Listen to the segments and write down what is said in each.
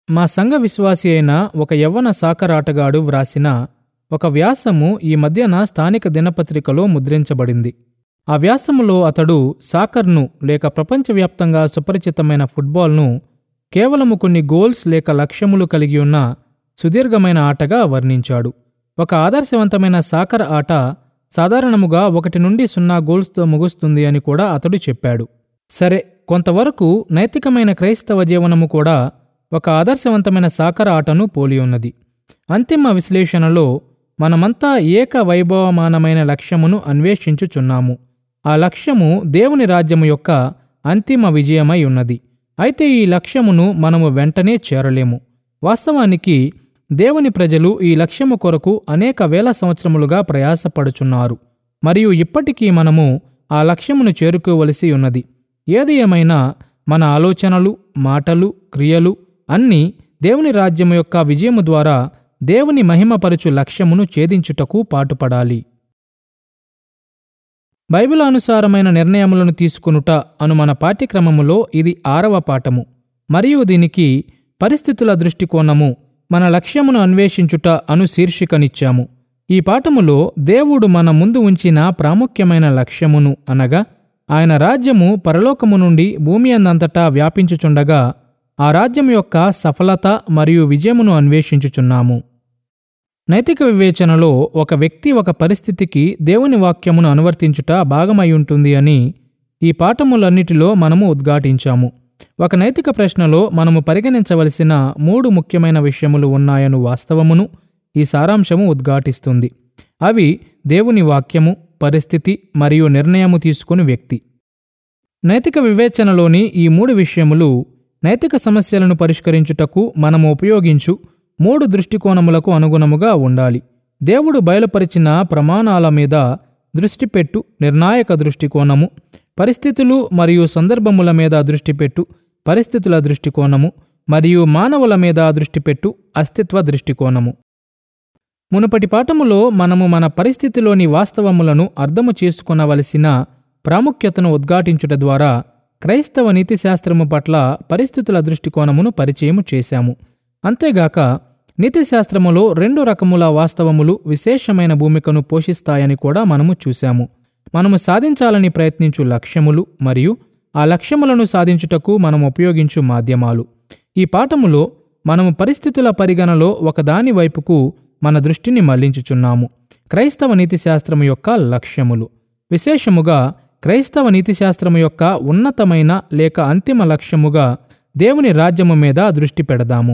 మా సంఘ విశ్వాసి అయిన ఒక యవ్వన సాకర్ ఆటగాడు వ్రాసిన ఒక వ్యాసము ఈ మధ్యన స్థానిక దినపత్రికలో ముద్రించబడింది ఆ వ్యాసములో అతడు సాకర్ను లేక ప్రపంచవ్యాప్తంగా సుపరిచితమైన ఫుట్బాల్ను కేవలము కొన్ని గోల్స్ లేక లక్ష్యములు కలిగి ఉన్న సుదీర్ఘమైన ఆటగా వర్ణించాడు ఒక ఆదర్శవంతమైన సాకర్ ఆట సాధారణముగా ఒకటి నుండి సున్నా గోల్స్తో ముగుస్తుంది అని కూడా అతడు చెప్పాడు సరే కొంతవరకు నైతికమైన క్రైస్తవ జీవనము కూడా ఒక ఆదర్శవంతమైన సాకర ఆటను పోలి ఉన్నది అంతిమ విశ్లేషణలో మనమంతా ఏక వైభవమానమైన లక్ష్యమును అన్వేషించుచున్నాము ఆ లక్ష్యము దేవుని రాజ్యము యొక్క అంతిమ విజయమై ఉన్నది అయితే ఈ లక్ష్యమును మనము వెంటనే చేరలేము వాస్తవానికి దేవుని ప్రజలు ఈ లక్ష్యము కొరకు అనేక వేల సంవత్సరములుగా ప్రయాసపడుచున్నారు మరియు ఇప్పటికీ మనము ఆ లక్ష్యమును చేరుకోవలసి ఉన్నది ఏది ఏమైనా మన ఆలోచనలు మాటలు క్రియలు అన్నీ దేవుని రాజ్యము యొక్క విజయము ద్వారా దేవుని మహిమపరచు లక్ష్యమును ఛేదించుటకు పాటుపడాలి బైబిల్ అనుసారమైన నిర్ణయములను తీసుకొనుట అను మన పాఠ్యక్రమములో ఇది ఆరవ పాఠము మరియు దీనికి పరిస్థితుల దృష్టికోణము మన లక్ష్యమును అన్వేషించుట అను శీర్షికనిచ్చాము ఈ పాఠములో దేవుడు మన ముందు ఉంచిన ప్రాముఖ్యమైన లక్ష్యమును అనగా ఆయన రాజ్యము పరలోకము నుండి భూమి అందంతటా వ్యాపించుచుండగా ఆ రాజ్యం యొక్క సఫలత మరియు విజయమును అన్వేషించుచున్నాము నైతిక వివేచనలో ఒక వ్యక్తి ఒక పరిస్థితికి దేవుని వాక్యమును అనువర్తించుట భాగమై ఉంటుంది అని ఈ పాఠములన్నిటిలో మనము ఉద్ఘాటించాము ఒక నైతిక ప్రశ్నలో మనము పరిగణించవలసిన మూడు ముఖ్యమైన విషయములు ఉన్నాయను వాస్తవమును ఈ సారాంశము ఉద్ఘాటిస్తుంది అవి దేవుని వాక్యము పరిస్థితి మరియు నిర్ణయము తీసుకుని వ్యక్తి నైతిక వివేచనలోని ఈ మూడు విషయములు నైతిక సమస్యలను పరిష్కరించుటకు మనము ఉపయోగించు మూడు దృష్టికోణములకు అనుగుణముగా ఉండాలి దేవుడు బయలుపరిచిన ప్రమాణాల మీద దృష్టి పెట్టు నిర్ణాయక దృష్టికోణము పరిస్థితులు మరియు సందర్భముల మీద దృష్టి పెట్టు పరిస్థితుల దృష్టికోణము మరియు మానవుల మీద దృష్టి పెట్టు అస్తిత్వ దృష్టికోణము మునుపటి పాఠములో మనము మన పరిస్థితిలోని వాస్తవములను అర్థము చేసుకునవలసిన ప్రాముఖ్యతను ఉద్ఘాటించుట ద్వారా క్రైస్తవ నీతిశాస్త్రము పట్ల పరిస్థితుల దృష్టికోణమును పరిచయము చేశాము అంతేగాక నీతిశాస్త్రములో రెండు రకముల వాస్తవములు విశేషమైన భూమికను పోషిస్తాయని కూడా మనము చూశాము మనము సాధించాలని ప్రయత్నించు లక్ష్యములు మరియు ఆ లక్ష్యములను సాధించుటకు మనం ఉపయోగించు మాధ్యమాలు ఈ పాఠములో మనము పరిస్థితుల పరిగణలో ఒకదాని వైపుకు మన దృష్టిని మళ్లించుచున్నాము క్రైస్తవ నీతిశాస్త్రము యొక్క లక్ష్యములు విశేషముగా క్రైస్తవ నీతిశాస్త్రము యొక్క ఉన్నతమైన లేక అంతిమ లక్ష్యముగా దేవుని రాజ్యము మీద దృష్టి పెడదాము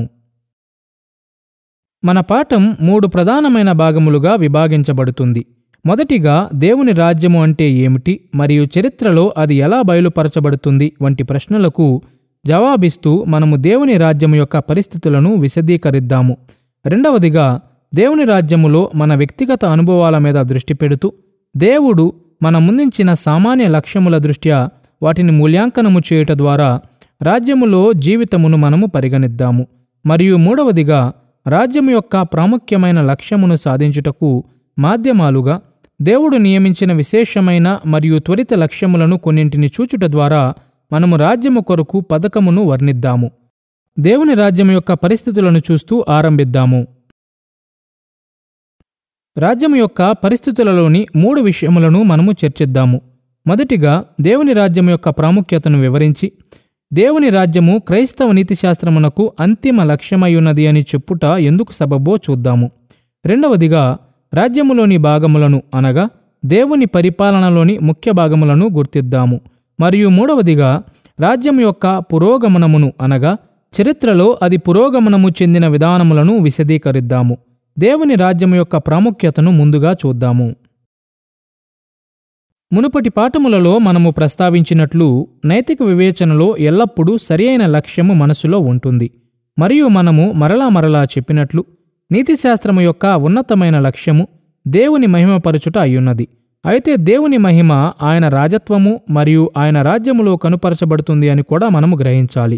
మన పాఠం మూడు ప్రధానమైన భాగములుగా విభాగించబడుతుంది మొదటిగా దేవుని రాజ్యము అంటే ఏమిటి మరియు చరిత్రలో అది ఎలా బయలుపరచబడుతుంది వంటి ప్రశ్నలకు జవాబిస్తూ మనము దేవుని రాజ్యము యొక్క పరిస్థితులను విశదీకరిద్దాము రెండవదిగా దేవుని రాజ్యములో మన వ్యక్తిగత అనుభవాల మీద దృష్టి పెడుతూ దేవుడు మన ముందుంచిన సామాన్య లక్ష్యముల దృష్ట్యా వాటిని మూల్యాంకనము చేయుట ద్వారా రాజ్యములో జీవితమును మనము పరిగణిద్దాము మరియు మూడవదిగా రాజ్యము యొక్క ప్రాముఖ్యమైన లక్ష్యమును సాధించుటకు మాధ్యమాలుగా దేవుడు నియమించిన విశేషమైన మరియు త్వరిత లక్ష్యములను కొన్నింటిని చూచుట ద్వారా మనము రాజ్యము కొరకు పథకమును వర్ణిద్దాము దేవుని రాజ్యం యొక్క పరిస్థితులను చూస్తూ ఆరంభిద్దాము రాజ్యం యొక్క పరిస్థితులలోని మూడు విషయములను మనము చర్చిద్దాము మొదటిగా దేవుని రాజ్యం యొక్క ప్రాముఖ్యతను వివరించి దేవుని రాజ్యము క్రైస్తవ నీతిశాస్త్రమునకు అంతిమ లక్ష్యమయ్యున్నది అని చెప్పుట ఎందుకు సబబో చూద్దాము రెండవదిగా రాజ్యములోని భాగములను అనగా దేవుని పరిపాలనలోని ముఖ్య భాగములను గుర్తిద్దాము మరియు మూడవదిగా రాజ్యం యొక్క పురోగమనమును అనగా చరిత్రలో అది పురోగమనము చెందిన విధానములను విశదీకరిద్దాము దేవుని రాజ్యము యొక్క ప్రాముఖ్యతను ముందుగా చూద్దాము మునుపటి పాఠములలో మనము ప్రస్తావించినట్లు నైతిక వివేచనలో ఎల్లప్పుడూ సరియైన లక్ష్యము మనసులో ఉంటుంది మరియు మనము మరలా మరలా చెప్పినట్లు నీతిశాస్త్రము యొక్క ఉన్నతమైన లక్ష్యము దేవుని మహిమపరచుట అయ్యున్నది అయితే దేవుని మహిమ ఆయన రాజత్వము మరియు ఆయన రాజ్యములో కనుపరచబడుతుంది అని కూడా మనము గ్రహించాలి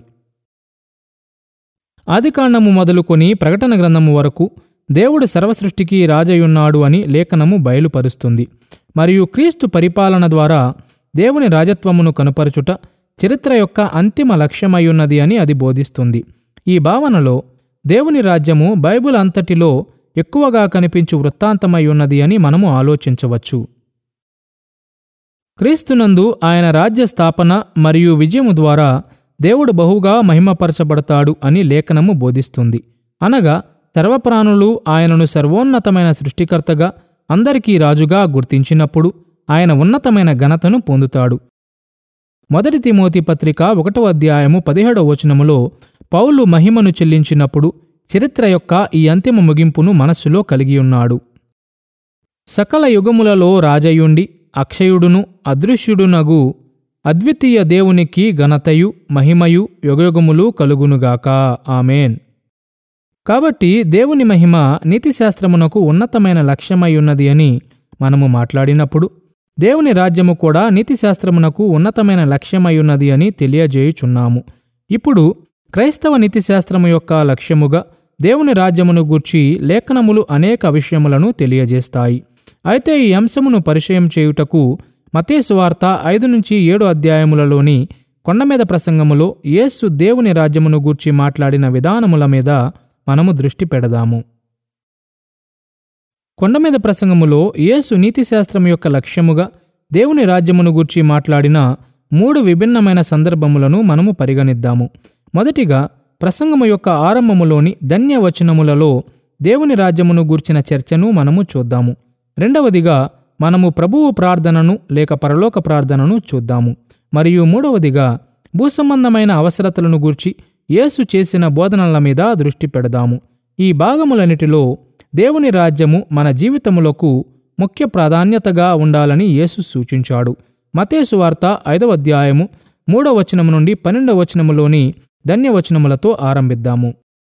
ఆదికాండము మొదలుకొని ప్రకటన గ్రంథము వరకు దేవుడు సర్వసృష్టికి రాజయున్నాడు అని లేఖనము బయలుపరుస్తుంది మరియు క్రీస్తు పరిపాలన ద్వారా దేవుని రాజత్వమును కనుపరచుట చరిత్ర యొక్క అంతిమ లక్ష్యమయ్యున్నది అని అది బోధిస్తుంది ఈ భావనలో దేవుని రాజ్యము బైబిల్ అంతటిలో ఎక్కువగా కనిపించు వృత్తాంతమై ఉన్నది అని మనము ఆలోచించవచ్చు క్రీస్తునందు ఆయన రాజ్య స్థాపన మరియు విజయము ద్వారా దేవుడు బహుగా మహిమపరచబడతాడు అని లేఖనము బోధిస్తుంది అనగా సర్వప్రాణులు ఆయనను సర్వోన్నతమైన సృష్టికర్తగా అందరికీ రాజుగా గుర్తించినప్పుడు ఆయన ఉన్నతమైన ఘనతను పొందుతాడు మొదటి తిమోతి పత్రిక ఒకటో అధ్యాయము పదిహేడవ వచనములో పౌలు మహిమను చెల్లించినప్పుడు చరిత్ర యొక్క ఈ అంతిమ ముగింపును మనస్సులో కలిగి ఉన్నాడు సకల యుగములలో రాజయుండి అక్షయుడును అదృశ్యుడునగు అద్వితీయ దేవునికి ఘనతయు మహిమయు యుగయుగములు కలుగునుగాక ఆమెన్ కాబట్టి దేవుని మహిమ నీతిశాస్త్రమునకు ఉన్నతమైన లక్ష్యమై ఉన్నది అని మనము మాట్లాడినప్పుడు దేవుని రాజ్యము కూడా నీతిశాస్త్రమునకు ఉన్నతమైన లక్ష్యమై ఉన్నది అని తెలియజేయుచున్నాము ఇప్పుడు క్రైస్తవ నీతిశాస్త్రము యొక్క లక్ష్యముగా దేవుని రాజ్యమును గూర్చి లేఖనములు అనేక విషయములను తెలియజేస్తాయి అయితే ఈ అంశమును పరిచయం చేయుటకు మతేసు వార్త ఐదు నుంచి ఏడు అధ్యాయములలోని కొండమీద ప్రసంగములో యేసు దేవుని రాజ్యమును గూర్చి మాట్లాడిన విధానముల మీద మనము దృష్టి పెడదాము కొండమీద ప్రసంగములో యేసు నీతిశాస్త్రం యొక్క లక్ష్యముగా దేవుని రాజ్యమును గూర్చి మాట్లాడిన మూడు విభిన్నమైన సందర్భములను మనము పరిగణిద్దాము మొదటిగా ప్రసంగము యొక్క ఆరంభములోని ధన్యవచనములలో దేవుని రాజ్యమును గూర్చిన చర్చను మనము చూద్దాము రెండవదిగా మనము ప్రభువు ప్రార్థనను లేక పరలోక ప్రార్థనను చూద్దాము మరియు మూడవదిగా భూసంబంధమైన అవసరతలను గూర్చి యేసు చేసిన బోధనల మీద దృష్టి పెడదాము ఈ భాగములన్నిటిలో దేవుని రాజ్యము మన జీవితములకు ముఖ్య ప్రాధాన్యతగా ఉండాలని యేసు సూచించాడు మతేసు వార్త ఐదవ అధ్యాయము మూడవ వచనము నుండి పన్నెండవ వచనములోని ధన్యవచనములతో ఆరంభిద్దాము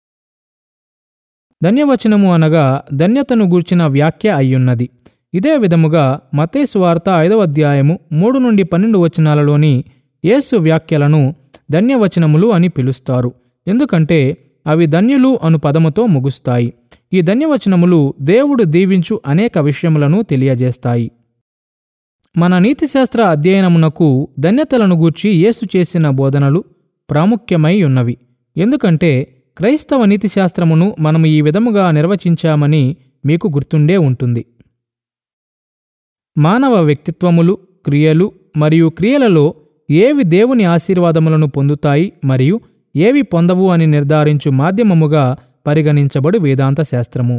ధన్యవచనము అనగా ధన్యతను గూర్చిన వ్యాఖ్య అయ్యున్నది ఇదే విధముగా మతేసు వార్త ఐదవ అధ్యాయము మూడు నుండి పన్నెండు వచనాలలోని యేసు వ్యాఖ్యలను ధన్యవచనములు అని పిలుస్తారు ఎందుకంటే అవి ధన్యులు అను పదముతో ముగుస్తాయి ఈ ధన్యవచనములు దేవుడు దీవించు అనేక విషయములను తెలియజేస్తాయి మన నీతిశాస్త్ర అధ్యయనమునకు ధన్యతలను గూర్చి యేసు చేసిన బోధనలు ప్రాముఖ్యమై ఉన్నవి ఎందుకంటే క్రైస్తవ నీతిశాస్త్రమును మనము ఈ విధముగా నిర్వచించామని మీకు గుర్తుండే ఉంటుంది మానవ వ్యక్తిత్వములు క్రియలు మరియు క్రియలలో ఏవి దేవుని ఆశీర్వాదములను పొందుతాయి మరియు ఏవి పొందవు అని నిర్ధారించు మాధ్యమముగా పరిగణించబడు వేదాంత శాస్త్రము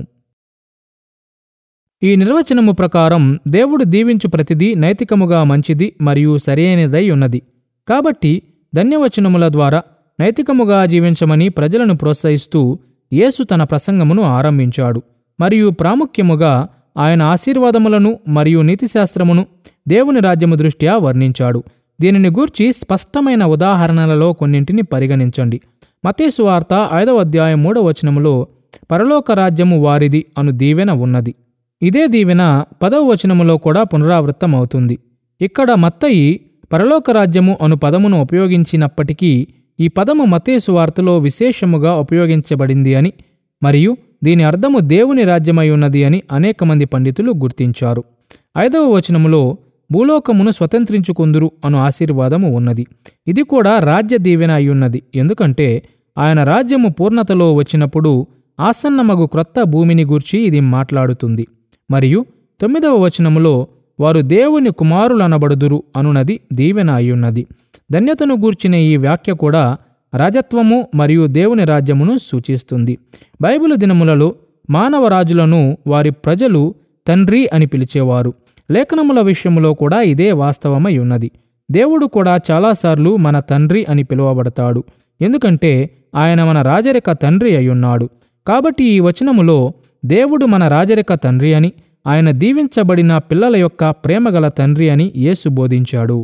ఈ నిర్వచనము ప్రకారం దేవుడు దీవించు ప్రతిదీ నైతికముగా మంచిది మరియు సరైనదై ఉన్నది కాబట్టి ధన్యవచనముల ద్వారా నైతికముగా జీవించమని ప్రజలను ప్రోత్సహిస్తూ యేసు తన ప్రసంగమును ఆరంభించాడు మరియు ప్రాముఖ్యముగా ఆయన ఆశీర్వాదములను మరియు నీతిశాస్త్రమును దేవుని రాజ్యము దృష్ట్యా వర్ణించాడు దీనిని గూర్చి స్పష్టమైన ఉదాహరణలలో కొన్నింటిని పరిగణించండి మతేసు వార్త ఐదవ అధ్యాయం మూడవ వచనములో పరలోక రాజ్యము వారిది అను దీవెన ఉన్నది ఇదే దీవెన పదవ వచనములో కూడా పునరావృత్తమవుతుంది ఇక్కడ మత్తయి పరలోక రాజ్యము అను పదమును ఉపయోగించినప్పటికీ ఈ పదము మతేసు వార్తలో విశేషముగా ఉపయోగించబడింది అని మరియు దీని అర్థము దేవుని రాజ్యమై ఉన్నది అని అనేక మంది పండితులు గుర్తించారు ఐదవ వచనములో భూలోకమును స్వతంత్రించుకుందురు అను ఆశీర్వాదము ఉన్నది ఇది కూడా రాజ్య దీవెన అయ్యున్నది ఎందుకంటే ఆయన రాజ్యము పూర్ణతలో వచ్చినప్పుడు ఆసన్నమగు క్రొత్త భూమిని గూర్చి ఇది మాట్లాడుతుంది మరియు తొమ్మిదవ వచనములో వారు దేవుని కుమారులనబడుదురు అనునది దీవెన అయ్యున్నది ధన్యతను గూర్చిన ఈ వ్యాఖ్య కూడా రాజత్వము మరియు దేవుని రాజ్యమును సూచిస్తుంది బైబిలు దినములలో మానవ రాజులను వారి ప్రజలు తండ్రి అని పిలిచేవారు లేఖనముల విషయములో కూడా ఇదే వాస్తవమై ఉన్నది దేవుడు కూడా చాలాసార్లు మన తండ్రి అని పిలువబడతాడు ఎందుకంటే ఆయన మన రాజరిక తండ్రి అయ్యున్నాడు కాబట్టి ఈ వచనములో దేవుడు మన రాజరిక తండ్రి అని ఆయన దీవించబడిన పిల్లల యొక్క ప్రేమగల తండ్రి అని యేసు బోధించాడు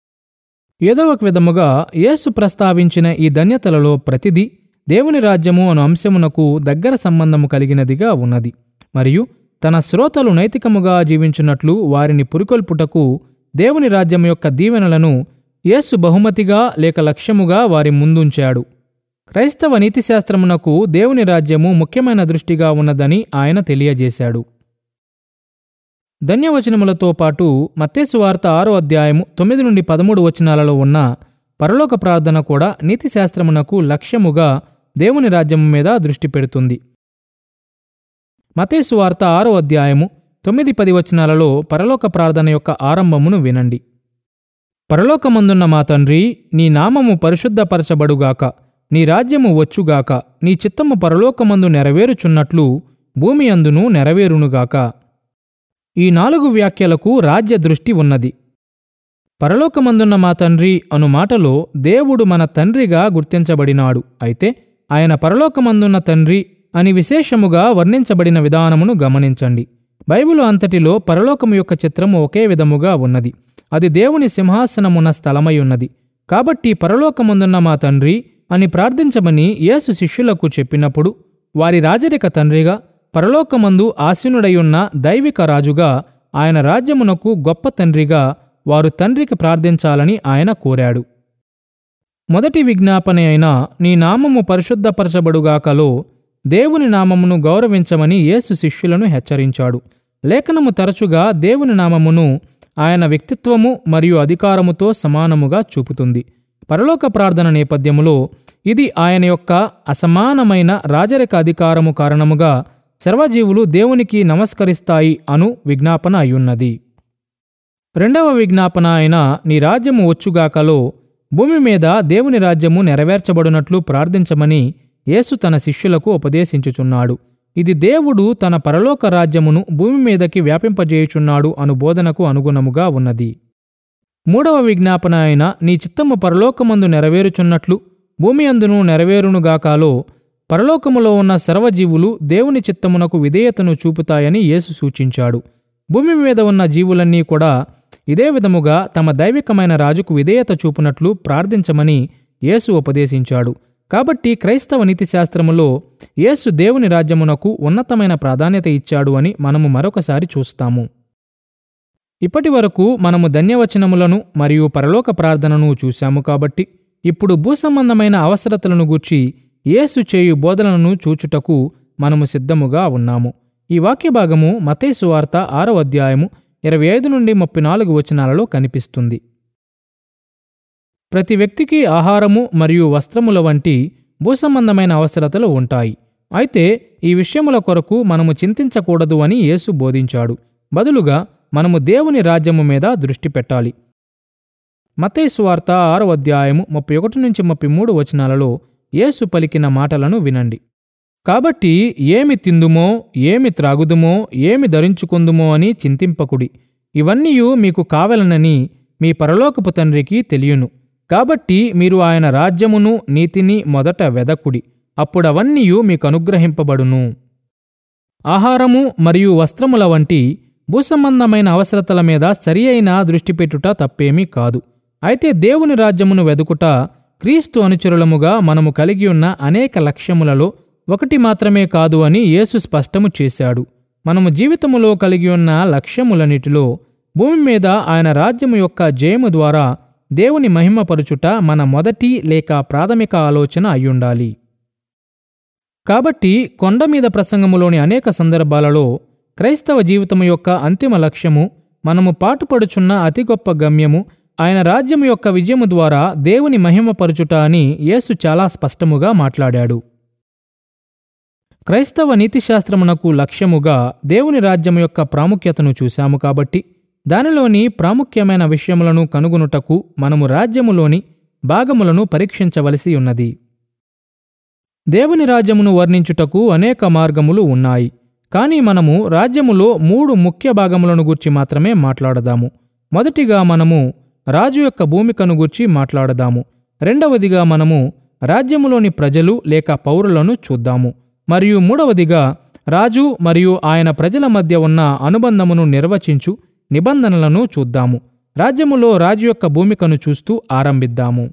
ఏదో ఒక విధముగా యేసు ప్రస్తావించిన ఈ ధన్యతలలో ప్రతిదీ దేవుని రాజ్యము అను అంశమునకు దగ్గర సంబంధము కలిగినదిగా ఉన్నది మరియు తన శ్రోతలు నైతికముగా జీవించున్నట్లు వారిని పురికొల్పుటకు దేవుని రాజ్యం యొక్క దీవెనలను యేసు బహుమతిగా లేక లక్ష్యముగా వారి ముందుంచాడు క్రైస్తవ నీతిశాస్త్రమునకు దేవుని రాజ్యము ముఖ్యమైన దృష్టిగా ఉన్నదని ఆయన తెలియజేశాడు ధన్యవచనములతో పాటు మత్తేసు వార్త ఆరో అధ్యాయము తొమ్మిది నుండి పదమూడు వచనాలలో ఉన్న పరలోక ప్రార్థన కూడా నీతిశాస్త్రమునకు లక్ష్యముగా దేవుని రాజ్యము మీద దృష్టి పెడుతుంది మతేసు వార్త ఆరో అధ్యాయము తొమ్మిది పది వచనాలలో పరలోక ప్రార్థన యొక్క ఆరంభమును వినండి పరలోకమందున్న మా తండ్రి నీ నామము పరిశుద్ధపరచబడుగాక నీ రాజ్యము వచ్చుగాక నీ చిత్తము పరలోకమందు నెరవేరుచున్నట్లు భూమి అందును నెరవేరునుగాక ఈ నాలుగు వ్యాఖ్యలకు రాజ్య దృష్టి ఉన్నది పరలోకమందున్న మా తండ్రి అను మాటలో దేవుడు మన తండ్రిగా గుర్తించబడినాడు అయితే ఆయన పరలోకమందున్న తండ్రి అని విశేషముగా వర్ణించబడిన విధానమును గమనించండి బైబిలు అంతటిలో పరలోకము యొక్క చిత్రము ఒకే విధముగా ఉన్నది అది దేవుని సింహాసనమున్న స్థలమై ఉన్నది కాబట్టి పరలోకమందున్న మా తండ్రి అని ప్రార్థించమని యేసు శిష్యులకు చెప్పినప్పుడు వారి రాజరిక తండ్రిగా పరలోకమందు ఆసీనుడయున్న దైవిక రాజుగా ఆయన రాజ్యమునకు గొప్ప తండ్రిగా వారు తండ్రికి ప్రార్థించాలని ఆయన కోరాడు మొదటి విజ్ఞాపన అయిన నీ నామము పరిశుద్ధపరచబడుగాకలో దేవుని నామమును గౌరవించమని యేసు శిష్యులను హెచ్చరించాడు లేఖనము తరచుగా దేవుని నామమును ఆయన వ్యక్తిత్వము మరియు అధికారముతో సమానముగా చూపుతుంది పరలోక ప్రార్థన నేపథ్యములో ఇది ఆయన యొక్క అసమానమైన రాజరిక అధికారము కారణముగా సర్వజీవులు దేవునికి నమస్కరిస్తాయి అను విజ్ఞాపన అయ్యున్నది రెండవ విజ్ఞాపన అయిన నీ రాజ్యము వచ్చుగాకలో భూమి మీద దేవుని రాజ్యము నెరవేర్చబడినట్లు ప్రార్థించమని యేసు తన శిష్యులకు ఉపదేశించుచున్నాడు ఇది దేవుడు తన పరలోక రాజ్యమును భూమి మీదకి వ్యాపింపజేయుచున్నాడు అను బోధనకు అనుగుణముగా ఉన్నది మూడవ విజ్ఞాపన అయిన నీ చిత్తము పరలోకమందు నెరవేరుచున్నట్లు భూమి అందును నెరవేరునుగాకాలో పరలోకములో ఉన్న సర్వజీవులు దేవుని చిత్తమునకు విధేయతను చూపుతాయని యేసు సూచించాడు భూమి మీద ఉన్న జీవులన్నీ కూడా ఇదే విధముగా తమ దైవికమైన రాజుకు విధేయత చూపునట్లు ప్రార్థించమని యేసు ఉపదేశించాడు కాబట్టి క్రైస్తవ నీతిశాస్త్రములో యేసు దేవుని రాజ్యమునకు ఉన్నతమైన ప్రాధాన్యత ఇచ్చాడు అని మనము మరొకసారి చూస్తాము ఇప్పటి వరకు మనము ధన్యవచనములను మరియు పరలోక ప్రార్థనను చూశాము కాబట్టి ఇప్పుడు భూసంబంధమైన అవసరతలను గూర్చి యేసు చేయు బోధనలను చూచుటకు మనము సిద్ధముగా ఉన్నాము ఈ వాక్య భాగము మతేసు వార్త ఆరో అధ్యాయము ఇరవై ఐదు నుండి ముప్పై నాలుగు వచనాలలో కనిపిస్తుంది ప్రతి వ్యక్తికి ఆహారము మరియు వస్త్రముల వంటి భూసంబంధమైన అవసరతలు ఉంటాయి అయితే ఈ విషయముల కొరకు మనము చింతించకూడదు అని యేసు బోధించాడు బదులుగా మనము దేవుని రాజ్యము మీద దృష్టి పెట్టాలి మతేసు వార్త ఆరో అధ్యాయము ముప్పై ఒకటి నుంచి ముప్పై మూడు వచనాలలో యేసు పలికిన మాటలను వినండి కాబట్టి ఏమి తిందుమో ఏమి త్రాగుదుమో ఏమి ధరించుకుందుమో అని చింతింపకుడి ఇవన్నీయు మీకు కావలనని మీ పరలోకపు తండ్రికి తెలియను కాబట్టి మీరు ఆయన రాజ్యమును నీతిని మొదట వెదకుడి అప్పుడవన్నీయు మీకు అనుగ్రహింపబడును ఆహారము మరియు వస్త్రముల వంటి భూసంబంధమైన అవసరతల మీద సరి అయిన దృష్టి పెట్టుట తప్పేమీ కాదు అయితే దేవుని రాజ్యమును వెదుకుట క్రీస్తు అనుచరులముగా మనము కలిగి ఉన్న అనేక లక్ష్యములలో ఒకటి మాత్రమే కాదు అని యేసు స్పష్టము చేశాడు మనము జీవితములో కలిగి ఉన్న లక్ష్యములన్నిటిలో భూమి మీద ఆయన రాజ్యము యొక్క జయము ద్వారా దేవుని మహిమపరుచుట మన మొదటి లేక ప్రాథమిక ఆలోచన అయ్యుండాలి కాబట్టి కొండ మీద ప్రసంగములోని అనేక సందర్భాలలో క్రైస్తవ జీవితము యొక్క అంతిమ లక్ష్యము మనము పాటుపడుచున్న అతి గొప్ప గమ్యము ఆయన రాజ్యము యొక్క విజయము ద్వారా దేవుని మహిమపరుచుట అని యేసు చాలా స్పష్టముగా మాట్లాడాడు క్రైస్తవ నీతిశాస్త్రమునకు లక్ష్యముగా దేవుని రాజ్యము యొక్క ప్రాముఖ్యతను చూశాము కాబట్టి దానిలోని ప్రాముఖ్యమైన విషయములను కనుగొనుటకు మనము రాజ్యములోని భాగములను పరీక్షించవలసి ఉన్నది దేవుని రాజ్యమును వర్ణించుటకు అనేక మార్గములు ఉన్నాయి కానీ మనము రాజ్యములో మూడు ముఖ్య భాగములను గూర్చి మాత్రమే మాట్లాడదాము మొదటిగా మనము రాజు యొక్క భూమికను గూర్చి మాట్లాడదాము రెండవదిగా మనము రాజ్యములోని ప్రజలు లేక పౌరులను చూద్దాము మరియు మూడవదిగా రాజు మరియు ఆయన ప్రజల మధ్య ఉన్న అనుబంధమును నిర్వచించు నిబంధనలను చూద్దాము రాజ్యములో రాజు యొక్క భూమికను చూస్తూ ఆరంభిద్దాము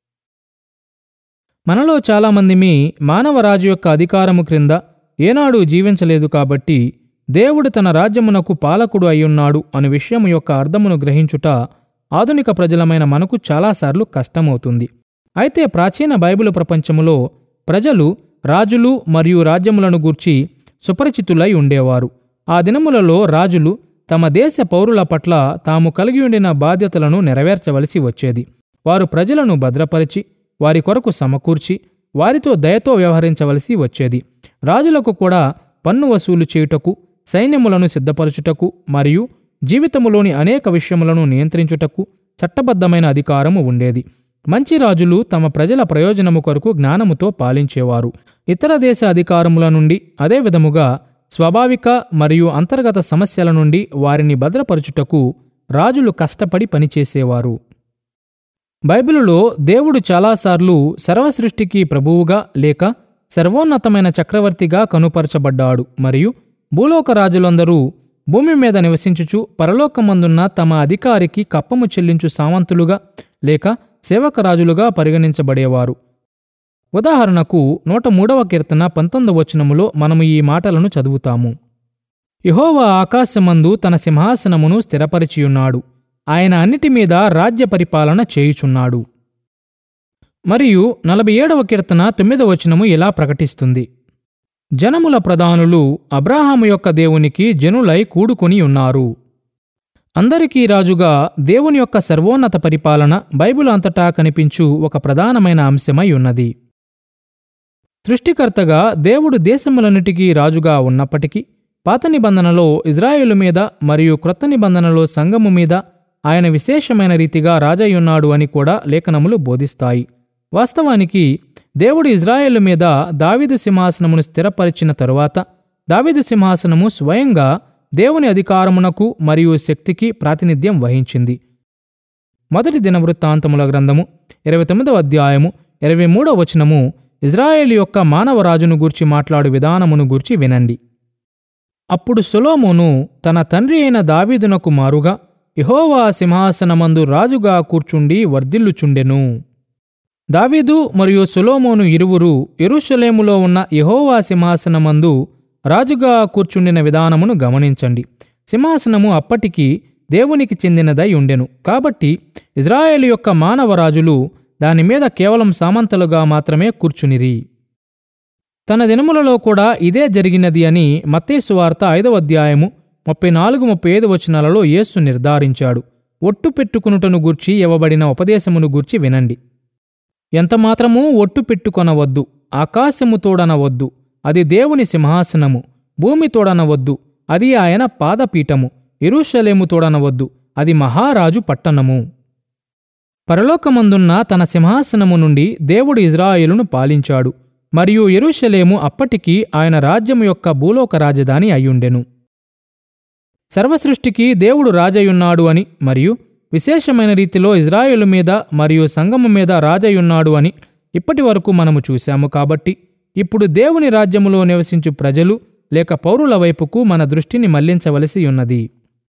మనలో చాలామందిమి మానవరాజు యొక్క అధికారము క్రింద ఏనాడు జీవించలేదు కాబట్టి దేవుడు తన రాజ్యమునకు పాలకుడు అయ్యున్నాడు అనే విషయం యొక్క అర్థమును గ్రహించుట ఆధునిక ప్రజలమైన మనకు చాలాసార్లు కష్టమవుతుంది అయితే ప్రాచీన బైబిలు ప్రపంచములో ప్రజలు రాజులు మరియు రాజ్యములను గూర్చి సుపరిచితులై ఉండేవారు ఆ దినములలో రాజులు తమ దేశ పౌరుల పట్ల తాము కలిగి ఉండిన బాధ్యతలను నెరవేర్చవలసి వచ్చేది వారు ప్రజలను భద్రపరిచి వారి కొరకు సమకూర్చి వారితో దయతో వ్యవహరించవలసి వచ్చేది రాజులకు కూడా పన్ను వసూలు చేయుటకు సైన్యములను సిద్ధపరచుటకు మరియు జీవితములోని అనేక విషయములను నియంత్రించుటకు చట్టబద్ధమైన అధికారము ఉండేది మంచి రాజులు తమ ప్రజల ప్రయోజనము కొరకు జ్ఞానముతో పాలించేవారు ఇతర దేశ అధికారముల నుండి అదే విధముగా స్వాభావిక మరియు అంతర్గత సమస్యల నుండి వారిని భద్రపరచుటకు రాజులు కష్టపడి పనిచేసేవారు బైబిలులో దేవుడు చాలాసార్లు సర్వసృష్టికి ప్రభువుగా లేక సర్వోన్నతమైన చక్రవర్తిగా కనుపరచబడ్డాడు మరియు భూలోక రాజులందరూ భూమి మీద నివసించుచు పరలోకమందున్న తమ అధికారికి కప్పము చెల్లించు సామంతులుగా లేక సేవకరాజులుగా పరిగణించబడేవారు ఉదాహరణకు నూట మూడవ కీర్తన పంతొమ్మిదవ వచనములో మనము ఈ మాటలను చదువుతాము యెహోవా ఆకాశమందు తన సింహాసనమును స్థిరపరిచియున్నాడు ఆయన అన్నిటి మీద రాజ్య పరిపాలన చేయుచున్నాడు మరియు నలభై ఏడవ కీర్తన తొమ్మిదవ వచనము ఇలా ప్రకటిస్తుంది జనముల ప్రధానులు అబ్రాహాము యొక్క దేవునికి జనులై కూడుకొని ఉన్నారు అందరికీ రాజుగా దేవుని యొక్క సర్వోన్నత పరిపాలన బైబిల్ అంతటా కనిపించు ఒక ప్రధానమైన అంశమై ఉన్నది సృష్టికర్తగా దేవుడు దేశములన్నిటికీ రాజుగా ఉన్నప్పటికీ పాత నిబంధనలో ఇజ్రాయేలు మీద మరియు క్రొత్త నిబంధనలో సంఘము మీద ఆయన విశేషమైన రీతిగా రాజయ్యున్నాడు అని కూడా లేఖనములు బోధిస్తాయి వాస్తవానికి దేవుడు ఇజ్రాయేలు మీద దావీదు సింహాసనమును స్థిరపరిచిన తరువాత దావీదు సింహాసనము స్వయంగా దేవుని అధికారమునకు మరియు శక్తికి ప్రాతినిధ్యం వహించింది మొదటి దినవృత్తాంతముల గ్రంథము ఇరవై తొమ్మిదవ అధ్యాయము ఇరవై మూడవ వచనము ఇజ్రాయేల్ యొక్క మానవరాజును గూర్చి మాట్లాడు విధానమును గూర్చి వినండి అప్పుడు సొలోమోను తన తండ్రి అయిన దావీదునకు మారుగా యెహోవా సింహాసనమందు రాజుగా కూర్చుండి వర్ధిల్లుచుండెను దావీదు మరియు సొలోమోను ఇరువురు ఎరుషలేములో ఉన్న యెహోవా సింహాసనమందు రాజుగా కూర్చుండిన విధానమును గమనించండి సింహాసనము అప్పటికి దేవునికి చెందినదై ఉండెను కాబట్టి ఇజ్రాయేలు యొక్క మానవరాజులు దాని మీద కేవలం సామంతలుగా మాత్రమే కూర్చునిరి తన దినములలో కూడా ఇదే జరిగినది అని మత్తేసు వార్త ఐదవ అధ్యాయము ముప్పై నాలుగు ముప్పై ఐదు వచనాలలో యేసు నిర్ధారించాడు ఒట్టు పెట్టుకునుటను గూర్చి ఇవ్వబడిన ఉపదేశమును గూర్చి వినండి ఎంతమాత్రమూ ఒట్టు పెట్టుకొనవద్దు ఆకాశము తోడనవద్దు అది దేవుని సింహాసనము భూమి తోడనవద్దు అది ఆయన పాదపీఠము ఇరుషలేము తోడనవద్దు అది మహారాజు పట్టణము పరలోకమందున్న తన సింహాసనము నుండి దేవుడు ఇజ్రాయేలును పాలించాడు మరియు ఎరుషలేము అప్పటికి ఆయన రాజ్యము యొక్క భూలోక రాజధాని అయ్యుండెను సర్వసృష్టికి దేవుడు రాజయున్నాడు అని మరియు విశేషమైన రీతిలో ఇజ్రాయేలు మీద మరియు సంగము మీద రాజయున్నాడు అని ఇప్పటి వరకు మనము చూశాము కాబట్టి ఇప్పుడు దేవుని రాజ్యములో నివసించు ప్రజలు లేక పౌరుల వైపుకు మన దృష్టిని మళ్లించవలసి ఉన్నది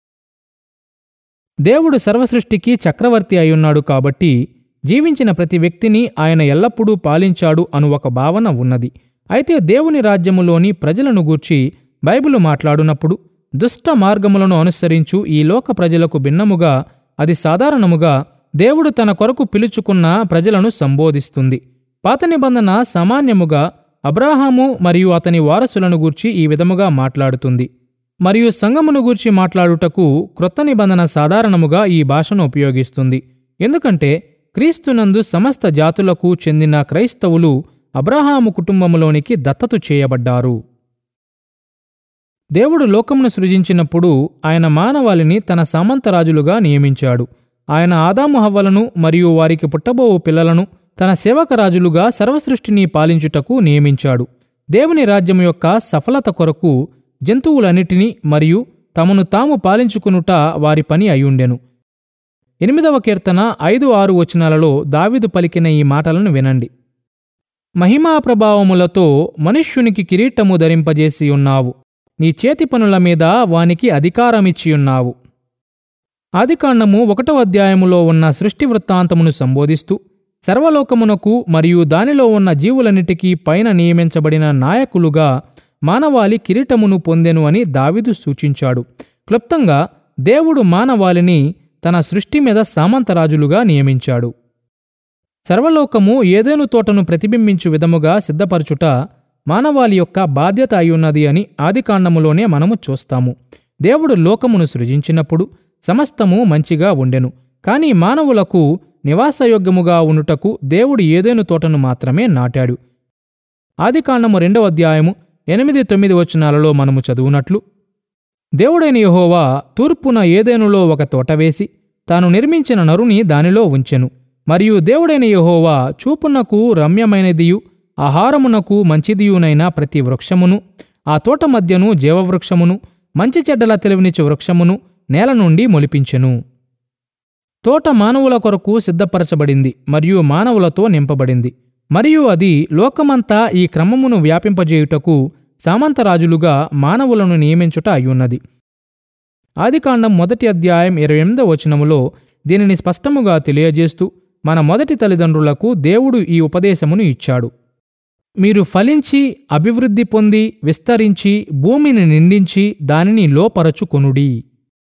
దేవుడు సర్వసృష్టికి చక్రవర్తి అయ్యున్నాడు కాబట్టి జీవించిన ప్రతి వ్యక్తిని ఆయన ఎల్లప్పుడూ పాలించాడు అను ఒక భావన ఉన్నది అయితే దేవుని రాజ్యములోని ప్రజలను గూర్చి బైబిలు మాట్లాడునప్పుడు దుష్ట మార్గములను అనుసరించు ఈ లోక ప్రజలకు భిన్నముగా అది సాధారణముగా దేవుడు తన కొరకు పిలుచుకున్న ప్రజలను సంబోధిస్తుంది పాత నిబంధన సామాన్యముగా అబ్రాహాము మరియు అతని వారసులను గూర్చి ఈ విధముగా మాట్లాడుతుంది మరియు సంగమును గూర్చి మాట్లాడుటకు క్రొత్త నిబంధన సాధారణముగా ఈ భాషను ఉపయోగిస్తుంది ఎందుకంటే క్రీస్తునందు సమస్త జాతులకు చెందిన క్రైస్తవులు అబ్రహాము కుటుంబములోనికి దత్తత చేయబడ్డారు దేవుడు లోకమును సృజించినప్పుడు ఆయన మానవాళిని తన సామంతరాజులుగా నియమించాడు ఆయన ఆదాము హవ్వలను మరియు వారికి పుట్టబోవు పిల్లలను తన సేవకరాజులుగా సర్వసృష్టిని పాలించుటకు నియమించాడు దేవుని రాజ్యం యొక్క సఫలత కొరకు జంతువులన్నిటినీ మరియు తమను తాము పాలించుకునుట వారి పని అయ్యుండెను ఎనిమిదవ కీర్తన ఐదు ఆరు వచనాలలో దావిదు పలికిన ఈ మాటలను వినండి మహిమా ప్రభావములతో మనుష్యునికి కిరీటము ధరింపజేసి ఉన్నావు నీ చేతి పనుల మీద వానికి అధికారమిచ్చియున్నావు ఆదికాండము ఒకటో అధ్యాయములో ఉన్న సృష్టి వృత్తాంతమును సంబోధిస్తూ సర్వలోకమునకు మరియు దానిలో ఉన్న జీవులన్నిటికీ పైన నియమించబడిన నాయకులుగా మానవాళి కిరీటమును పొందెను అని దావిదు సూచించాడు క్లుప్తంగా దేవుడు మానవాళిని తన సృష్టి మీద సామంతరాజులుగా నియమించాడు సర్వలోకము ఏదేను తోటను ప్రతిబింబించు విధముగా సిద్ధపరచుట మానవాళి యొక్క బాధ్యత అయ్యున్నది అని ఆదికాండములోనే మనము చూస్తాము దేవుడు లోకమును సృజించినప్పుడు సమస్తము మంచిగా ఉండెను కాని మానవులకు నివాసయోగ్యముగా ఉండుటకు దేవుడు ఏదేను తోటను మాత్రమే నాటాడు ఆదికాండము రెండవ అధ్యాయము ఎనిమిది తొమ్మిది వచనాలలో మనము చదువునట్లు దేవుడైన యెహోవా తూర్పున ఏదేనులో ఒక తోట వేసి తాను నిర్మించిన నరుని దానిలో ఉంచెను మరియు దేవుడైన యెహోవా చూపునకు రమ్యమైనదియు ఆహారమునకు మంచిదియునైన ప్రతి వృక్షమును ఆ తోట మధ్యను జీవవృక్షమును మంచి చెడ్డల తెలివినిచ్చు వృక్షమును నేల నుండి మొలిపించెను తోట మానవుల కొరకు సిద్ధపరచబడింది మరియు మానవులతో నింపబడింది మరియు అది లోకమంతా ఈ క్రమమును వ్యాపింపజేయుటకు సామంతరాజులుగా మానవులను నియమించుట అయ్యున్నది ఆదికాండం మొదటి అధ్యాయం ఇరవై ఎనిమిదో వచనములో దీనిని స్పష్టముగా తెలియజేస్తూ మన మొదటి తల్లిదండ్రులకు దేవుడు ఈ ఉపదేశమును ఇచ్చాడు మీరు ఫలించి అభివృద్ధి పొంది విస్తరించి భూమిని నిండించి దానిని లోపరచుకొనుడి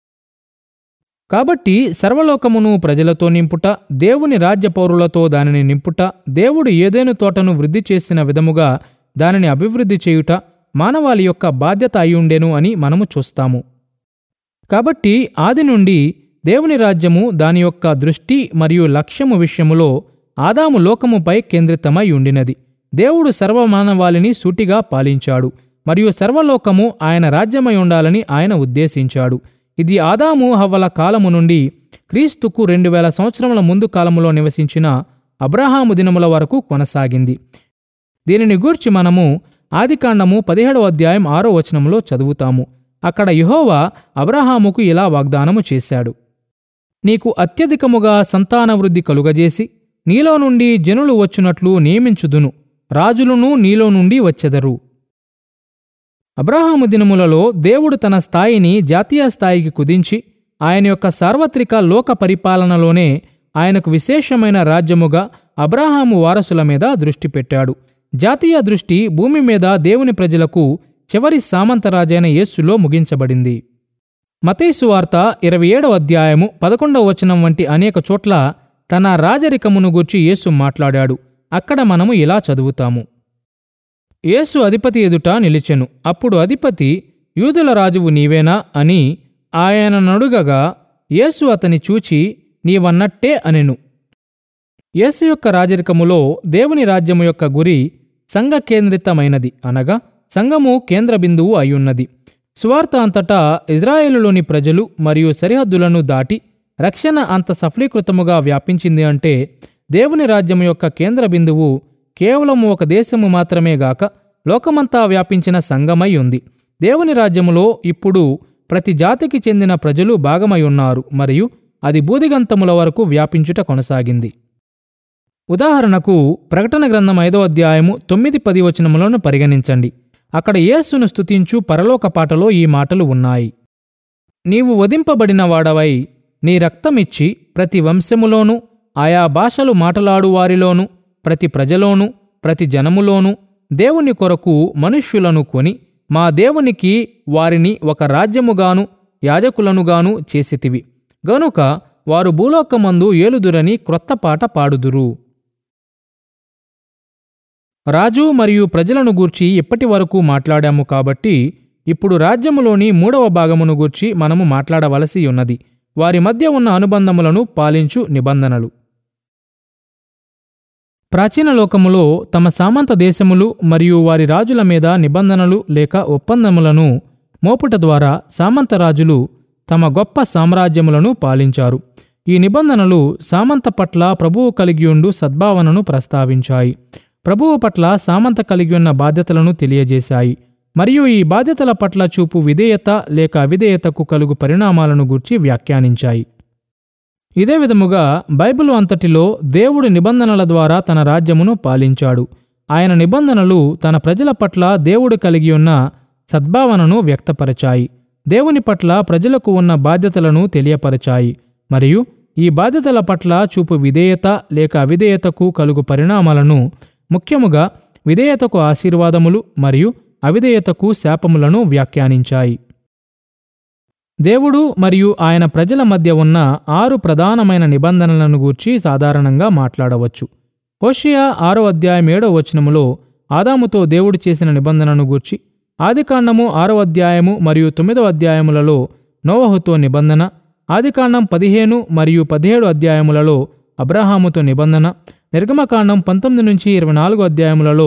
కాబట్టి సర్వలోకమును ప్రజలతో నింపుట దేవుని రాజ్య పౌరులతో దానిని నింపుట దేవుడు ఏదైనా తోటను వృద్ధి చేసిన విధముగా దానిని అభివృద్ధి చేయుట మానవాళి యొక్క బాధ్యత అయ్యుండెను అని మనము చూస్తాము కాబట్టి ఆది నుండి దేవుని రాజ్యము దాని యొక్క దృష్టి మరియు లక్ష్యము విషయములో ఆదాము లోకముపై కేంద్రితమై ఉండినది దేవుడు సర్వమానవాళిని సూటిగా పాలించాడు మరియు సర్వలోకము ఆయన రాజ్యమై ఉండాలని ఆయన ఉద్దేశించాడు ఇది ఆదాము హవ్వల కాలము నుండి క్రీస్తుకు రెండు వేల సంవత్సరముల ముందు కాలములో నివసించిన అబ్రహాము దినముల వరకు కొనసాగింది దీనిని గూర్చి మనము ఆదికాండము పదిహేడవ అధ్యాయం ఆరో వచనంలో చదువుతాము అక్కడ యెహోవా అబ్రహాముకు ఇలా వాగ్దానము చేశాడు నీకు అత్యధికముగా సంతానవృద్ధి కలుగజేసి నీలో నుండి జనులు వచ్చునట్లు నియమించుదును రాజులను నీలో నుండి వచ్చెదరు అబ్రహాము దినములలో దేవుడు తన స్థాయిని జాతీయ స్థాయికి కుదించి ఆయన యొక్క సార్వత్రిక లోక పరిపాలనలోనే ఆయనకు విశేషమైన రాజ్యముగా అబ్రహాము వారసుల మీద దృష్టి పెట్టాడు జాతీయ దృష్టి భూమి మీద దేవుని ప్రజలకు చివరి సామంతరాజైన యేస్సులో ముగించబడింది మతేసు వార్త ఇరవై ఏడవ అధ్యాయము పదకొండవ వచనం వంటి అనేక చోట్ల తన రాజరికమును గూర్చి యేసు మాట్లాడాడు అక్కడ మనము ఇలా చదువుతాము యేసు అధిపతి ఎదుట నిలిచెను అప్పుడు అధిపతి యూదుల రాజువు నీవేనా అని ఆయన నడుగగా యేసు అతని చూచి నీవన్నట్టే అనెను యేసు యొక్క రాజరికములో దేవుని రాజ్యము యొక్క గురి సంఘ కేంద్రితమైనది అనగా సంఘము కేంద్ర బిందువు అయ్యున్నది సువార్త అంతటా ఇజ్రాయేలులోని ప్రజలు మరియు సరిహద్దులను దాటి రక్షణ అంత సఫలీకృతముగా వ్యాపించింది అంటే దేవుని రాజ్యం యొక్క కేంద్ర బిందువు కేవలం ఒక దేశము మాత్రమే గాక లోకమంతా వ్యాపించిన సంఘమై ఉంది దేవుని రాజ్యములో ఇప్పుడు ప్రతి జాతికి చెందిన ప్రజలు భాగమై ఉన్నారు మరియు అది బూదిగంతముల వరకు వ్యాపించుట కొనసాగింది ఉదాహరణకు ప్రకటన గ్రంథం ఐదో అధ్యాయము తొమ్మిది పది వచనములను పరిగణించండి అక్కడ యేసును స్తుతించు పరలోక పాటలో ఈ మాటలు ఉన్నాయి నీవు వధింపబడిన వాడవై నీ రక్తమిచ్చి ప్రతి వంశములోనూ ఆయా భాషలు మాటలాడు వారిలోనూ ప్రతి ప్రజలోనూ ప్రతి జనములోనూ దేవుని కొరకు మనుష్యులను కొని మా దేవునికి వారిని ఒక రాజ్యముగాను యాజకులనుగాను చేసితివి గనుక వారు భూలోకమందు ఏలుదురని క్రొత్త పాట పాడుదురు రాజు మరియు ప్రజలను గూర్చి ఇప్పటి వరకు మాట్లాడాము కాబట్టి ఇప్పుడు రాజ్యములోని మూడవ భాగమును గూర్చి మనము మాట్లాడవలసి ఉన్నది వారి మధ్య ఉన్న అనుబంధములను పాలించు నిబంధనలు ప్రాచీన లోకములో తమ సామంత దేశములు మరియు వారి రాజుల మీద నిబంధనలు లేక ఒప్పందములను మోపుట ద్వారా సామంత రాజులు తమ గొప్ప సామ్రాజ్యములను పాలించారు ఈ నిబంధనలు సామంత పట్ల ప్రభువు కలిగియుండు సద్భావనను ప్రస్తావించాయి ప్రభువు పట్ల సామంత కలిగి ఉన్న బాధ్యతలను తెలియజేశాయి మరియు ఈ బాధ్యతల పట్ల చూపు విధేయత లేక అవిధేయతకు కలుగు పరిణామాలను గూర్చి వ్యాఖ్యానించాయి ఇదే విధముగా బైబిలు అంతటిలో దేవుడి నిబంధనల ద్వారా తన రాజ్యమును పాలించాడు ఆయన నిబంధనలు తన ప్రజల పట్ల దేవుడు కలిగి ఉన్న సద్భావనను వ్యక్తపరచాయి దేవుని పట్ల ప్రజలకు ఉన్న బాధ్యతలను తెలియపరచాయి మరియు ఈ బాధ్యతల పట్ల చూపు విధేయత లేక అవిధేయతకు కలుగు పరిణామాలను ముఖ్యముగా విధేయతకు ఆశీర్వాదములు మరియు అవిధేయతకు శాపములను వ్యాఖ్యానించాయి దేవుడు మరియు ఆయన ప్రజల మధ్య ఉన్న ఆరు ప్రధానమైన నిబంధనలను గూర్చి సాధారణంగా మాట్లాడవచ్చు హోషియా ఆరో అధ్యాయం ఏడో వచనములో ఆదాముతో దేవుడు చేసిన నిబంధనను గూర్చి ఆదికాండము ఆరో అధ్యాయము మరియు తొమ్మిదవ అధ్యాయములలో నోవహుతో నిబంధన ఆదికాండం పదిహేను మరియు పదిహేడు అధ్యాయములలో అబ్రహాముతో నిబంధన నిర్గమకాండం పంతొమ్మిది నుంచి ఇరవై నాలుగు అధ్యాయములలో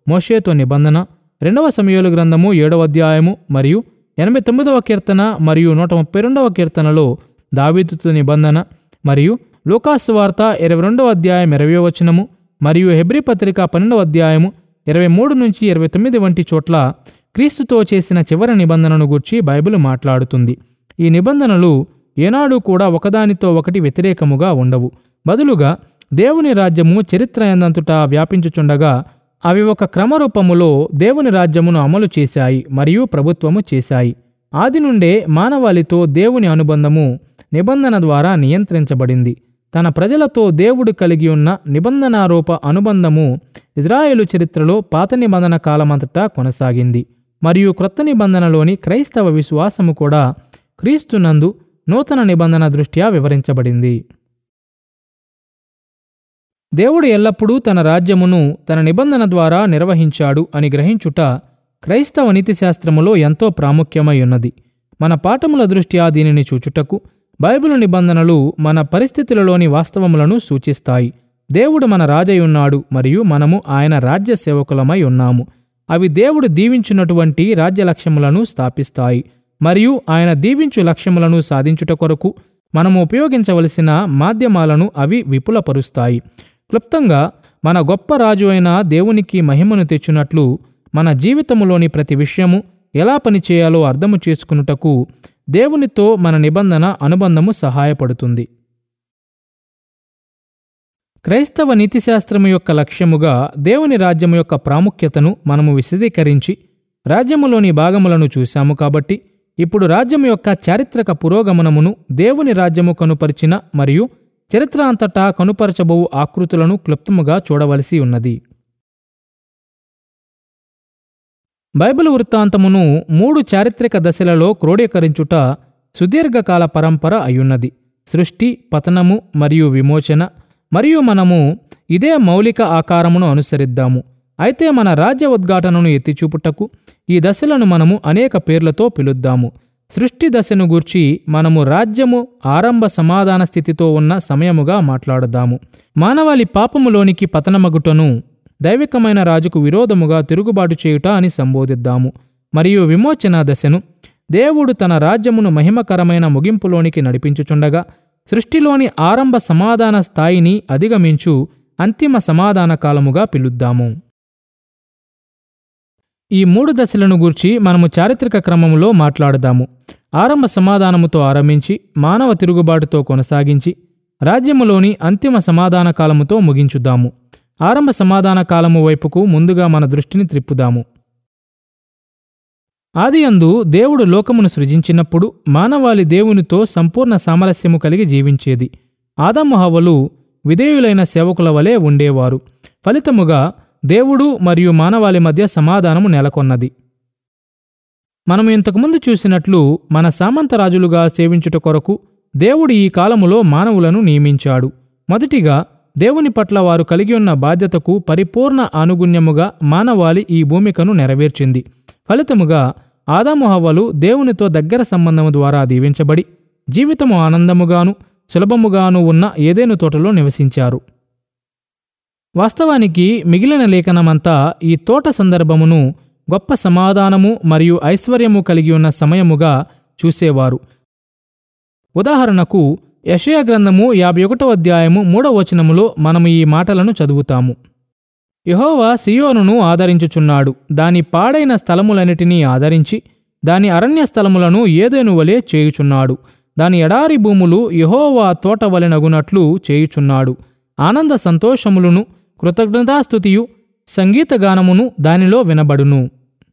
మోషేతో నిబంధన రెండవ సమయాలు గ్రంథము ఏడవ అధ్యాయము మరియు ఎనభై తొమ్మిదవ కీర్తన మరియు నూట ముప్పై రెండవ కీర్తనలో దావీదుతో నిబంధన మరియు లూకాసు వార్త ఇరవై రెండవ అధ్యాయం ఇరవై వచనము మరియు హెబ్రి పత్రిక పన్నెండవ అధ్యాయము ఇరవై మూడు నుంచి ఇరవై తొమ్మిది వంటి చోట్ల క్రీస్తుతో చేసిన చివరి నిబంధనను గూర్చి బైబిల్ మాట్లాడుతుంది ఈ నిబంధనలు ఏనాడు కూడా ఒకదానితో ఒకటి వ్యతిరేకముగా ఉండవు బదులుగా దేవుని రాజ్యము చరిత్ర ఎందంతటా వ్యాపించుచుండగా అవి ఒక క్రమరూపములో దేవుని రాజ్యమును అమలు చేశాయి మరియు ప్రభుత్వము చేశాయి ఆది నుండే మానవాళితో దేవుని అనుబంధము నిబంధన ద్వారా నియంత్రించబడింది తన ప్రజలతో దేవుడు కలిగి ఉన్న నిబంధనారూప అనుబంధము ఇజ్రాయేలు చరిత్రలో పాత నిబంధన కాలమంతటా కొనసాగింది మరియు క్రొత్త నిబంధనలోని క్రైస్తవ విశ్వాసము కూడా క్రీస్తునందు నూతన నిబంధన దృష్ట్యా వివరించబడింది దేవుడు ఎల్లప్పుడూ తన రాజ్యమును తన నిబంధన ద్వారా నిర్వహించాడు అని గ్రహించుట క్రైస్తవ నీతిశాస్త్రములో ఎంతో ప్రాముఖ్యమై ఉన్నది మన పాఠముల దృష్ట్యా దీనిని చూచుటకు బైబిల్ నిబంధనలు మన పరిస్థితులలోని వాస్తవములను సూచిస్తాయి దేవుడు మన రాజయున్నాడు మరియు మనము ఆయన రాజ్య సేవకులమై ఉన్నాము అవి దేవుడు దీవించినటువంటి రాజ్య లక్ష్యములను స్థాపిస్తాయి మరియు ఆయన దీవించు లక్ష్యములను సాధించుట కొరకు మనము ఉపయోగించవలసిన మాధ్యమాలను అవి విపులపరుస్తాయి క్లుప్తంగా మన గొప్ప రాజు అయిన దేవునికి మహిమను తెచ్చునట్లు మన జీవితములోని ప్రతి విషయము ఎలా పనిచేయాలో అర్థము చేసుకునుటకు దేవునితో మన నిబంధన అనుబంధము సహాయపడుతుంది క్రైస్తవ నీతిశాస్త్రము యొక్క లక్ష్యముగా దేవుని రాజ్యము యొక్క ప్రాముఖ్యతను మనము విశదీకరించి రాజ్యములోని భాగములను చూశాము కాబట్టి ఇప్పుడు రాజ్యము యొక్క చారిత్రక పురోగమనమును దేవుని రాజ్యము కనుపరిచిన మరియు చరిత్ర అంతటా కనుపరచబోవు ఆకృతులను క్లుప్తముగా చూడవలసి ఉన్నది బైబిల్ వృత్తాంతమును మూడు చారిత్రక దశలలో క్రోడీకరించుట సుదీర్ఘకాల పరంపర అయ్యున్నది సృష్టి పతనము మరియు విమోచన మరియు మనము ఇదే మౌలిక ఆకారమును అనుసరిద్దాము అయితే మన రాజ్య ఉద్ఘాటనను ఎత్తిచూపుటకు ఈ దశలను మనము అనేక పేర్లతో పిలుద్దాము సృష్టి దశను గూర్చి మనము రాజ్యము ఆరంభ సమాధాన స్థితితో ఉన్న సమయముగా మాట్లాడదాము మానవాళి పాపములోనికి పతనమగుటను దైవికమైన రాజుకు విరోధముగా తిరుగుబాటు చేయుట అని సంబోధిద్దాము మరియు విమోచన దశను దేవుడు తన రాజ్యమును మహిమకరమైన ముగింపులోనికి నడిపించుచుండగా సృష్టిలోని ఆరంభ సమాధాన స్థాయిని అధిగమించు అంతిమ సమాధాన కాలముగా పిలుద్దాము ఈ మూడు దశలను గూర్చి మనము చారిత్రక క్రమములో మాట్లాడదాము ఆరంభ సమాధానముతో ఆరంభించి మానవ తిరుగుబాటుతో కొనసాగించి రాజ్యములోని అంతిమ సమాధాన కాలముతో ముగించుదాము ఆరంభ సమాధాన కాలము వైపుకు ముందుగా మన దృష్టిని త్రిప్పుదాము ఆదియందు దేవుడు లోకమును సృజించినప్పుడు మానవాళి దేవునితో సంపూర్ణ సామరస్యము కలిగి జీవించేది ఆదాము హవ్వలు విధేయులైన సేవకుల వలె ఉండేవారు ఫలితముగా దేవుడు మరియు మానవాళి మధ్య సమాధానము నెలకొన్నది మనము ఇంతకుముందు చూసినట్లు మన సామంతరాజులుగా సేవించుట కొరకు దేవుడు ఈ కాలములో మానవులను నియమించాడు మొదటిగా దేవుని పట్ల వారు కలిగి ఉన్న బాధ్యతకు పరిపూర్ణ ఆనుగుణ్యముగా మానవాళి ఈ భూమికను నెరవేర్చింది ఫలితముగా ఆదాము హవ్వలు దేవునితో దగ్గర సంబంధము ద్వారా దీవించబడి జీవితము ఆనందముగాను సులభముగాను ఉన్న ఏదేను తోటలో నివసించారు వాస్తవానికి మిగిలిన లేఖనమంతా ఈ తోట సందర్భమును గొప్ప సమాధానము మరియు ఐశ్వర్యము కలిగి ఉన్న సమయముగా చూసేవారు ఉదాహరణకు యషయా గ్రంథము యాభై ఒకటో అధ్యాయము మూడవ వచనములో మనము ఈ మాటలను చదువుతాము యహోవా సియోనును ఆదరించుచున్నాడు దాని పాడైన స్థలములన్నిటినీ ఆదరించి దాని అరణ్య స్థలములను ఏదేను వలె చేయుచున్నాడు దాని ఎడారి భూములు యహోవా తోట వలెనగునట్లు చేయుచున్నాడు ఆనంద సంతోషములను కృతజ్ఞతాస్థుతియు సంగీతగానమును దానిలో వినబడును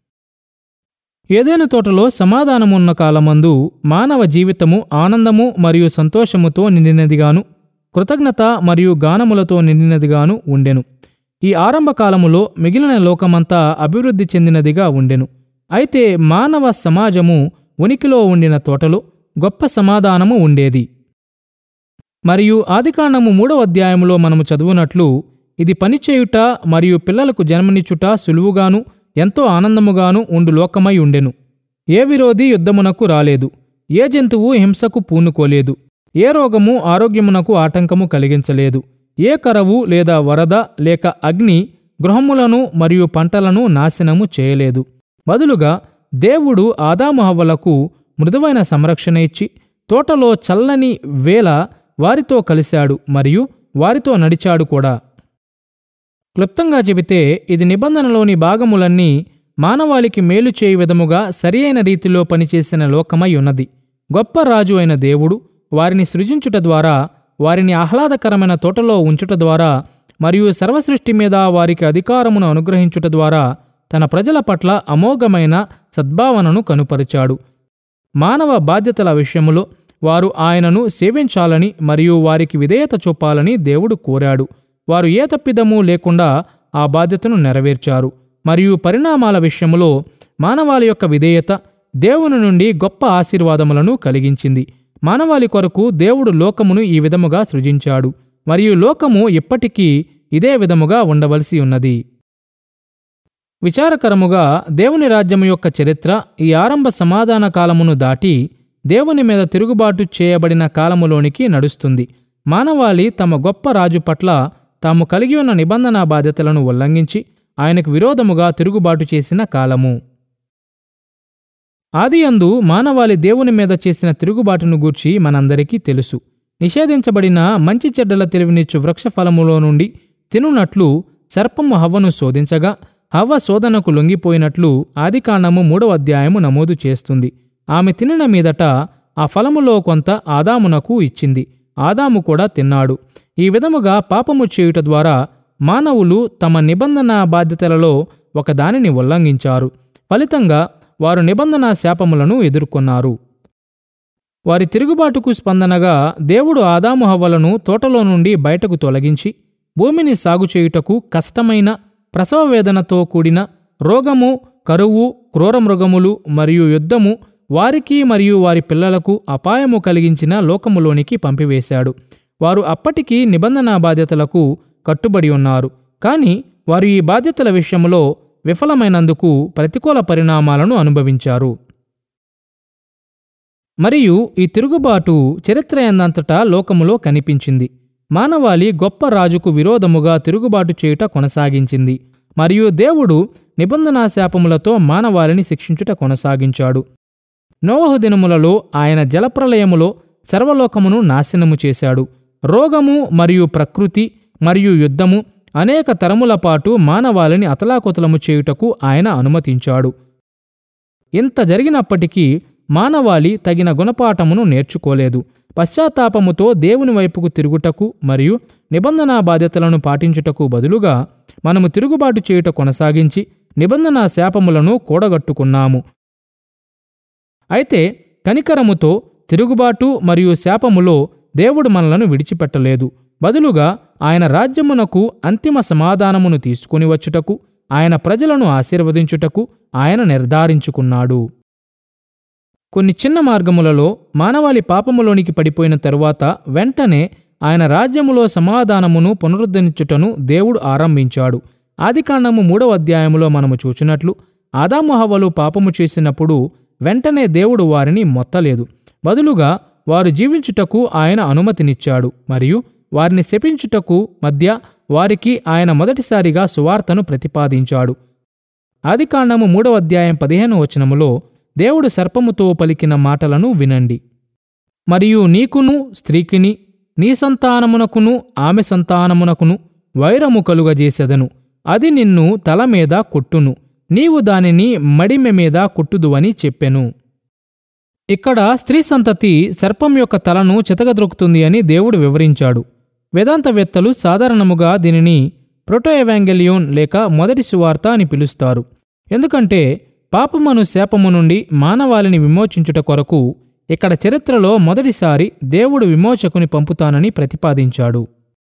ఏదేను తోటలో సమాధానమున్న కాలమందు మానవ జీవితము ఆనందము మరియు సంతోషముతో నిండినదిగాను కృతజ్ఞత మరియు గానములతో నిండినదిగాను ఉండెను ఈ ఆరంభ కాలములో మిగిలిన లోకమంతా అభివృద్ధి చెందినదిగా ఉండెను అయితే మానవ సమాజము ఉనికిలో ఉండిన తోటలో గొప్ప సమాధానము ఉండేది మరియు ఆదికాండము మూడవ అధ్యాయములో మనము చదువునట్లు ఇది పనిచేయుట మరియు పిల్లలకు జన్మనిచ్చుట సులువుగాను ఎంతో ఆనందముగాను ఉండు లోకమై ఉండెను ఏ విరోధి యుద్ధమునకు రాలేదు ఏ జంతువు హింసకు పూనుకోలేదు ఏ రోగము ఆరోగ్యమునకు ఆటంకము కలిగించలేదు ఏ కరవు లేదా వరద లేక అగ్ని గృహములను మరియు పంటలను నాశనము చేయలేదు బదులుగా దేవుడు ఆదాము హవ్వలకు మృదువైన సంరక్షణ ఇచ్చి తోటలో చల్లని వేళ వారితో కలిశాడు మరియు వారితో నడిచాడు కూడా క్లుప్తంగా చెబితే ఇది నిబంధనలోని భాగములన్నీ మానవాళికి మేలు చేయి విధముగా సరియైన రీతిలో పనిచేసిన లోకమై ఉన్నది గొప్ప రాజు అయిన దేవుడు వారిని సృజించుట ద్వారా వారిని ఆహ్లాదకరమైన తోటలో ఉంచుట ద్వారా మరియు సర్వసృష్టి మీద వారికి అధికారమును అనుగ్రహించుట ద్వారా తన ప్రజల పట్ల అమోఘమైన సద్భావనను కనుపరిచాడు మానవ బాధ్యతల విషయములో వారు ఆయనను సేవించాలని మరియు వారికి విధేయత చూపాలని దేవుడు కోరాడు వారు ఏ తప్పిదము లేకుండా ఆ బాధ్యతను నెరవేర్చారు మరియు పరిణామాల విషయములో మానవాళి యొక్క విధేయత దేవుని నుండి గొప్ప ఆశీర్వాదములను కలిగించింది మానవాళి కొరకు దేవుడు లోకమును ఈ విధముగా సృజించాడు మరియు లోకము ఇప్పటికీ ఇదే విధముగా ఉండవలసి ఉన్నది విచారకరముగా దేవుని రాజ్యము యొక్క చరిత్ర ఈ ఆరంభ సమాధాన కాలమును దాటి దేవుని మీద తిరుగుబాటు చేయబడిన కాలములోనికి నడుస్తుంది మానవాళి తమ గొప్ప రాజు పట్ల తాము కలిగి ఉన్న నిబంధన బాధ్యతలను ఉల్లంఘించి ఆయనకు విరోధముగా తిరుగుబాటు చేసిన కాలము ఆదియందు మానవాళి దేవుని మీద చేసిన తిరుగుబాటును గూర్చి మనందరికీ తెలుసు నిషేధించబడిన మంచి చెడ్డల తెలివినిచ్చు వృక్షఫలములో నుండి తినునట్లు సర్పము హవ్వను శోధించగా హవ్వ శోధనకు లొంగిపోయినట్లు ఆదికాండము మూడవ అధ్యాయము నమోదు చేస్తుంది ఆమె తినిన మీదట ఆ ఫలములో కొంత ఆదామునకు ఇచ్చింది ఆదాము కూడా తిన్నాడు ఈ విధముగా పాపము చేయుట ద్వారా మానవులు తమ నిబంధన బాధ్యతలలో ఒకదానిని ఉల్లంఘించారు ఫలితంగా వారు నిబంధన శాపములను ఎదుర్కొన్నారు వారి తిరుగుబాటుకు స్పందనగా దేవుడు ఆదాము హవ్వలను తోటలో నుండి బయటకు తొలగించి భూమిని సాగు చేయుటకు కష్టమైన ప్రసవ వేదనతో కూడిన రోగము కరువు క్రూరమృగములు మరియు యుద్ధము వారికి మరియు వారి పిల్లలకు అపాయము కలిగించిన లోకములోనికి పంపివేశాడు వారు అప్పటికీ నిబంధన బాధ్యతలకు కట్టుబడి ఉన్నారు కానీ వారు ఈ బాధ్యతల విషయంలో విఫలమైనందుకు ప్రతికూల పరిణామాలను అనుభవించారు మరియు ఈ తిరుగుబాటు చరిత్ర ఎందంతటా లోకములో కనిపించింది మానవాళి గొప్ప రాజుకు విరోధముగా తిరుగుబాటు చేయుట కొనసాగించింది మరియు దేవుడు నిబంధనా శాపములతో మానవాళిని శిక్షించుట కొనసాగించాడు నోవహు దినములలో ఆయన జలప్రలయములో సర్వలోకమును నాశనము చేశాడు రోగము మరియు ప్రకృతి మరియు యుద్ధము అనేక తరముల పాటు మానవాళిని అతలాకుతలము చేయుటకు ఆయన అనుమతించాడు ఇంత జరిగినప్పటికీ మానవాళి తగిన గుణపాఠమును నేర్చుకోలేదు పశ్చాత్తాపముతో దేవుని వైపుకు తిరుగుటకు మరియు నిబంధనా బాధ్యతలను పాటించుటకు బదులుగా మనము తిరుగుబాటు చేయుట కొనసాగించి నిబంధనా శాపములను కూడగట్టుకున్నాము అయితే కనికరముతో తిరుగుబాటు మరియు శాపములో దేవుడు మనలను విడిచిపెట్టలేదు బదులుగా ఆయన రాజ్యమునకు అంతిమ సమాధానమును తీసుకుని వచ్చుటకు ఆయన ప్రజలను ఆశీర్వదించుటకు ఆయన నిర్ధారించుకున్నాడు కొన్ని చిన్న మార్గములలో మానవాళి పాపములోనికి పడిపోయిన తరువాత వెంటనే ఆయన రాజ్యములో సమాధానమును పునరుద్ధరించుటను దేవుడు ఆరంభించాడు ఆదికాండము మూడవ అధ్యాయములో మనము చూచినట్లు ఆదాము హవ్వలు పాపము చేసినప్పుడు వెంటనే దేవుడు వారిని మొత్తలేదు బదులుగా వారు జీవించుటకు ఆయన అనుమతినిచ్చాడు మరియు వారిని శపించుటకు మధ్య వారికి ఆయన మొదటిసారిగా సువార్తను ప్రతిపాదించాడు ఆదికాండము మూడవ అధ్యాయం పదిహేను వచనములో దేవుడు సర్పముతో పలికిన మాటలను వినండి మరియు నీకును స్త్రీకిని నీ సంతానమునకును ఆమె సంతానమునకును వైరము కలుగజేసెదను అది నిన్ను తల మీద కొట్టును నీవు దానిని మడిమె మీద కొట్టుదువని చెప్పెను ఇక్కడ స్త్రీ సంతతి సర్పం యొక్క తలను చితగద్రొక్కుతుంది అని దేవుడు వివరించాడు వేదాంతవేత్తలు సాధారణముగా దీనిని ప్రొటో ఎవాంగెలియోన్ లేక మొదటి సువార్త అని పిలుస్తారు ఎందుకంటే పాపమను శాపము నుండి మానవాళిని విమోచించుట కొరకు ఇక్కడ చరిత్రలో మొదటిసారి దేవుడు విమోచకుని పంపుతానని ప్రతిపాదించాడు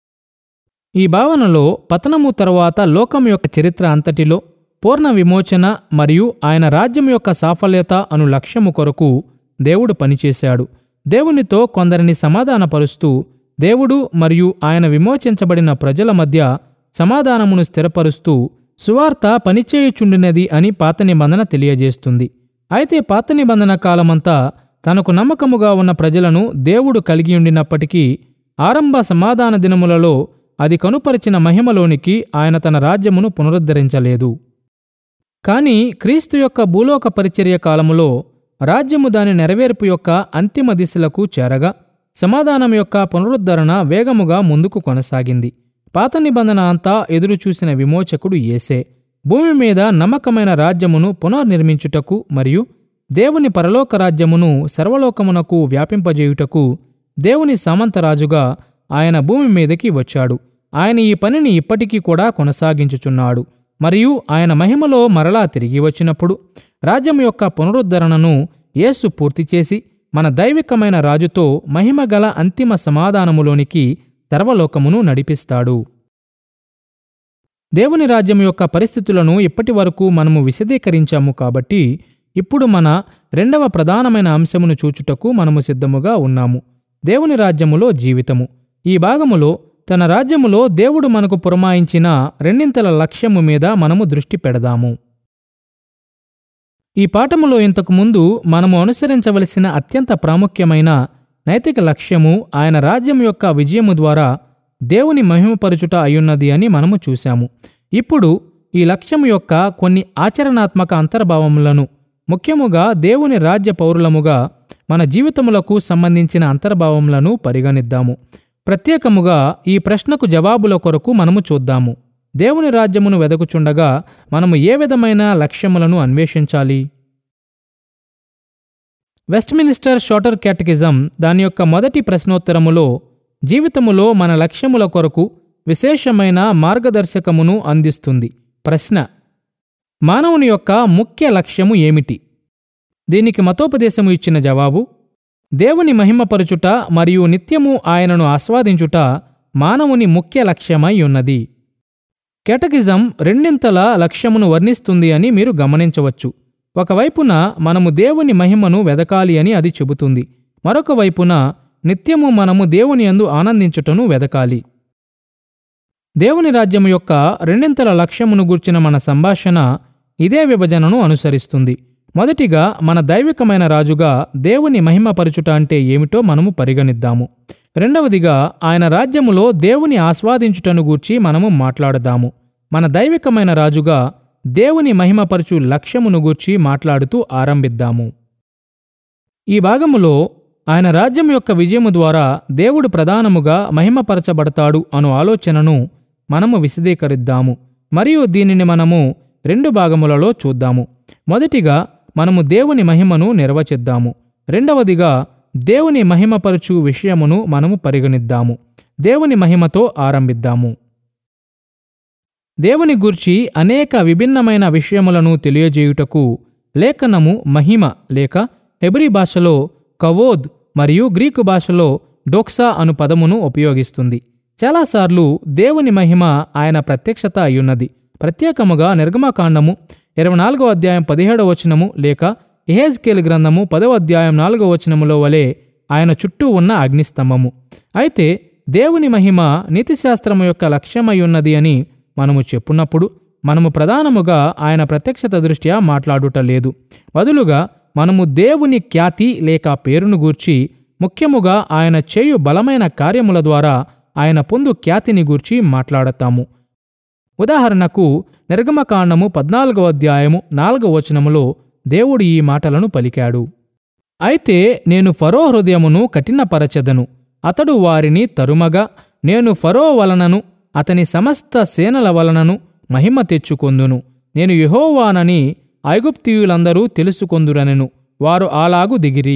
ఈ భావనలో పతనము తరువాత లోకం యొక్క చరిత్ర అంతటిలో పూర్ణ విమోచన మరియు ఆయన రాజ్యం యొక్క సాఫల్యత అను లక్ష్యము కొరకు దేవుడు పనిచేశాడు దేవునితో కొందరిని సమాధానపరుస్తూ దేవుడు మరియు ఆయన విమోచించబడిన ప్రజల మధ్య సమాధానమును స్థిరపరుస్తూ సువార్త పనిచేయుచుండినది అని పాత నిబంధన తెలియజేస్తుంది అయితే పాత నిబంధన కాలమంతా తనకు నమ్మకముగా ఉన్న ప్రజలను దేవుడు కలిగి ఉండినప్పటికీ ఆరంభ సమాధాన దినములలో అది కనుపరిచిన మహిమలోనికి ఆయన తన రాజ్యమును పునరుద్ధరించలేదు కాని క్రీస్తు యొక్క భూలోక పరిచర్య కాలములో రాజ్యము దాని నెరవేర్పు యొక్క అంతిమ దిశలకు చేరగా సమాధానం యొక్క పునరుద్ధరణ వేగముగా ముందుకు కొనసాగింది పాత నిబంధన అంతా ఎదురుచూసిన విమోచకుడు యేసే భూమి మీద నమ్మకమైన రాజ్యమును పునర్నిర్మించుటకు మరియు దేవుని పరలోక రాజ్యమును సర్వలోకమునకు వ్యాపింపజేయుటకు దేవుని సామంతరాజుగా ఆయన భూమి మీదకి వచ్చాడు ఆయన ఈ పనిని ఇప్పటికీ కూడా కొనసాగించుచున్నాడు మరియు ఆయన మహిమలో మరలా తిరిగి వచ్చినప్పుడు రాజ్యం యొక్క పునరుద్ధరణను యేసు పూర్తి చేసి మన దైవికమైన రాజుతో మహిమగల అంతిమ సమాధానములోనికి సర్వలోకమును నడిపిస్తాడు దేవుని రాజ్యం యొక్క పరిస్థితులను ఇప్పటి వరకు మనము విశదీకరించాము కాబట్టి ఇప్పుడు మన రెండవ ప్రధానమైన అంశమును చూచుటకు మనము సిద్ధముగా ఉన్నాము దేవుని రాజ్యములో జీవితము ఈ భాగములో తన రాజ్యములో దేవుడు మనకు పురమాయించిన రెండింతల లక్ష్యము మీద మనము దృష్టి పెడదాము ఈ పాఠములో ఇంతకు ముందు మనము అనుసరించవలసిన అత్యంత ప్రాముఖ్యమైన నైతిక లక్ష్యము ఆయన రాజ్యం యొక్క విజయము ద్వారా దేవుని మహిమపరుచుట అయ్యున్నది అని మనము చూశాము ఇప్పుడు ఈ లక్ష్యం యొక్క కొన్ని ఆచరణాత్మక అంతర్భావములను ముఖ్యముగా దేవుని రాజ్య పౌరులముగా మన జీవితములకు సంబంధించిన అంతర్భావములను పరిగణిద్దాము ప్రత్యేకముగా ఈ ప్రశ్నకు జవాబుల కొరకు మనము చూద్దాము దేవుని రాజ్యమును వెదకుచుండగా మనము ఏ విధమైన లక్ష్యములను అన్వేషించాలి వెస్ట్మినిస్టర్ షార్టర్ క్యాటకిజం దాని యొక్క మొదటి ప్రశ్నోత్తరములో జీవితములో మన లక్ష్యముల కొరకు విశేషమైన మార్గదర్శకమును అందిస్తుంది ప్రశ్న మానవుని యొక్క ముఖ్య లక్ష్యము ఏమిటి దీనికి మతోపదేశము ఇచ్చిన జవాబు దేవుని మహిమపరుచుట మరియు నిత్యము ఆయనను ఆస్వాదించుట మానవుని ముఖ్య లక్ష్యమై ఉన్నది కెటగిజం రెండింతల లక్ష్యమును వర్ణిస్తుంది అని మీరు గమనించవచ్చు ఒకవైపున మనము దేవుని మహిమను వెదకాలి అని అది చెబుతుంది మరొక వైపున నిత్యము మనము దేవుని యందు ఆనందించుటను వెదకాలి దేవుని రాజ్యము యొక్క రెండింతల లక్ష్యమును గూర్చిన మన సంభాషణ ఇదే విభజనను అనుసరిస్తుంది మొదటిగా మన దైవికమైన రాజుగా దేవుని మహిమపరచుట అంటే ఏమిటో మనము పరిగణిద్దాము రెండవదిగా ఆయన రాజ్యములో దేవుని ఆస్వాదించుటను గూర్చి మనము మాట్లాడదాము మన దైవికమైన రాజుగా దేవుని మహిమపరచు లక్ష్యమును గూర్చి మాట్లాడుతూ ఆరంభిద్దాము ఈ భాగములో ఆయన రాజ్యం యొక్క విజయము ద్వారా దేవుడు ప్రధానముగా మహిమపరచబడతాడు అను ఆలోచనను మనము విశదీకరిద్దాము మరియు దీనిని మనము రెండు భాగములలో చూద్దాము మొదటిగా మనము దేవుని మహిమను నిర్వచిద్దాము రెండవదిగా దేవుని మహిమపరచు విషయమును మనము పరిగణిద్దాము దేవుని మహిమతో ఆరంభిద్దాము దేవుని గూర్చి అనేక విభిన్నమైన విషయములను తెలియజేయుటకు లేఖనము మహిమ లేక హెబ్రీ భాషలో కవోద్ మరియు గ్రీకు భాషలో డోక్సా అను పదమును ఉపయోగిస్తుంది చాలాసార్లు దేవుని మహిమ ఆయన ప్రత్యక్షత అయ్యున్నది ప్రత్యేకముగా నిర్గమకాండము ఇరవై నాలుగో అధ్యాయం పదిహేడవ వచనము లేక ఎహెజ్కేల్ గ్రంథము పదవ అధ్యాయం నాలుగవ వచనములో వలె ఆయన చుట్టూ ఉన్న అగ్నిస్తంభము అయితే దేవుని మహిమ నీతిశాస్త్రము యొక్క లక్ష్యమై ఉన్నది అని మనము చెప్పున్నప్పుడు మనము ప్రధానముగా ఆయన ప్రత్యక్షత దృష్ట్యా మాట్లాడుట లేదు బదులుగా మనము దేవుని ఖ్యాతి లేక పేరును గూర్చి ముఖ్యముగా ఆయన చేయు బలమైన కార్యముల ద్వారా ఆయన పొందు ఖ్యాతిని గూర్చి మాట్లాడతాము ఉదాహరణకు నిర్గమకాండము పద్నాలుగవ అధ్యాయము నాలుగవ వచనములో దేవుడు ఈ మాటలను పలికాడు అయితే నేను ఫరో హృదయమును కఠినపరచెదను అతడు వారిని తరుమగా నేను ఫరో వలనను అతని సమస్త సేనల వలనను మహిమ తెచ్చుకొందును నేను యెహోవానని ఐగుప్తీయులందరూ తెలుసుకొందురనెను వారు అలాగు దిగిరి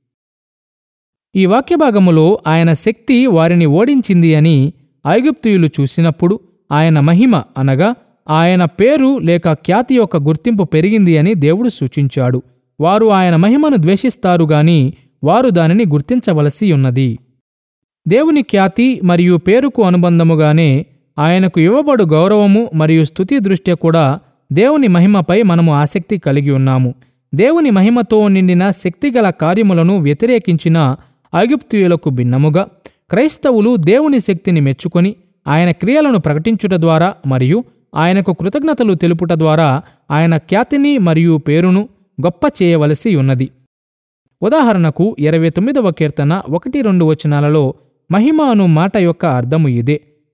ఈ వాక్యభాగములో ఆయన శక్తి వారిని ఓడించింది అని ఐగుప్తీయులు చూసినప్పుడు ఆయన మహిమ అనగా ఆయన పేరు లేక ఖ్యాతి యొక్క గుర్తింపు పెరిగింది అని దేవుడు సూచించాడు వారు ఆయన మహిమను ద్వేషిస్తారు గాని వారు దానిని గుర్తించవలసి ఉన్నది దేవుని ఖ్యాతి మరియు పేరుకు అనుబంధముగానే ఆయనకు ఇవ్వబడు గౌరవము మరియు స్థుతి దృష్ట్యా కూడా దేవుని మహిమపై మనము ఆసక్తి కలిగి ఉన్నాము దేవుని మహిమతో నిండిన శక్తిగల కార్యములను వ్యతిరేకించిన ఐగుప్తీయులకు భిన్నముగా క్రైస్తవులు దేవుని శక్తిని మెచ్చుకొని ఆయన క్రియలను ప్రకటించుట ద్వారా మరియు ఆయనకు కృతజ్ఞతలు తెలుపుట ద్వారా ఆయన ఖ్యాతిని మరియు పేరును గొప్ప చేయవలసి ఉన్నది ఉదాహరణకు ఇరవై తొమ్మిదవ కీర్తన ఒకటి రెండు వచనాలలో మహిమ అను మాట యొక్క అర్థము ఇదే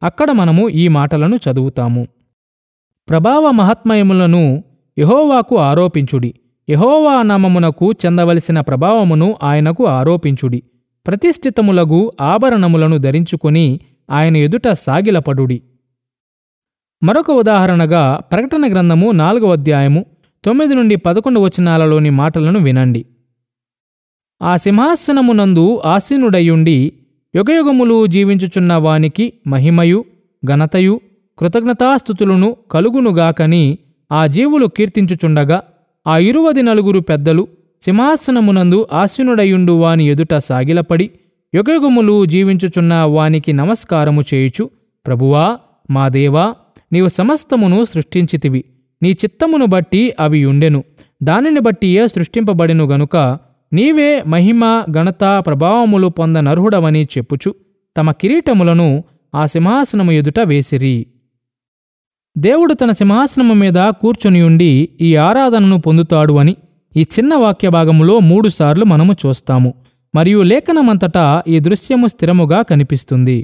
అక్కడ మనము ఈ మాటలను చదువుతాము ప్రభావ మహాత్మయములను యహోవాకు ఆరోపించుడి యహోవా నామమునకు చెందవలసిన ప్రభావమును ఆయనకు ఆరోపించుడి ప్రతిష్ఠితములగు ఆభరణములను ధరించుకొని ఆయన ఎదుట సాగిలపడుడి మరొక ఉదాహరణగా ప్రకటన గ్రంథము నాలుగవ అధ్యాయము తొమ్మిది నుండి పదకొండు వచనాలలోని మాటలను వినండి ఆ సింహాసనమునందు ఆసీనుడయుండి యుగయుగములు జీవించుచున్న వానికి మహిమయు ఘనతయు కృతజ్ఞతాస్థుతులను కలుగునుగాకని ఆ జీవులు కీర్తించుచుండగా ఆ ఇరువది నలుగురు పెద్దలు సింహాసనమునందు ఆసీనుడయుండు వాని ఎదుట సాగిలపడి యుగయుగములు జీవించుచున్న వానికి నమస్కారము చేయుచు ప్రభువా మా దేవా నీవు సమస్తమును సృష్టించితివి నీ చిత్తమును బట్టి అవి ఉండెను దానిని బట్టియే సృష్టింపబడిను గనుక నీవే మహిమ ఘనత ప్రభావములు పొందనర్హుడవని చెప్పుచు తమ కిరీటములను ఆ సింహాసనము ఎదుట వేసిరి దేవుడు తన సింహాసనము మీద కూర్చుని ఉండి ఈ ఆరాధనను పొందుతాడు అని ఈ చిన్న వాక్య భాగములో మూడుసార్లు మనము చూస్తాము మరియు లేఖనమంతటా ఈ దృశ్యము స్థిరముగా కనిపిస్తుంది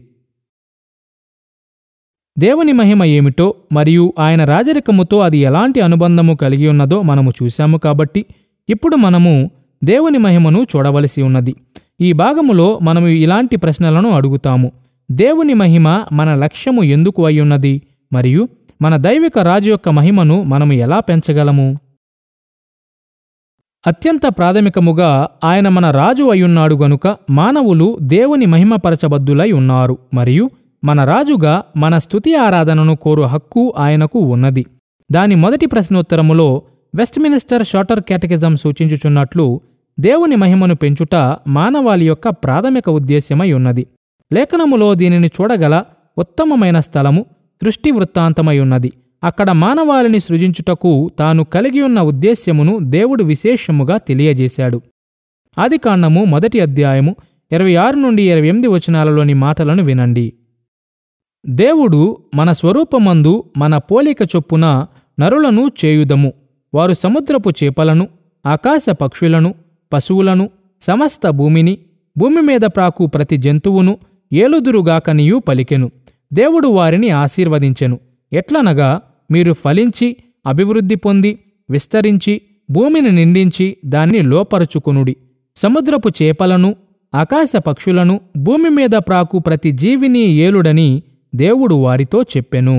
దేవుని మహిమ ఏమిటో మరియు ఆయన రాజరికముతో అది ఎలాంటి అనుబంధము కలిగి ఉన్నదో మనము చూశాము కాబట్టి ఇప్పుడు మనము దేవుని మహిమను చూడవలసి ఉన్నది ఈ భాగములో మనము ఇలాంటి ప్రశ్నలను అడుగుతాము దేవుని మహిమ మన లక్ష్యము ఎందుకు అయ్యున్నది మరియు మన దైవిక రాజు యొక్క మహిమను మనము ఎలా పెంచగలము అత్యంత ప్రాథమికముగా ఆయన మన రాజు అయ్యున్నాడు గనుక మానవులు దేవుని మహిమపరచబద్దులై ఉన్నారు మరియు మన రాజుగా మన స్తుతి ఆరాధనను కోరు హక్కు ఆయనకు ఉన్నది దాని మొదటి ప్రశ్నోత్తరములో వెస్ట్మినిస్టర్ షార్టర్ కేటకిజం సూచించుచున్నట్లు దేవుని మహిమను పెంచుట మానవాళి యొక్క ప్రాథమిక ఉద్దేశ్యమై ఉన్నది లేఖనములో దీనిని చూడగల ఉత్తమమైన స్థలము సృష్టి వృత్తాంతమై ఉన్నది అక్కడ మానవాళిని సృజించుటకు తాను కలిగి ఉన్న ఉద్దేశ్యమును దేవుడు విశేషముగా తెలియజేశాడు ఆదికాండము మొదటి అధ్యాయము ఇరవై ఆరు నుండి ఇరవై ఎనిమిది వచనాలలోని మాటలను వినండి దేవుడు మన స్వరూపమందు మన పోలిక చొప్పున నరులను చేయుదము వారు సముద్రపు చేపలను ఆకాశ పక్షులను పశువులను సమస్త భూమిని భూమి మీద ప్రాకు ప్రతి జంతువును ఏలుదురుగాకనియూ పలికెను దేవుడు వారిని ఆశీర్వదించెను ఎట్లనగా మీరు ఫలించి అభివృద్ధి పొంది విస్తరించి భూమిని నిండించి దాన్ని లోపరుచుకొనుడి సముద్రపు చేపలను ఆకాశ పక్షులను భూమి మీద ప్రాకు ప్రతి జీవిని ఏలుడని దేవుడు వారితో చెప్పెను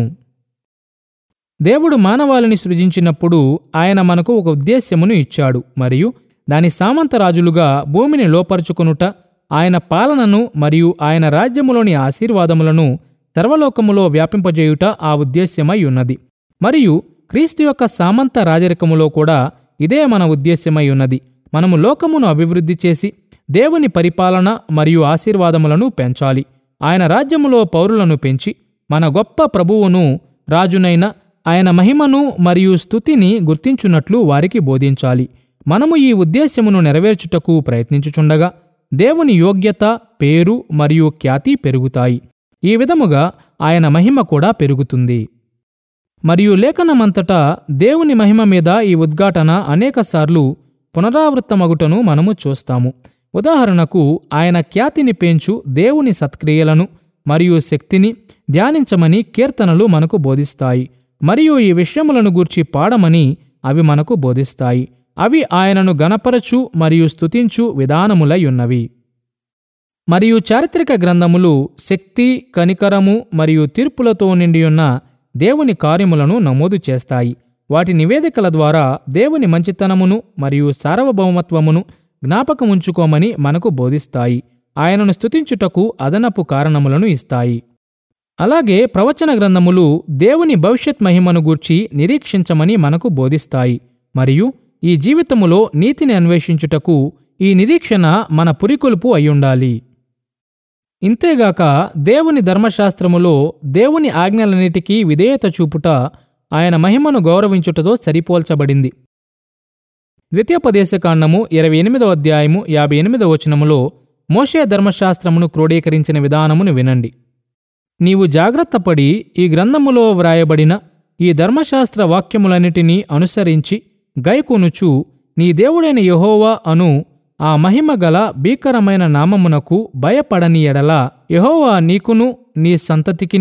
దేవుడు మానవాళిని సృజించినప్పుడు ఆయన మనకు ఒక ఉద్దేశ్యమును ఇచ్చాడు మరియు దాని సామంతరాజులుగా భూమిని లోపరుచుకొనుట ఆయన పాలనను మరియు ఆయన రాజ్యములోని ఆశీర్వాదములను సర్వలోకములో వ్యాపింపజేయుట ఆ ఉద్దేశ్యమై ఉన్నది మరియు క్రీస్తు యొక్క సామంత రాజరికములో కూడా ఇదే మన ఉద్దేశ్యమై ఉన్నది మనము లోకమును అభివృద్ధి చేసి దేవుని పరిపాలన మరియు ఆశీర్వాదములను పెంచాలి ఆయన రాజ్యములో పౌరులను పెంచి మన గొప్ప ప్రభువును రాజునైన ఆయన మహిమను మరియు స్థుతిని గుర్తించున్నట్లు వారికి బోధించాలి మనము ఈ ఉద్దేశ్యమును నెరవేర్చుటకు ప్రయత్నించుచుండగా దేవుని యోగ్యత పేరు మరియు ఖ్యాతి పెరుగుతాయి ఈ విధముగా ఆయన మహిమ కూడా పెరుగుతుంది మరియు లేఖనమంతటా దేవుని మహిమ మీద ఈ ఉద్ఘాటన అనేకసార్లు పునరావృత్తమగుటను మనము చూస్తాము ఉదాహరణకు ఆయన ఖ్యాతిని పెంచు దేవుని సత్క్రియలను మరియు శక్తిని ధ్యానించమని కీర్తనలు మనకు బోధిస్తాయి మరియు ఈ విషయములను గూర్చి పాడమని అవి మనకు బోధిస్తాయి అవి ఆయనను గణపరచు మరియు స్తుతించు విధానములై ఉన్నవి మరియు చారిత్రక గ్రంథములు శక్తి కనికరము మరియు తీర్పులతో నిండియున్న దేవుని కార్యములను నమోదు చేస్తాయి వాటి నివేదికల ద్వారా దేవుని మంచితనమును మరియు సార్వభౌమత్వమును జ్ఞాపకముంచుకోమని మనకు బోధిస్తాయి ఆయనను స్తుతించుటకు అదనపు కారణములను ఇస్తాయి అలాగే ప్రవచన గ్రంథములు దేవుని భవిష్యత్ మహిమను గూర్చి నిరీక్షించమని మనకు బోధిస్తాయి మరియు ఈ జీవితములో నీతిని అన్వేషించుటకు ఈ నిరీక్షణ మన పురికొల్పు అయ్యుండాలి ఇంతేగాక దేవుని ధర్మశాస్త్రములో దేవుని ఆజ్ఞలన్నిటికీ విధేయత చూపుట ఆయన మహిమను గౌరవించుటతో సరిపోల్చబడింది ద్వితీయోపదేశకాండము ఇరవై ఎనిమిదవ అధ్యాయము యాభై ఎనిమిదవ వచనములో మోషే ధర్మశాస్త్రమును క్రోడీకరించిన విధానమును వినండి నీవు జాగ్రత్తపడి ఈ గ్రంథములో వ్రాయబడిన ఈ ధర్మశాస్త్ర వాక్యములన్నిటినీ అనుసరించి గైకొనుచు నీ దేవుడైన యెహోవా అను ఆ మహిమ గల భీకరమైన నామమునకు భయపడని ఎడల యెహోవా నీకును నీ సంతతికిని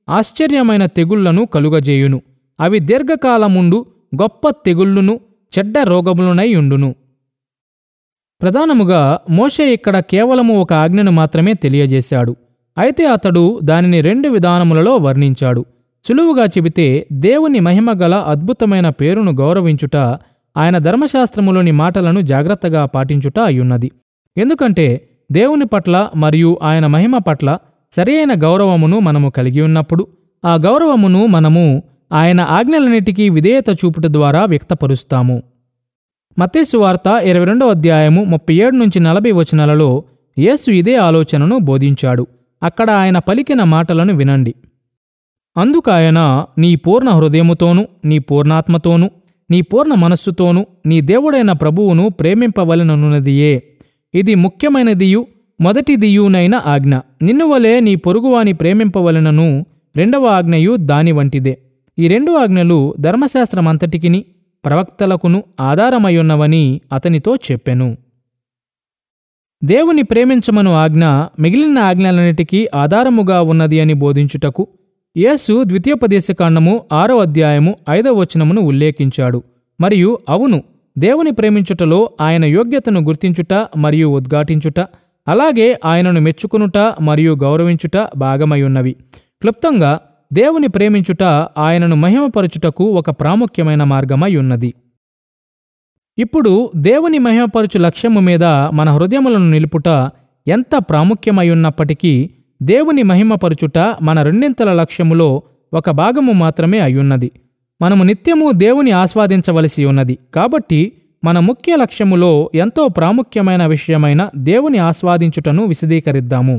ఆశ్చర్యమైన తెగుళ్లను కలుగజేయును అవి దీర్ఘకాలముండు గొప్ప తెగుళ్ళును చెడ్డ రోగములనై ఉండును ప్రధానముగా మోషే ఇక్కడ కేవలము ఒక ఆజ్ఞను మాత్రమే తెలియజేశాడు అయితే అతడు దానిని రెండు విధానములలో వర్ణించాడు సులువుగా చెబితే దేవుని మహిమగల అద్భుతమైన పేరును గౌరవించుట ఆయన ధర్మశాస్త్రములోని మాటలను జాగ్రత్తగా పాటించుట అయ్యున్నది ఎందుకంటే దేవుని పట్ల మరియు ఆయన మహిమ పట్ల సరియైన గౌరవమును మనము కలిగి ఉన్నప్పుడు ఆ గౌరవమును మనము ఆయన ఆజ్ఞలన్నిటికీ విధేయత చూపుట ద్వారా వ్యక్తపరుస్తాము మత్తేసు వార్త ఇరవై రెండో అధ్యాయము ముప్పై ఏడు నుంచి నలభై వచనాలలో యేసు ఇదే ఆలోచనను బోధించాడు అక్కడ ఆయన పలికిన మాటలను వినండి అందుకాయన నీ పూర్ణ హృదయముతోనూ నీ పూర్ణాత్మతోనూ నీ పూర్ణ మనస్సుతోనూ నీ దేవుడైన ప్రభువును ప్రేమింపవలననున్నదియే ఇది ముఖ్యమైనదియు మొదటిదియునైన ఆజ్ఞ నిన్ను వలె నీ పొరుగువాని ప్రేమింపవలనను రెండవ ఆజ్ఞయు దాని వంటిదే ఈ రెండు ఆజ్ఞలు ధర్మశాస్త్రమంతటికిని ప్రవక్తలకును ఆధారమయ్యున్నవని అతనితో చెప్పెను దేవుని ప్రేమించమను ఆజ్ఞ మిగిలిన ఆజ్ఞలన్నిటికీ ఆధారముగా ఉన్నది అని బోధించుటకు యేసు ద్వితీయోపదేశకాండము ఆరో అధ్యాయము ఐదవ వచనమును ఉల్లేఖించాడు మరియు అవును దేవుని ప్రేమించుటలో ఆయన యోగ్యతను గుర్తించుట మరియు ఉద్ఘాటించుట అలాగే ఆయనను మెచ్చుకునుట మరియు గౌరవించుట భాగమయ్యున్నవి క్లుప్తంగా దేవుని ప్రేమించుట ఆయనను మహిమపరచుటకు ఒక ప్రాముఖ్యమైన మార్గమై ఉన్నది ఇప్పుడు దేవుని మహిమపరచు లక్ష్యము మీద మన హృదయములను నిలుపుట ఎంత ప్రాముఖ్యమయ్యున్నప్పటికీ దేవుని మహిమపరచుట మన రెండింతల లక్ష్యములో ఒక భాగము మాత్రమే అయ్యున్నది మనము నిత్యము దేవుని ఆస్వాదించవలసి ఉన్నది కాబట్టి మన ముఖ్య లక్ష్యములో ఎంతో ప్రాముఖ్యమైన విషయమైన దేవుని ఆస్వాదించుటను విశదీకరిద్దాము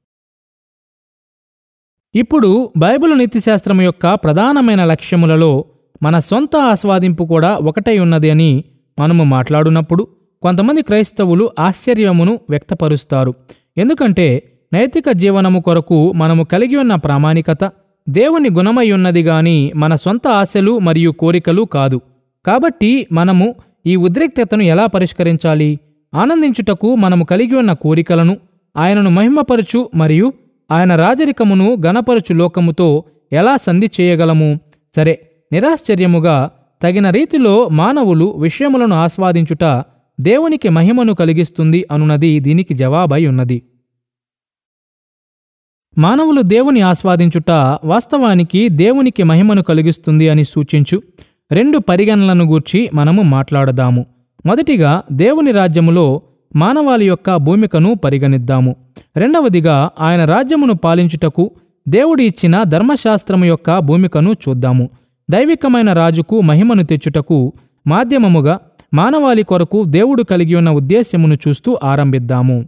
ఇప్పుడు బైబిల్ నీతిశాస్త్రం యొక్క ప్రధానమైన లక్ష్యములలో మన సొంత ఆస్వాదింపు కూడా ఒకటై ఉన్నది అని మనము మాట్లాడునప్పుడు కొంతమంది క్రైస్తవులు ఆశ్చర్యమును వ్యక్తపరుస్తారు ఎందుకంటే నైతిక జీవనము కొరకు మనము కలిగి ఉన్న ప్రామాణికత దేవుని గుణమై ఉన్నది గాని మన సొంత ఆశలు మరియు కోరికలు కాదు కాబట్టి మనము ఈ ఉద్రిక్తతను ఎలా పరిష్కరించాలి ఆనందించుటకు మనము కలిగి ఉన్న కోరికలను ఆయనను మహిమపరచు మరియు ఆయన రాజరికమును గణపరచు లోకముతో ఎలా సంధి చేయగలము సరే నిరాశ్చర్యముగా తగిన రీతిలో మానవులు విషయములను ఆస్వాదించుట దేవునికి మహిమను కలిగిస్తుంది అనున్నది దీనికి జవాబై ఉన్నది మానవులు దేవుని ఆస్వాదించుట వాస్తవానికి దేవునికి మహిమను కలిగిస్తుంది అని సూచించు రెండు పరిగణనలను గూర్చి మనము మాట్లాడదాము మొదటిగా దేవుని రాజ్యములో మానవాళి యొక్క భూమికను పరిగణిద్దాము రెండవదిగా ఆయన రాజ్యమును పాలించుటకు దేవుడి ఇచ్చిన ధర్మశాస్త్రము యొక్క భూమికను చూద్దాము దైవికమైన రాజుకు మహిమను తెచ్చుటకు మాధ్యమముగా మానవాళి కొరకు దేవుడు కలిగి ఉన్న ఉద్దేశ్యమును చూస్తూ ఆరంభిద్దాము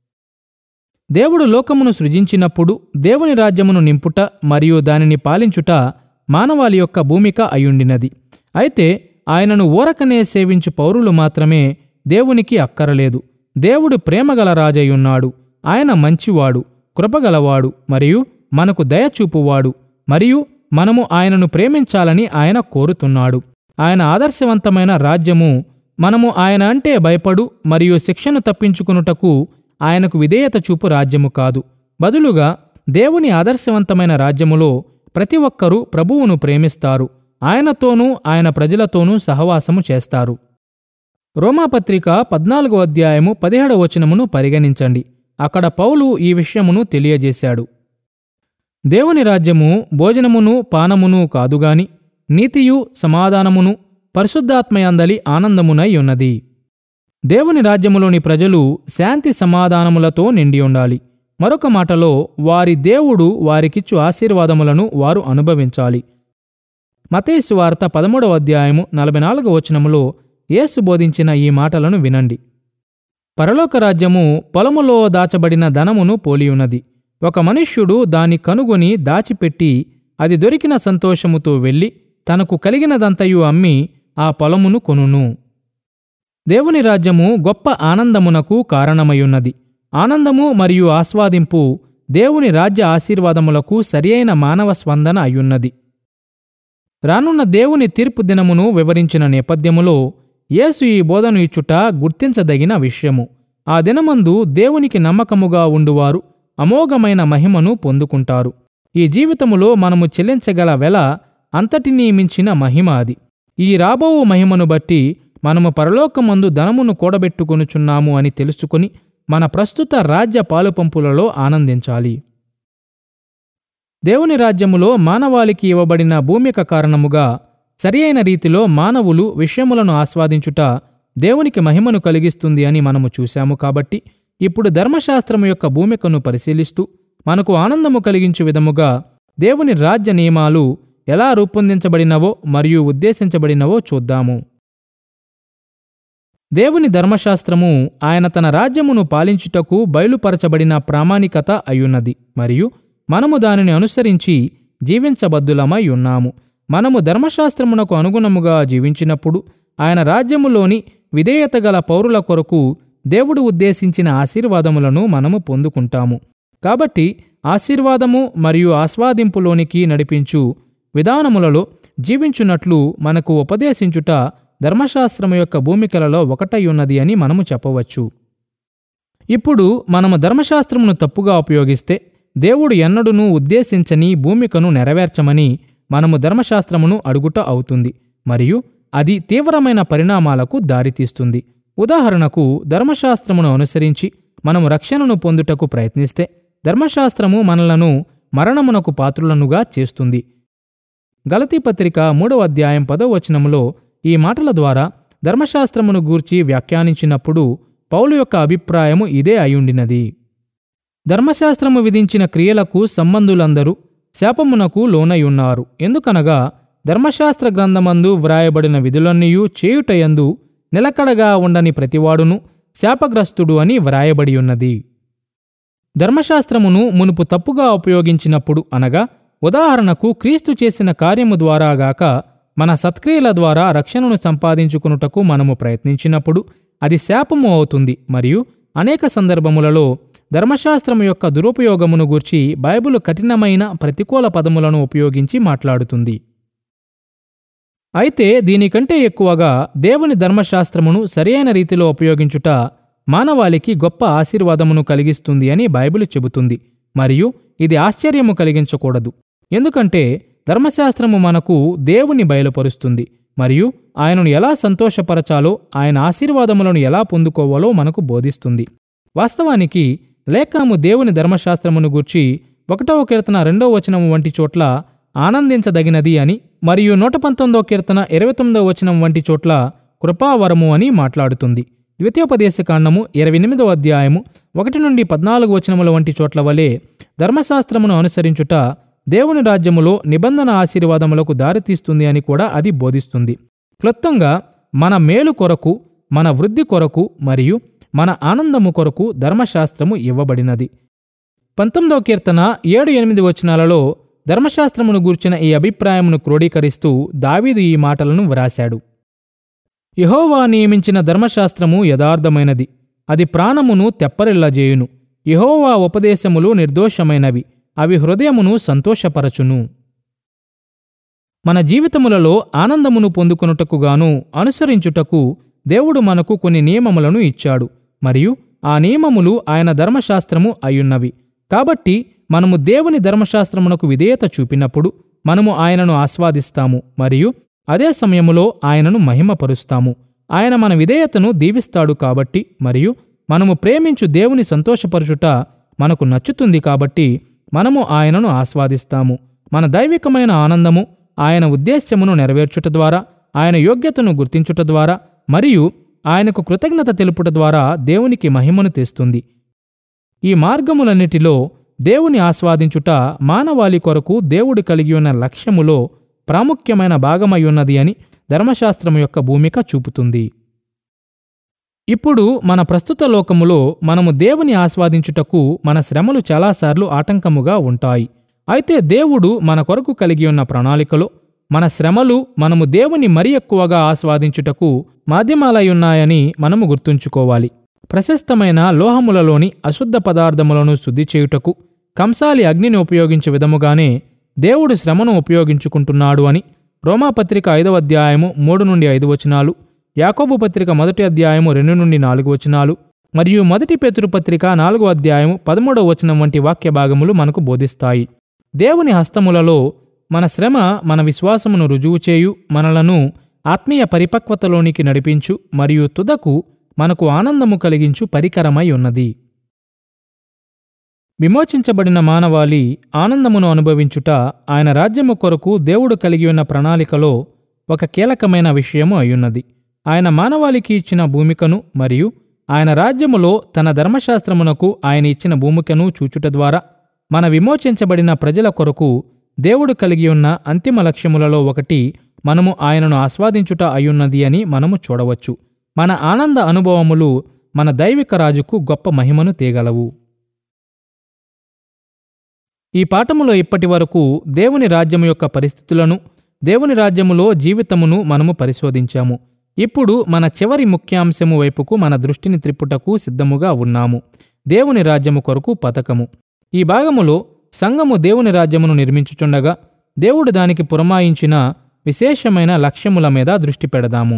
దేవుడు లోకమును సృజించినప్పుడు దేవుని రాజ్యమును నింపుట మరియు దానిని పాలించుట మానవాళి యొక్క భూమిక అయుండినది అయితే ఆయనను ఊరకనే సేవించు పౌరులు మాత్రమే దేవునికి అక్కరలేదు దేవుడు ప్రేమగల రాజయ్యున్నాడు ఆయన మంచివాడు కృపగలవాడు మరియు మనకు దయచూపువాడు మరియు మనము ఆయనను ప్రేమించాలని ఆయన కోరుతున్నాడు ఆయన ఆదర్శవంతమైన రాజ్యము మనము ఆయన అంటే భయపడు మరియు శిక్షను తప్పించుకునుటకు ఆయనకు విధేయత చూపు రాజ్యము కాదు బదులుగా దేవుని ఆదర్శవంతమైన రాజ్యములో ప్రతి ఒక్కరూ ప్రభువును ప్రేమిస్తారు ఆయనతోనూ ఆయన ప్రజలతోనూ సహవాసము చేస్తారు రోమాపత్రిక పద్నాలుగో అధ్యాయము పదిహేడవ వచనమును పరిగణించండి అక్కడ పౌలు ఈ విషయమును తెలియజేశాడు దేవుని రాజ్యము భోజనమును పానమును కాదుగాని నీతియు సమాధానమును పరిశుద్ధాత్మయందలి ఆనందమునై ఉన్నది దేవుని రాజ్యములోని ప్రజలు శాంతి సమాధానములతో నిండి ఉండాలి మరొక మాటలో వారి దేవుడు వారికిచ్చు ఆశీర్వాదములను వారు అనుభవించాలి మతేసు వార్త పదమూడవ అధ్యాయము నలభై నాలుగవ వచనములో యేసు బోధించిన ఈ మాటలను వినండి పరలోక రాజ్యము పొలములో దాచబడిన ధనమును పోలియున్నది ఒక మనుష్యుడు దాని కనుగొని దాచిపెట్టి అది దొరికిన సంతోషముతో వెళ్ళి తనకు కలిగినదంతయు అమ్మి ఆ పొలమును కొనును దేవుని రాజ్యము గొప్ప ఆనందమునకు కారణమయున్నది ఆనందము మరియు ఆస్వాదింపు దేవుని రాజ్య ఆశీర్వాదములకు సరియైన మానవ స్పందన అయ్యున్నది రానున్న దేవుని తీర్పు దినమును వివరించిన నేపథ్యములో యేసు ఈ బోధను ఇచ్చుట గుర్తించదగిన విషయము ఆ దినమందు దేవునికి నమ్మకముగా ఉండువారు అమోఘమైన మహిమను పొందుకుంటారు ఈ జీవితములో మనము చెల్లించగల వెల అంతటినీ మించిన మహిమ అది ఈ రాబోవు మహిమను బట్టి మనము పరలోకమందు ధనమును కూడబెట్టుకొనుచున్నాము అని తెలుసుకుని మన ప్రస్తుత రాజ్య పాలుపంపులలో ఆనందించాలి దేవుని రాజ్యములో మానవాళికి ఇవ్వబడిన భూమిక కారణముగా సరియైన రీతిలో మానవులు విషయములను ఆస్వాదించుట దేవునికి మహిమను కలిగిస్తుంది అని మనము చూశాము కాబట్టి ఇప్పుడు ధర్మశాస్త్రము యొక్క భూమికను పరిశీలిస్తూ మనకు ఆనందము కలిగించు విధముగా దేవుని రాజ్య నియమాలు ఎలా రూపొందించబడినవో మరియు ఉద్దేశించబడినవో చూద్దాము దేవుని ధర్మశాస్త్రము ఆయన తన రాజ్యమును పాలించుటకు బయలుపరచబడిన ప్రామాణికత అయ్యున్నది మరియు మనము దానిని అనుసరించి జీవించబద్దులమై ఉన్నాము మనము ధర్మశాస్త్రమునకు అనుగుణముగా జీవించినప్పుడు ఆయన రాజ్యములోని విధేయత గల పౌరుల కొరకు దేవుడు ఉద్దేశించిన ఆశీర్వాదములను మనము పొందుకుంటాము కాబట్టి ఆశీర్వాదము మరియు ఆస్వాదింపులోనికి నడిపించు విధానములలో జీవించున్నట్లు మనకు ఉపదేశించుట ధర్మశాస్త్రము యొక్క భూమికలలో ఒకటై ఉన్నది అని మనము చెప్పవచ్చు ఇప్పుడు మనము ధర్మశాస్త్రమును తప్పుగా ఉపయోగిస్తే దేవుడు ఎన్నడూనూ ఉద్దేశించని భూమికను నెరవేర్చమని మనము ధర్మశాస్త్రమును అడుగుట అవుతుంది మరియు అది తీవ్రమైన పరిణామాలకు దారితీస్తుంది ఉదాహరణకు ధర్మశాస్త్రమును అనుసరించి మనము రక్షణను పొందుటకు ప్రయత్నిస్తే ధర్మశాస్త్రము మనలను మరణమునకు పాత్రులనుగా చేస్తుంది గలతీ పత్రిక మూడవ అధ్యాయం పదవ వచనములో ఈ మాటల ద్వారా ధర్మశాస్త్రమును గూర్చి వ్యాఖ్యానించినప్పుడు పౌలు యొక్క అభిప్రాయము ఇదే అయుండినది ధర్మశాస్త్రము విధించిన క్రియలకు సంబంధులందరూ శాపమునకు లోనయున్నారు ఎందుకనగా ధర్మశాస్త్ర గ్రంథమందు వ్రాయబడిన విధులన్నీయూ చేయుటయందు నిలకడగా ఉండని ప్రతివాడును శాపగ్రస్తుడు అని వ్రాయబడి ఉన్నది ధర్మశాస్త్రమును మునుపు తప్పుగా ఉపయోగించినప్పుడు అనగా ఉదాహరణకు క్రీస్తు చేసిన కార్యము ద్వారాగాక మన సత్క్రియల ద్వారా రక్షణను సంపాదించుకునుటకు మనము ప్రయత్నించినప్పుడు అది శాపము అవుతుంది మరియు అనేక సందర్భములలో ధర్మశాస్త్రము యొక్క దురుపయోగమును గూర్చి బైబిలు కఠినమైన ప్రతికూల పదములను ఉపయోగించి మాట్లాడుతుంది అయితే దీనికంటే ఎక్కువగా దేవుని ధర్మశాస్త్రమును సరియైన రీతిలో ఉపయోగించుట మానవాళికి గొప్ప ఆశీర్వాదమును కలిగిస్తుంది అని బైబిల్ చెబుతుంది మరియు ఇది ఆశ్చర్యము కలిగించకూడదు ఎందుకంటే ధర్మశాస్త్రము మనకు దేవుని బయలుపరుస్తుంది మరియు ఆయనను ఎలా సంతోషపరచాలో ఆయన ఆశీర్వాదములను ఎలా పొందుకోవాలో మనకు బోధిస్తుంది వాస్తవానికి లేఖనము దేవుని ధర్మశాస్త్రమును గూర్చి ఒకటవ కీర్తన రెండవ వచనము వంటి చోట్ల ఆనందించదగినది అని మరియు నూట పంతొమ్మిదో కీర్తన ఇరవై తొమ్మిదవ వచనం వంటి చోట్ల కృపావరము అని మాట్లాడుతుంది ద్వితీయోపదేశకాండము ఇరవై ఎనిమిదవ అధ్యాయము ఒకటి నుండి పద్నాలుగు వచనముల వంటి చోట్ల వలె ధర్మశాస్త్రమును అనుసరించుట దేవుని రాజ్యములో నిబంధన ఆశీర్వాదములకు దారితీస్తుంది అని కూడా అది బోధిస్తుంది క్లుప్తంగా మన మేలు కొరకు మన వృద్ధి కొరకు మరియు మన ఆనందము కొరకు ధర్మశాస్త్రము ఇవ్వబడినది పంతొమ్మిదవ కీర్తన ఏడు ఎనిమిది వచనాలలో ధర్మశాస్త్రమును గూర్చిన ఈ అభిప్రాయమును క్రోడీకరిస్తూ దావీదు ఈ మాటలను వ్రాశాడు యహోవా నియమించిన ధర్మశాస్త్రము యథార్థమైనది అది ప్రాణమును తెప్పరిల్లజేయును యహోవా ఉపదేశములు నిర్దోషమైనవి అవి హృదయమును సంతోషపరచును మన జీవితములలో ఆనందమును పొందుకొనుటకు గాను అనుసరించుటకు దేవుడు మనకు కొన్ని నియమములను ఇచ్చాడు మరియు ఆ నియమములు ఆయన ధర్మశాస్త్రము అయ్యున్నవి కాబట్టి మనము దేవుని ధర్మశాస్త్రమునకు విధేయత చూపినప్పుడు మనము ఆయనను ఆస్వాదిస్తాము మరియు అదే సమయములో ఆయనను మహిమపరుస్తాము ఆయన మన విధేయతను దీవిస్తాడు కాబట్టి మరియు మనము ప్రేమించు దేవుని సంతోషపరుచుట మనకు నచ్చుతుంది కాబట్టి మనము ఆయనను ఆస్వాదిస్తాము మన దైవికమైన ఆనందము ఆయన ఉద్దేశ్యమును నెరవేర్చుట ద్వారా ఆయన యోగ్యతను గుర్తించుట ద్వారా మరియు ఆయనకు కృతజ్ఞత తెలుపుట ద్వారా దేవునికి మహిమను తెస్తుంది ఈ మార్గములన్నిటిలో దేవుని ఆస్వాదించుట మానవాళి కొరకు దేవుడు కలిగి ఉన్న లక్ష్యములో ప్రాముఖ్యమైన భాగమయ్యున్నది అని ధర్మశాస్త్రం యొక్క భూమిక చూపుతుంది ఇప్పుడు మన ప్రస్తుత లోకములో మనము దేవుని ఆస్వాదించుటకు మన శ్రమలు చాలాసార్లు ఆటంకముగా ఉంటాయి అయితే దేవుడు మన కొరకు కలిగి ఉన్న ప్రణాళికలో మన శ్రమలు మనము దేవుని మరి ఎక్కువగా ఆస్వాదించుటకు మాధ్యమాలయున్నాయని మనము గుర్తుంచుకోవాలి ప్రశస్తమైన లోహములలోని అశుద్ధ పదార్థములను శుద్ధి చేయుటకు కంసాలి అగ్నిని ఉపయోగించే విధముగానే దేవుడు శ్రమను ఉపయోగించుకుంటున్నాడు అని రోమాపత్రిక ఐదవ అధ్యాయము మూడు నుండి ఐదు వచనాలు యాకోబు పత్రిక మొదటి అధ్యాయము రెండు నుండి నాలుగు వచనాలు మరియు మొదటి పేతురు పత్రిక నాలుగో అధ్యాయము పదమూడవ వచనం వంటి వాక్య భాగములు మనకు బోధిస్తాయి దేవుని హస్తములలో మన శ్రమ మన విశ్వాసమును రుజువు చేయు మనలను ఆత్మీయ పరిపక్వతలోనికి నడిపించు మరియు తుదకు మనకు ఆనందము కలిగించు పరికరమై ఉన్నది విమోచించబడిన మానవాళి ఆనందమును అనుభవించుట ఆయన రాజ్యము కొరకు దేవుడు కలిగి ఉన్న ప్రణాళికలో ఒక కీలకమైన విషయము అయ్యున్నది ఆయన మానవాళికి ఇచ్చిన భూమికను మరియు ఆయన రాజ్యములో తన ధర్మశాస్త్రమునకు ఆయన ఇచ్చిన భూమికను చూచుట ద్వారా మన విమోచించబడిన ప్రజల కొరకు దేవుడు కలిగి ఉన్న అంతిమ లక్ష్యములలో ఒకటి మనము ఆయనను ఆస్వాదించుట అయ్యున్నది అని మనము చూడవచ్చు మన ఆనంద అనుభవములు మన దైవిక రాజుకు గొప్ప మహిమను తేగలవు ఈ పాఠములో ఇప్పటి వరకు దేవుని రాజ్యము యొక్క పరిస్థితులను దేవుని రాజ్యములో జీవితమును మనము పరిశోధించాము ఇప్పుడు మన చివరి ముఖ్యాంశము వైపుకు మన దృష్టిని త్రిప్పుటకు సిద్ధముగా ఉన్నాము దేవుని రాజ్యము కొరకు పథకము ఈ భాగములో సంఘము దేవుని రాజ్యమును నిర్మించుచుండగా దేవుడు దానికి పురమాయించిన విశేషమైన లక్ష్యముల మీద దృష్టి పెడదాము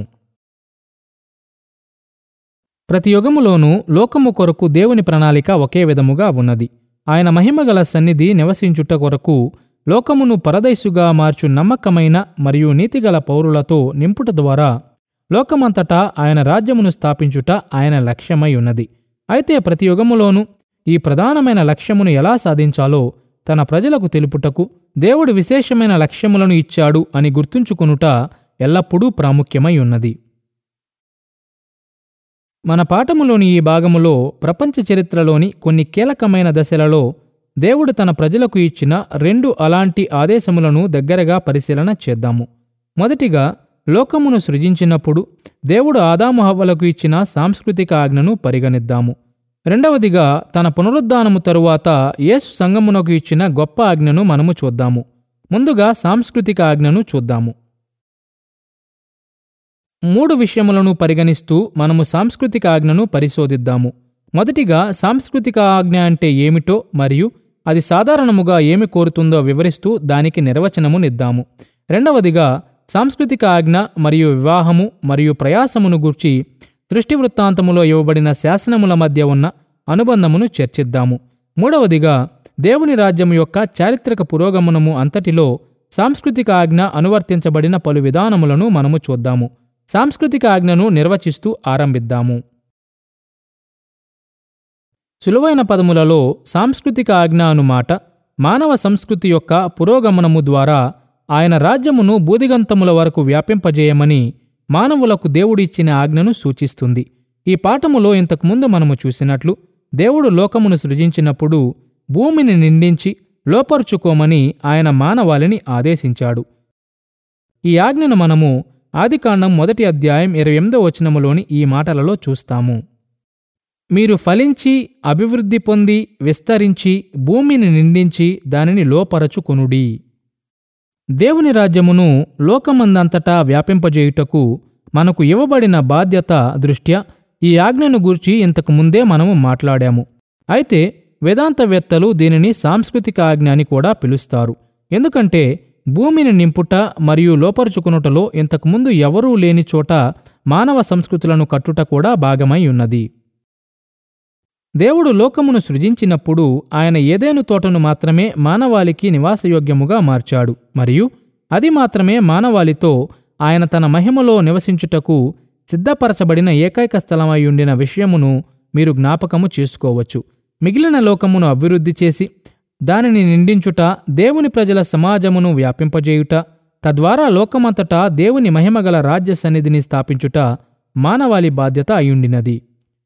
ప్రతి యుగములోనూ లోకము కొరకు దేవుని ప్రణాళిక ఒకే విధముగా ఉన్నది ఆయన మహిమగల సన్నిధి నివసించుట కొరకు లోకమును పరదైసుగా మార్చు నమ్మకమైన మరియు నీతిగల పౌరులతో నింపుట ద్వారా లోకమంతటా ఆయన రాజ్యమును స్థాపించుట ఆయన లక్ష్యమై ఉన్నది అయితే ప్రతి యుగములోనూ ఈ ప్రధానమైన లక్ష్యమును ఎలా సాధించాలో తన ప్రజలకు తెలుపుటకు దేవుడు విశేషమైన లక్ష్యములను ఇచ్చాడు అని గుర్తుంచుకొనుట ఎల్లప్పుడూ ప్రాముఖ్యమై ఉన్నది మన పాఠములోని ఈ భాగములో ప్రపంచ చరిత్రలోని కొన్ని కీలకమైన దశలలో దేవుడు తన ప్రజలకు ఇచ్చిన రెండు అలాంటి ఆదేశములను దగ్గరగా పరిశీలన చేద్దాము మొదటిగా లోకమును సృజించినప్పుడు దేవుడు ఆదాము హవ్వలకు ఇచ్చిన సాంస్కృతిక ఆజ్ఞను పరిగణిద్దాము రెండవదిగా తన పునరుద్ధానము తరువాత యేసు సంగమునకు ఇచ్చిన గొప్ప ఆజ్ఞను మనము చూద్దాము ముందుగా సాంస్కృతిక ఆజ్ఞను చూద్దాము మూడు విషయములను పరిగణిస్తూ మనము సాంస్కృతిక ఆజ్ఞను పరిశోధిద్దాము మొదటిగా సాంస్కృతిక ఆజ్ఞ అంటే ఏమిటో మరియు అది సాధారణముగా ఏమి కోరుతుందో వివరిస్తూ దానికి నిర్వచనము నిద్దాము రెండవదిగా సాంస్కృతిక ఆజ్ఞ మరియు వివాహము మరియు ప్రయాసమును గూర్చి సృష్టి వృత్తాంతములో ఇవ్వబడిన శాసనముల మధ్య ఉన్న అనుబంధమును చర్చిద్దాము మూడవదిగా దేవుని రాజ్యం యొక్క చారిత్రక పురోగమనము అంతటిలో సాంస్కృతిక ఆజ్ఞ అనువర్తించబడిన పలు విధానములను మనము చూద్దాము సాంస్కృతిక ఆజ్ఞను నిర్వచిస్తూ ఆరంభిద్దాము సులువైన పదములలో సాంస్కృతిక ఆజ్ఞ అను మాట మానవ సంస్కృతి యొక్క పురోగమనము ద్వారా ఆయన రాజ్యమును బూదిగంతముల వరకు వ్యాపింపజేయమని మానవులకు దేవుడిచ్చిన ఆజ్ఞను సూచిస్తుంది ఈ పాఠములో ఇంతకుముందు మనము చూసినట్లు దేవుడు లోకమును సృజించినప్పుడు భూమిని నిండించి లోపరుచుకోమని ఆయన మానవాళిని ఆదేశించాడు ఈ ఆజ్ఞను మనము ఆదికాండం మొదటి అధ్యాయం ఇరవై ఎనిమిదో వచనములోని ఈ మాటలలో చూస్తాము మీరు ఫలించి అభివృద్ధి పొంది విస్తరించి భూమిని నిండించి దానిని లోపరచుకొనుడి దేవుని రాజ్యమును లోకమందంతటా వ్యాపింపజేయుటకు మనకు ఇవ్వబడిన బాధ్యత దృష్ట్యా ఈ ఆజ్ఞను గూర్చి ఇంతకు ముందే మనము మాట్లాడాము అయితే వేదాంతవేత్తలు దీనిని సాంస్కృతిక ఆజ్ఞ అని కూడా పిలుస్తారు ఎందుకంటే భూమిని నింపుట మరియు లోపరుచుకునుటలో ఇంతకుముందు ఎవరూ లేని చోట మానవ సంస్కృతులను కట్టుట కూడా భాగమై ఉన్నది దేవుడు లోకమును సృజించినప్పుడు ఆయన ఏదేను తోటను మాత్రమే మానవాళికి నివాసయోగ్యముగా మార్చాడు మరియు అది మాత్రమే మానవాళితో ఆయన తన మహిమలో నివసించుటకు సిద్ధపరచబడిన ఏకైక స్థలమై ఉండిన విషయమును మీరు జ్ఞాపకము చేసుకోవచ్చు మిగిలిన లోకమును అభివృద్ధి చేసి దానిని నిండించుట దేవుని ప్రజల సమాజమును వ్యాపింపజేయుట తద్వారా లోకమంతటా దేవుని మహిమగల రాజ్య సన్నిధిని స్థాపించుట మానవాళి బాధ్యత అయ్యుండినది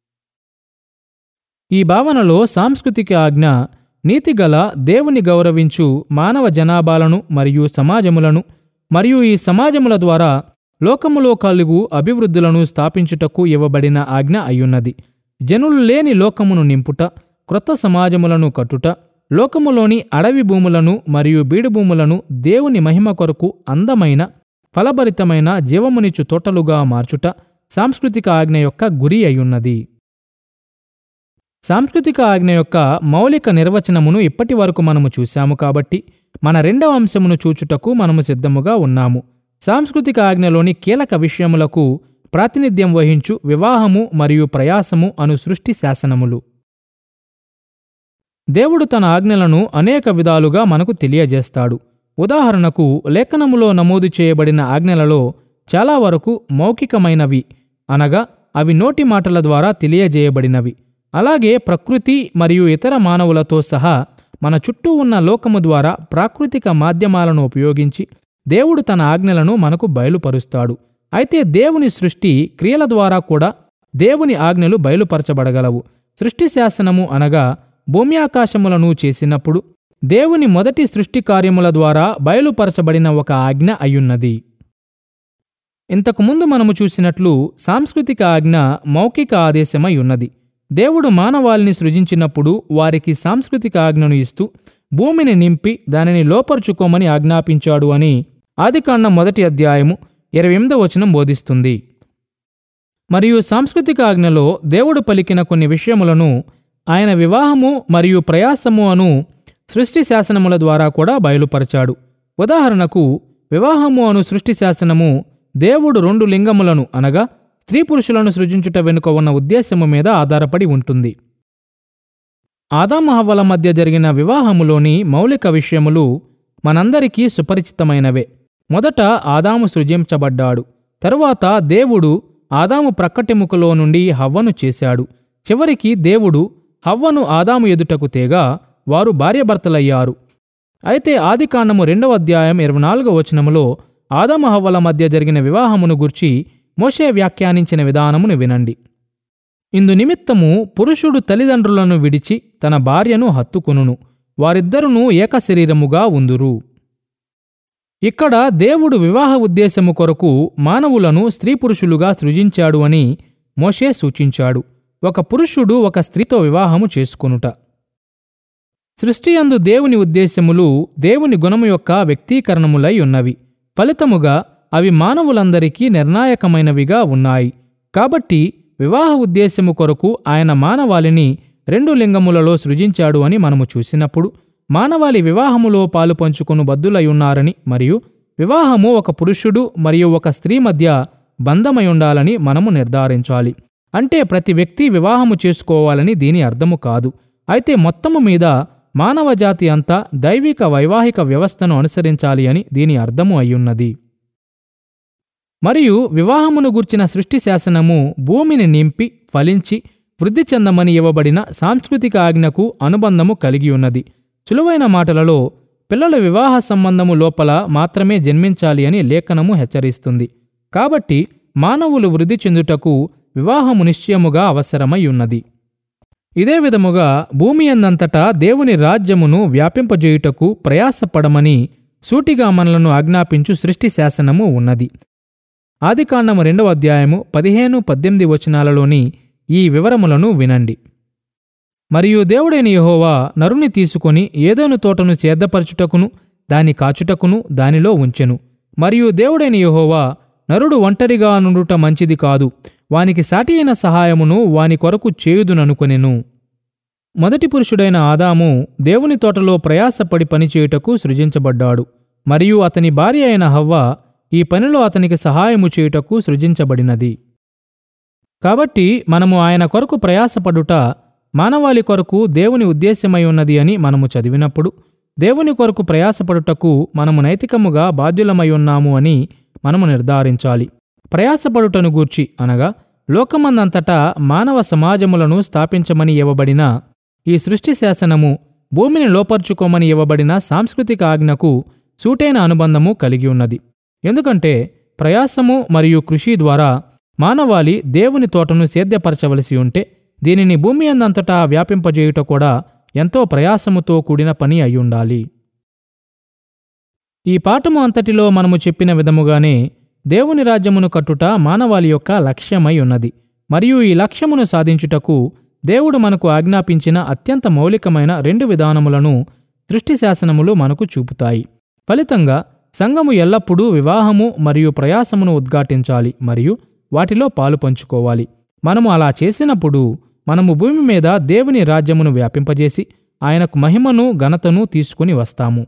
ఈ భావనలో సాంస్కృతిక ఆజ్ఞ నీతిగల దేవుని గౌరవించు మానవ జనాభాలను మరియు సమాజములను మరియు ఈ సమాజముల ద్వారా లోకములో కలుగు అభివృద్ధులను స్థాపించుటకు ఇవ్వబడిన ఆజ్ఞ అయ్యున్నది జనులు లేని లోకమును నింపుట క్రొత్త సమాజములను కట్టుట లోకములోని అడవి భూములను మరియు బీడు భూములను దేవుని మహిమ కొరకు అందమైన ఫలభరితమైన జీవమునిచ్చు తోటలుగా మార్చుట సాంస్కృతిక ఆజ్ఞ యొక్క గురి అయ్యున్నది సాంస్కృతిక ఆజ్ఞ యొక్క మౌలిక నిర్వచనమును ఇప్పటి వరకు మనము చూశాము కాబట్టి మన రెండవ అంశమును చూచుటకు మనము సిద్ధముగా ఉన్నాము సాంస్కృతిక ఆజ్ఞలోని కీలక విషయములకు ప్రాతినిధ్యం వహించు వివాహము మరియు ప్రయాసము అను సృష్టి శాసనములు దేవుడు తన ఆజ్ఞలను అనేక విధాలుగా మనకు తెలియజేస్తాడు ఉదాహరణకు లేఖనములో నమోదు చేయబడిన ఆజ్ఞలలో చాలా వరకు మౌఖికమైనవి అనగా అవి నోటి మాటల ద్వారా తెలియజేయబడినవి అలాగే ప్రకృతి మరియు ఇతర మానవులతో సహా మన చుట్టూ ఉన్న లోకము ద్వారా ప్రాకృతిక మాధ్యమాలను ఉపయోగించి దేవుడు తన ఆజ్ఞలను మనకు బయలుపరుస్తాడు అయితే దేవుని సృష్టి క్రియల ద్వారా కూడా దేవుని ఆజ్ఞలు బయలుపరచబడగలవు సృష్టి శాసనము అనగా భూమి ఆకాశములను చేసినప్పుడు దేవుని మొదటి సృష్టి కార్యముల ద్వారా బయలుపరచబడిన ఒక ఆజ్ఞ అయ్యున్నది ఇంతకుముందు మనము చూసినట్లు సాంస్కృతిక ఆజ్ఞ మౌఖిక ఆదేశమై ఉన్నది దేవుడు మానవాళిని సృజించినప్పుడు వారికి సాంస్కృతిక ఆజ్ఞను ఇస్తూ భూమిని నింపి దానిని లోపరుచుకోమని ఆజ్ఞాపించాడు అని ఆదికాండం మొదటి అధ్యాయము ఇరవై ఎనిమిదో వచనం బోధిస్తుంది మరియు సాంస్కృతిక ఆజ్ఞలో దేవుడు పలికిన కొన్ని విషయములను ఆయన వివాహము మరియు ప్రయాసము అను సృష్టి శాసనముల ద్వారా కూడా బయలుపరచాడు ఉదాహరణకు వివాహము అను సృష్టి శాసనము దేవుడు రెండు లింగములను అనగా స్త్రీ పురుషులను సృజించుట వెనుక ఉన్న ఉద్దేశము మీద ఆధారపడి ఉంటుంది ఆదాము హవ్వల మధ్య జరిగిన వివాహములోని మౌలిక విషయములు మనందరికీ సుపరిచితమైనవే మొదట ఆదాము సృజించబడ్డాడు తరువాత దేవుడు ఆదాము ప్రక్కటెముకలో నుండి హవ్వను చేశాడు చివరికి దేవుడు హవ్వను ఆదాము ఎదుటకు తేగా వారు భార్యభర్తలయ్యారు అయితే ఆదికాండము రెండవ అధ్యాయం ఇరవై నాలుగవ వచనములో ఆదాము హవ్వల మధ్య జరిగిన వివాహమును గుర్చి మోషే వ్యాఖ్యానించిన విధానమును వినండి ఇందు నిమిత్తము పురుషుడు తల్లిదండ్రులను విడిచి తన భార్యను హత్తుకొనును వారిద్దరును ఏకశరీరముగా ఉందురు ఇక్కడ దేవుడు వివాహ ఉద్దేశము కొరకు మానవులను స్త్రీ పురుషులుగా సృజించాడు అని మోషే సూచించాడు ఒక పురుషుడు ఒక స్త్రీతో వివాహము చేసుకొనుట సృష్టి అందు దేవుని ఉద్దేశములు దేవుని గుణము యొక్క వ్యక్తీకరణములై ఉన్నవి ఫలితముగా అవి మానవులందరికీ నిర్ణాయకమైనవిగా ఉన్నాయి కాబట్టి వివాహ ఉద్దేశము కొరకు ఆయన మానవాళిని రెండు లింగములలో సృజించాడు అని మనము చూసినప్పుడు మానవాళి వివాహములో పాలు పంచుకొను బద్దులై ఉన్నారని మరియు వివాహము ఒక పురుషుడు మరియు ఒక స్త్రీ మధ్య బంధమై ఉండాలని మనము నిర్ధారించాలి అంటే ప్రతి వ్యక్తి వివాహము చేసుకోవాలని దీని అర్థము కాదు అయితే మొత్తము మీద మానవ జాతి అంతా దైవిక వైవాహిక వ్యవస్థను అనుసరించాలి అని దీని అర్థము అయ్యున్నది మరియు వివాహమును గుర్చిన సృష్టి శాసనము భూమిని నింపి ఫలించి వృద్ధి చెందమని ఇవ్వబడిన సాంస్కృతిక ఆజ్ఞకు అనుబంధము కలిగి ఉన్నది సులువైన మాటలలో పిల్లల వివాహ సంబంధము లోపల మాత్రమే జన్మించాలి అని లేఖనము హెచ్చరిస్తుంది కాబట్టి మానవులు వృద్ధి చెందుటకు వివాహము నిశ్చయముగా అవసరమై ఉన్నది ఇదే విధముగా భూమి అందంతటా దేవుని రాజ్యమును వ్యాపింపజేయుటకు ప్రయాసపడమని సూటిగా మనలను ఆజ్ఞాపించు సృష్టి శాసనము ఉన్నది ఆదికాండము రెండవ అధ్యాయము పదిహేను పద్దెనిమిది వచనాలలోని ఈ వివరములను వినండి మరియు దేవుడైన యెహోవా నరుని తీసుకొని ఏదోను తోటను సేద్దపరచుటకును దాని కాచుటకును దానిలో ఉంచెను మరియు దేవుడైన యెహోవా నరుడు ఒంటరిగా నుండుట మంచిది కాదు వానికి సాటి అయిన సహాయమును వాని కొరకు చేయుదుననుకొనెను మొదటి పురుషుడైన ఆదాము దేవుని తోటలో ప్రయాసపడి పనిచేయుటకు సృజించబడ్డాడు మరియు అతని భార్య అయిన హవ్వ ఈ పనిలో అతనికి సహాయము చేయుటకు సృజించబడినది కాబట్టి మనము ఆయన కొరకు ప్రయాసపడుట మానవాళి కొరకు దేవుని ఉద్దేశ్యమై ఉన్నది అని మనము చదివినప్పుడు దేవుని కొరకు ప్రయాసపడుటకు మనము నైతికముగా బాధ్యులమై ఉన్నాము అని మనము నిర్ధారించాలి ప్రయాసపడుటను గూర్చి అనగా లోకమందంతటా మానవ సమాజములను స్థాపించమని ఇవ్వబడిన ఈ సృష్టి శాసనము భూమిని లోపర్చుకోమని ఇవ్వబడిన సాంస్కృతిక ఆజ్ఞకు సూటైన అనుబంధము కలిగి ఉన్నది ఎందుకంటే ప్రయాసము మరియు కృషి ద్వారా మానవాళి దేవుని తోటను సేద్యపరచవలసి ఉంటే దీనిని భూమి అందంతటా వ్యాపింపజేయుట కూడా ఎంతో ప్రయాసముతో కూడిన పని అయ్యుండాలి ఈ పాఠము అంతటిలో మనము చెప్పిన విధముగానే దేవుని రాజ్యమును కట్టుట మానవాళి యొక్క లక్ష్యమై ఉన్నది మరియు ఈ లక్ష్యమును సాధించుటకు దేవుడు మనకు ఆజ్ఞాపించిన అత్యంత మౌలికమైన రెండు విధానములను సృష్టి శాసనములు మనకు చూపుతాయి ఫలితంగా సంఘము ఎల్లప్పుడూ వివాహము మరియు ప్రయాసమును ఉద్ఘాటించాలి మరియు వాటిలో పాలు పంచుకోవాలి మనము అలా చేసినప్పుడు మనము భూమి మీద దేవుని రాజ్యమును వ్యాపింపజేసి ఆయనకు మహిమను ఘనతను తీసుకుని వస్తాము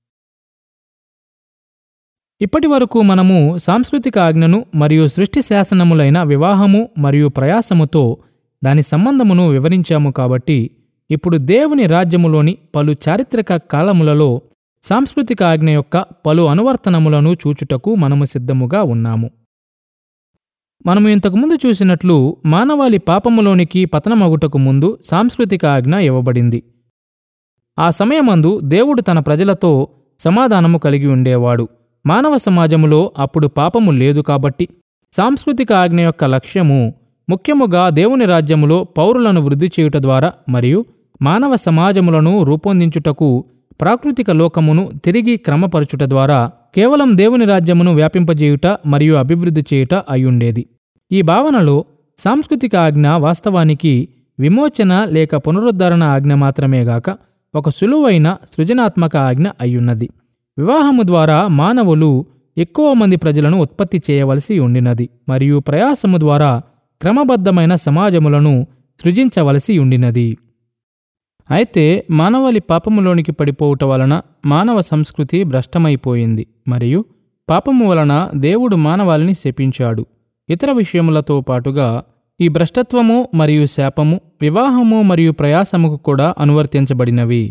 ఇప్పటి వరకు మనము సాంస్కృతిక ఆజ్ఞను మరియు సృష్టి శాసనములైన వివాహము మరియు ప్రయాసముతో దాని సంబంధమును వివరించాము కాబట్టి ఇప్పుడు దేవుని రాజ్యములోని పలు చారిత్రక కాలములలో సాంస్కృతిక ఆజ్ఞ యొక్క పలు అనువర్తనములను చూచుటకు మనము సిద్ధముగా ఉన్నాము మనము ఇంతకుముందు చూసినట్లు మానవాళి పాపములోనికి పతనమగుటకు ముందు సాంస్కృతిక ఆజ్ఞ ఇవ్వబడింది ఆ సమయమందు దేవుడు తన ప్రజలతో సమాధానము కలిగి ఉండేవాడు మానవ సమాజములో అప్పుడు పాపము లేదు కాబట్టి సాంస్కృతిక ఆజ్ఞ యొక్క లక్ష్యము ముఖ్యముగా దేవుని రాజ్యములో పౌరులను వృద్ధి చేయుట ద్వారా మరియు మానవ సమాజములను రూపొందించుటకు ప్రాకృతిక లోకమును తిరిగి క్రమపరచుట ద్వారా కేవలం దేవుని రాజ్యమును వ్యాపింపజేయుట మరియు అభివృద్ధి చేయుట అయ్యుండేది ఈ భావనలో సాంస్కృతిక ఆజ్ఞ వాస్తవానికి విమోచన లేక పునరుద్ధరణ ఆజ్ఞ మాత్రమే గాక ఒక సులువైన సృజనాత్మక ఆజ్ఞ అయ్యున్నది వివాహము ద్వారా మానవులు ఎక్కువ మంది ప్రజలను ఉత్పత్తి చేయవలసి ఉండినది మరియు ప్రయాసము ద్వారా క్రమబద్ధమైన సమాజములను సృజించవలసి ఉండినది అయితే మానవాళి పాపములోనికి పడిపోవుట వలన మానవ సంస్కృతి భ్రష్టమైపోయింది మరియు పాపము వలన దేవుడు మానవాళిని శపించాడు ఇతర విషయములతో పాటుగా ఈ భ్రష్టత్వము మరియు శాపము వివాహము మరియు ప్రయాసముకు కూడా అనువర్తించబడినవి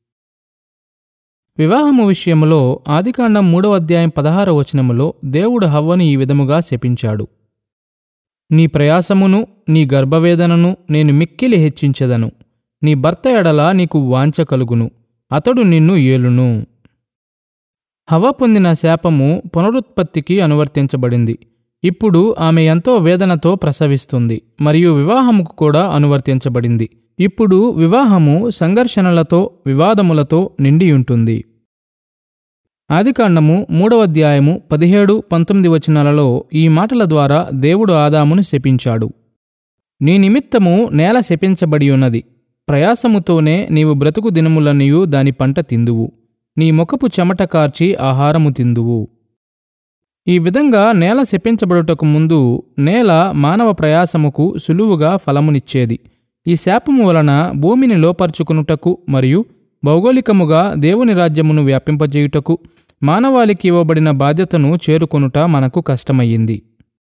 వివాహము విషయములో ఆదికాండం మూడవ అధ్యాయం పదహార వచనములో దేవుడు హవ్వను ఈ విధముగా శపించాడు నీ ప్రయాసమును నీ గర్భవేదనను నేను మిక్కిలి హెచ్చించెదను నీ భర్త ఎడల నీకు వాంఛ కలుగును అతడు నిన్ను ఏలును హవ పొందిన శాపము పునరుత్పత్తికి అనువర్తించబడింది ఇప్పుడు ఆమె ఎంతో వేదనతో ప్రసవిస్తుంది మరియు వివాహముకు కూడా అనువర్తించబడింది ఇప్పుడు వివాహము సంఘర్షణలతో వివాదములతో నిండియుంటుంది ఆదికాండము మూడవ అధ్యాయము పదిహేడు పంతొమ్మిది వచనాలలో ఈ మాటల ద్వారా దేవుడు ఆదామును శపించాడు నీ నిమిత్తము నేల శపించబడి ఉన్నది ప్రయాసముతోనే నీవు బ్రతుకు దినములనియు దాని పంట తిందువు నీ ముఖపు చెమట కార్చి ఆహారము తిందువు ఈ విధంగా నేల శపించబడుటకు ముందు నేల మానవ ప్రయాసముకు సులువుగా ఫలమునిచ్చేది ఈ శాపము వలన భూమిని లోపర్చుకునుటకు మరియు భౌగోళికముగా దేవుని రాజ్యమును వ్యాపింపజేయుటకు మానవాళికి ఇవ్వబడిన బాధ్యతను చేరుకొనుట మనకు కష్టమయ్యింది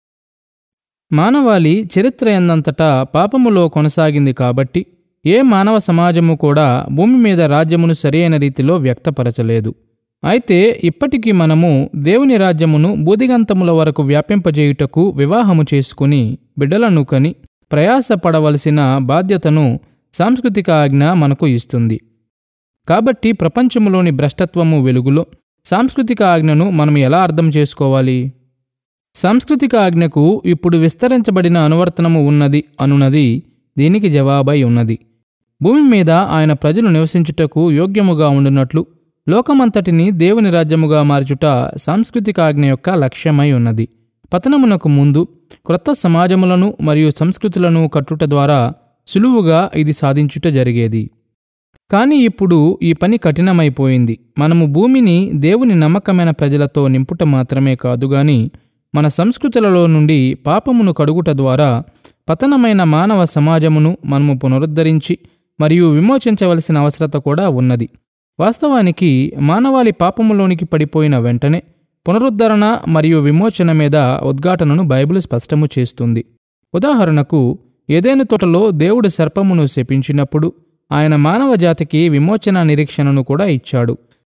మానవాళి చరిత్ర ఎందంతటా పాపములో కొనసాగింది కాబట్టి ఏ మానవ సమాజము కూడా భూమి మీద రాజ్యమును సరియైన రీతిలో వ్యక్తపరచలేదు అయితే ఇప్పటికీ మనము దేవుని రాజ్యమును బూదిగంతముల వరకు వ్యాపింపజేయుటకు వివాహము చేసుకుని బిడ్డలను కని ప్రయాసపడవలసిన బాధ్యతను సాంస్కృతిక ఆజ్ఞ మనకు ఇస్తుంది కాబట్టి ప్రపంచములోని భ్రష్టత్వము వెలుగులో సాంస్కృతిక ఆజ్ఞను మనం ఎలా అర్థం చేసుకోవాలి సాంస్కృతిక ఆజ్ఞకు ఇప్పుడు విస్తరించబడిన అనువర్తనము ఉన్నది అనున్నది దీనికి జవాబై ఉన్నది భూమి మీద ఆయన ప్రజలు నివసించుటకు యోగ్యముగా ఉండునట్లు లోకమంతటిని దేవుని రాజ్యముగా మార్చుట సాంస్కృతిక ఆజ్ఞ యొక్క లక్ష్యమై ఉన్నది పతనమునకు ముందు క్రొత్త సమాజములను మరియు సంస్కృతులను కట్టుట ద్వారా సులువుగా ఇది సాధించుట జరిగేది కానీ ఇప్పుడు ఈ పని కఠినమైపోయింది మనము భూమిని దేవుని నమ్మకమైన ప్రజలతో నింపుట మాత్రమే కాదుగాని మన సంస్కృతులలో నుండి పాపమును కడుగుట ద్వారా పతనమైన మానవ సమాజమును మనము పునరుద్ధరించి మరియు విమోచించవలసిన అవసరత కూడా ఉన్నది వాస్తవానికి మానవాళి పాపములోనికి పడిపోయిన వెంటనే పునరుద్ధరణ మరియు విమోచన మీద ఉద్ఘాటనను బైబిల్ స్పష్టము చేస్తుంది ఉదాహరణకు ఏదేను తోటలో దేవుడు సర్పమును శపించినప్పుడు ఆయన మానవ జాతికి విమోచన నిరీక్షణను కూడా ఇచ్చాడు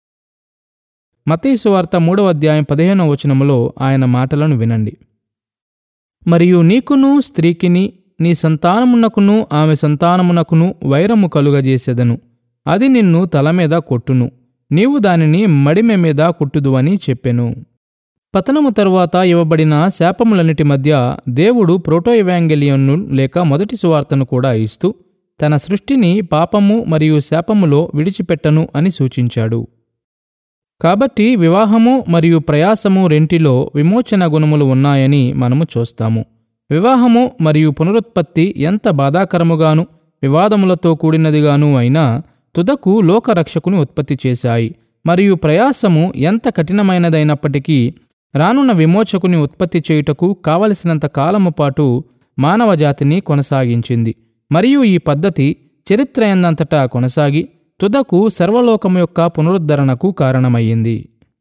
మతీసు వార్త మూడవ అధ్యాయం పదిహేనవ వచనములో ఆయన మాటలను వినండి మరియు నీకును స్త్రీకిని నీ సంతానమునకును ఆమె సంతానమునకును వైరము కలుగజేసెదను అది నిన్ను తల మీద కొట్టును నీవు దానిని మడిమె మీద కుట్టుదు అని చెప్పెను పతనము తరువాత ఇవ్వబడిన శాపములన్నిటి మధ్య దేవుడు ప్రోటో ఇవాంగెలియన్ను లేక మొదటి సువార్తను కూడా ఇస్తూ తన సృష్టిని పాపము మరియు శాపములో విడిచిపెట్టను అని సూచించాడు కాబట్టి వివాహము మరియు ప్రయాసము రెంటిలో విమోచన గుణములు ఉన్నాయని మనము చూస్తాము వివాహము మరియు పునరుత్పత్తి ఎంత బాధాకరముగాను వివాదములతో కూడినదిగాను అయినా తుదకు లోకరక్షకుని ఉత్పత్తి చేశాయి మరియు ప్రయాసము ఎంత కఠినమైనదైనప్పటికీ రానున్న విమోచకుని ఉత్పత్తి చేయుటకు కావలసినంత కాలము పాటు మానవ జాతిని కొనసాగించింది మరియు ఈ పద్ధతి చరిత్ర ఎందంతటా కొనసాగి తుదకు సర్వలోకము యొక్క పునరుద్ధరణకు కారణమయ్యింది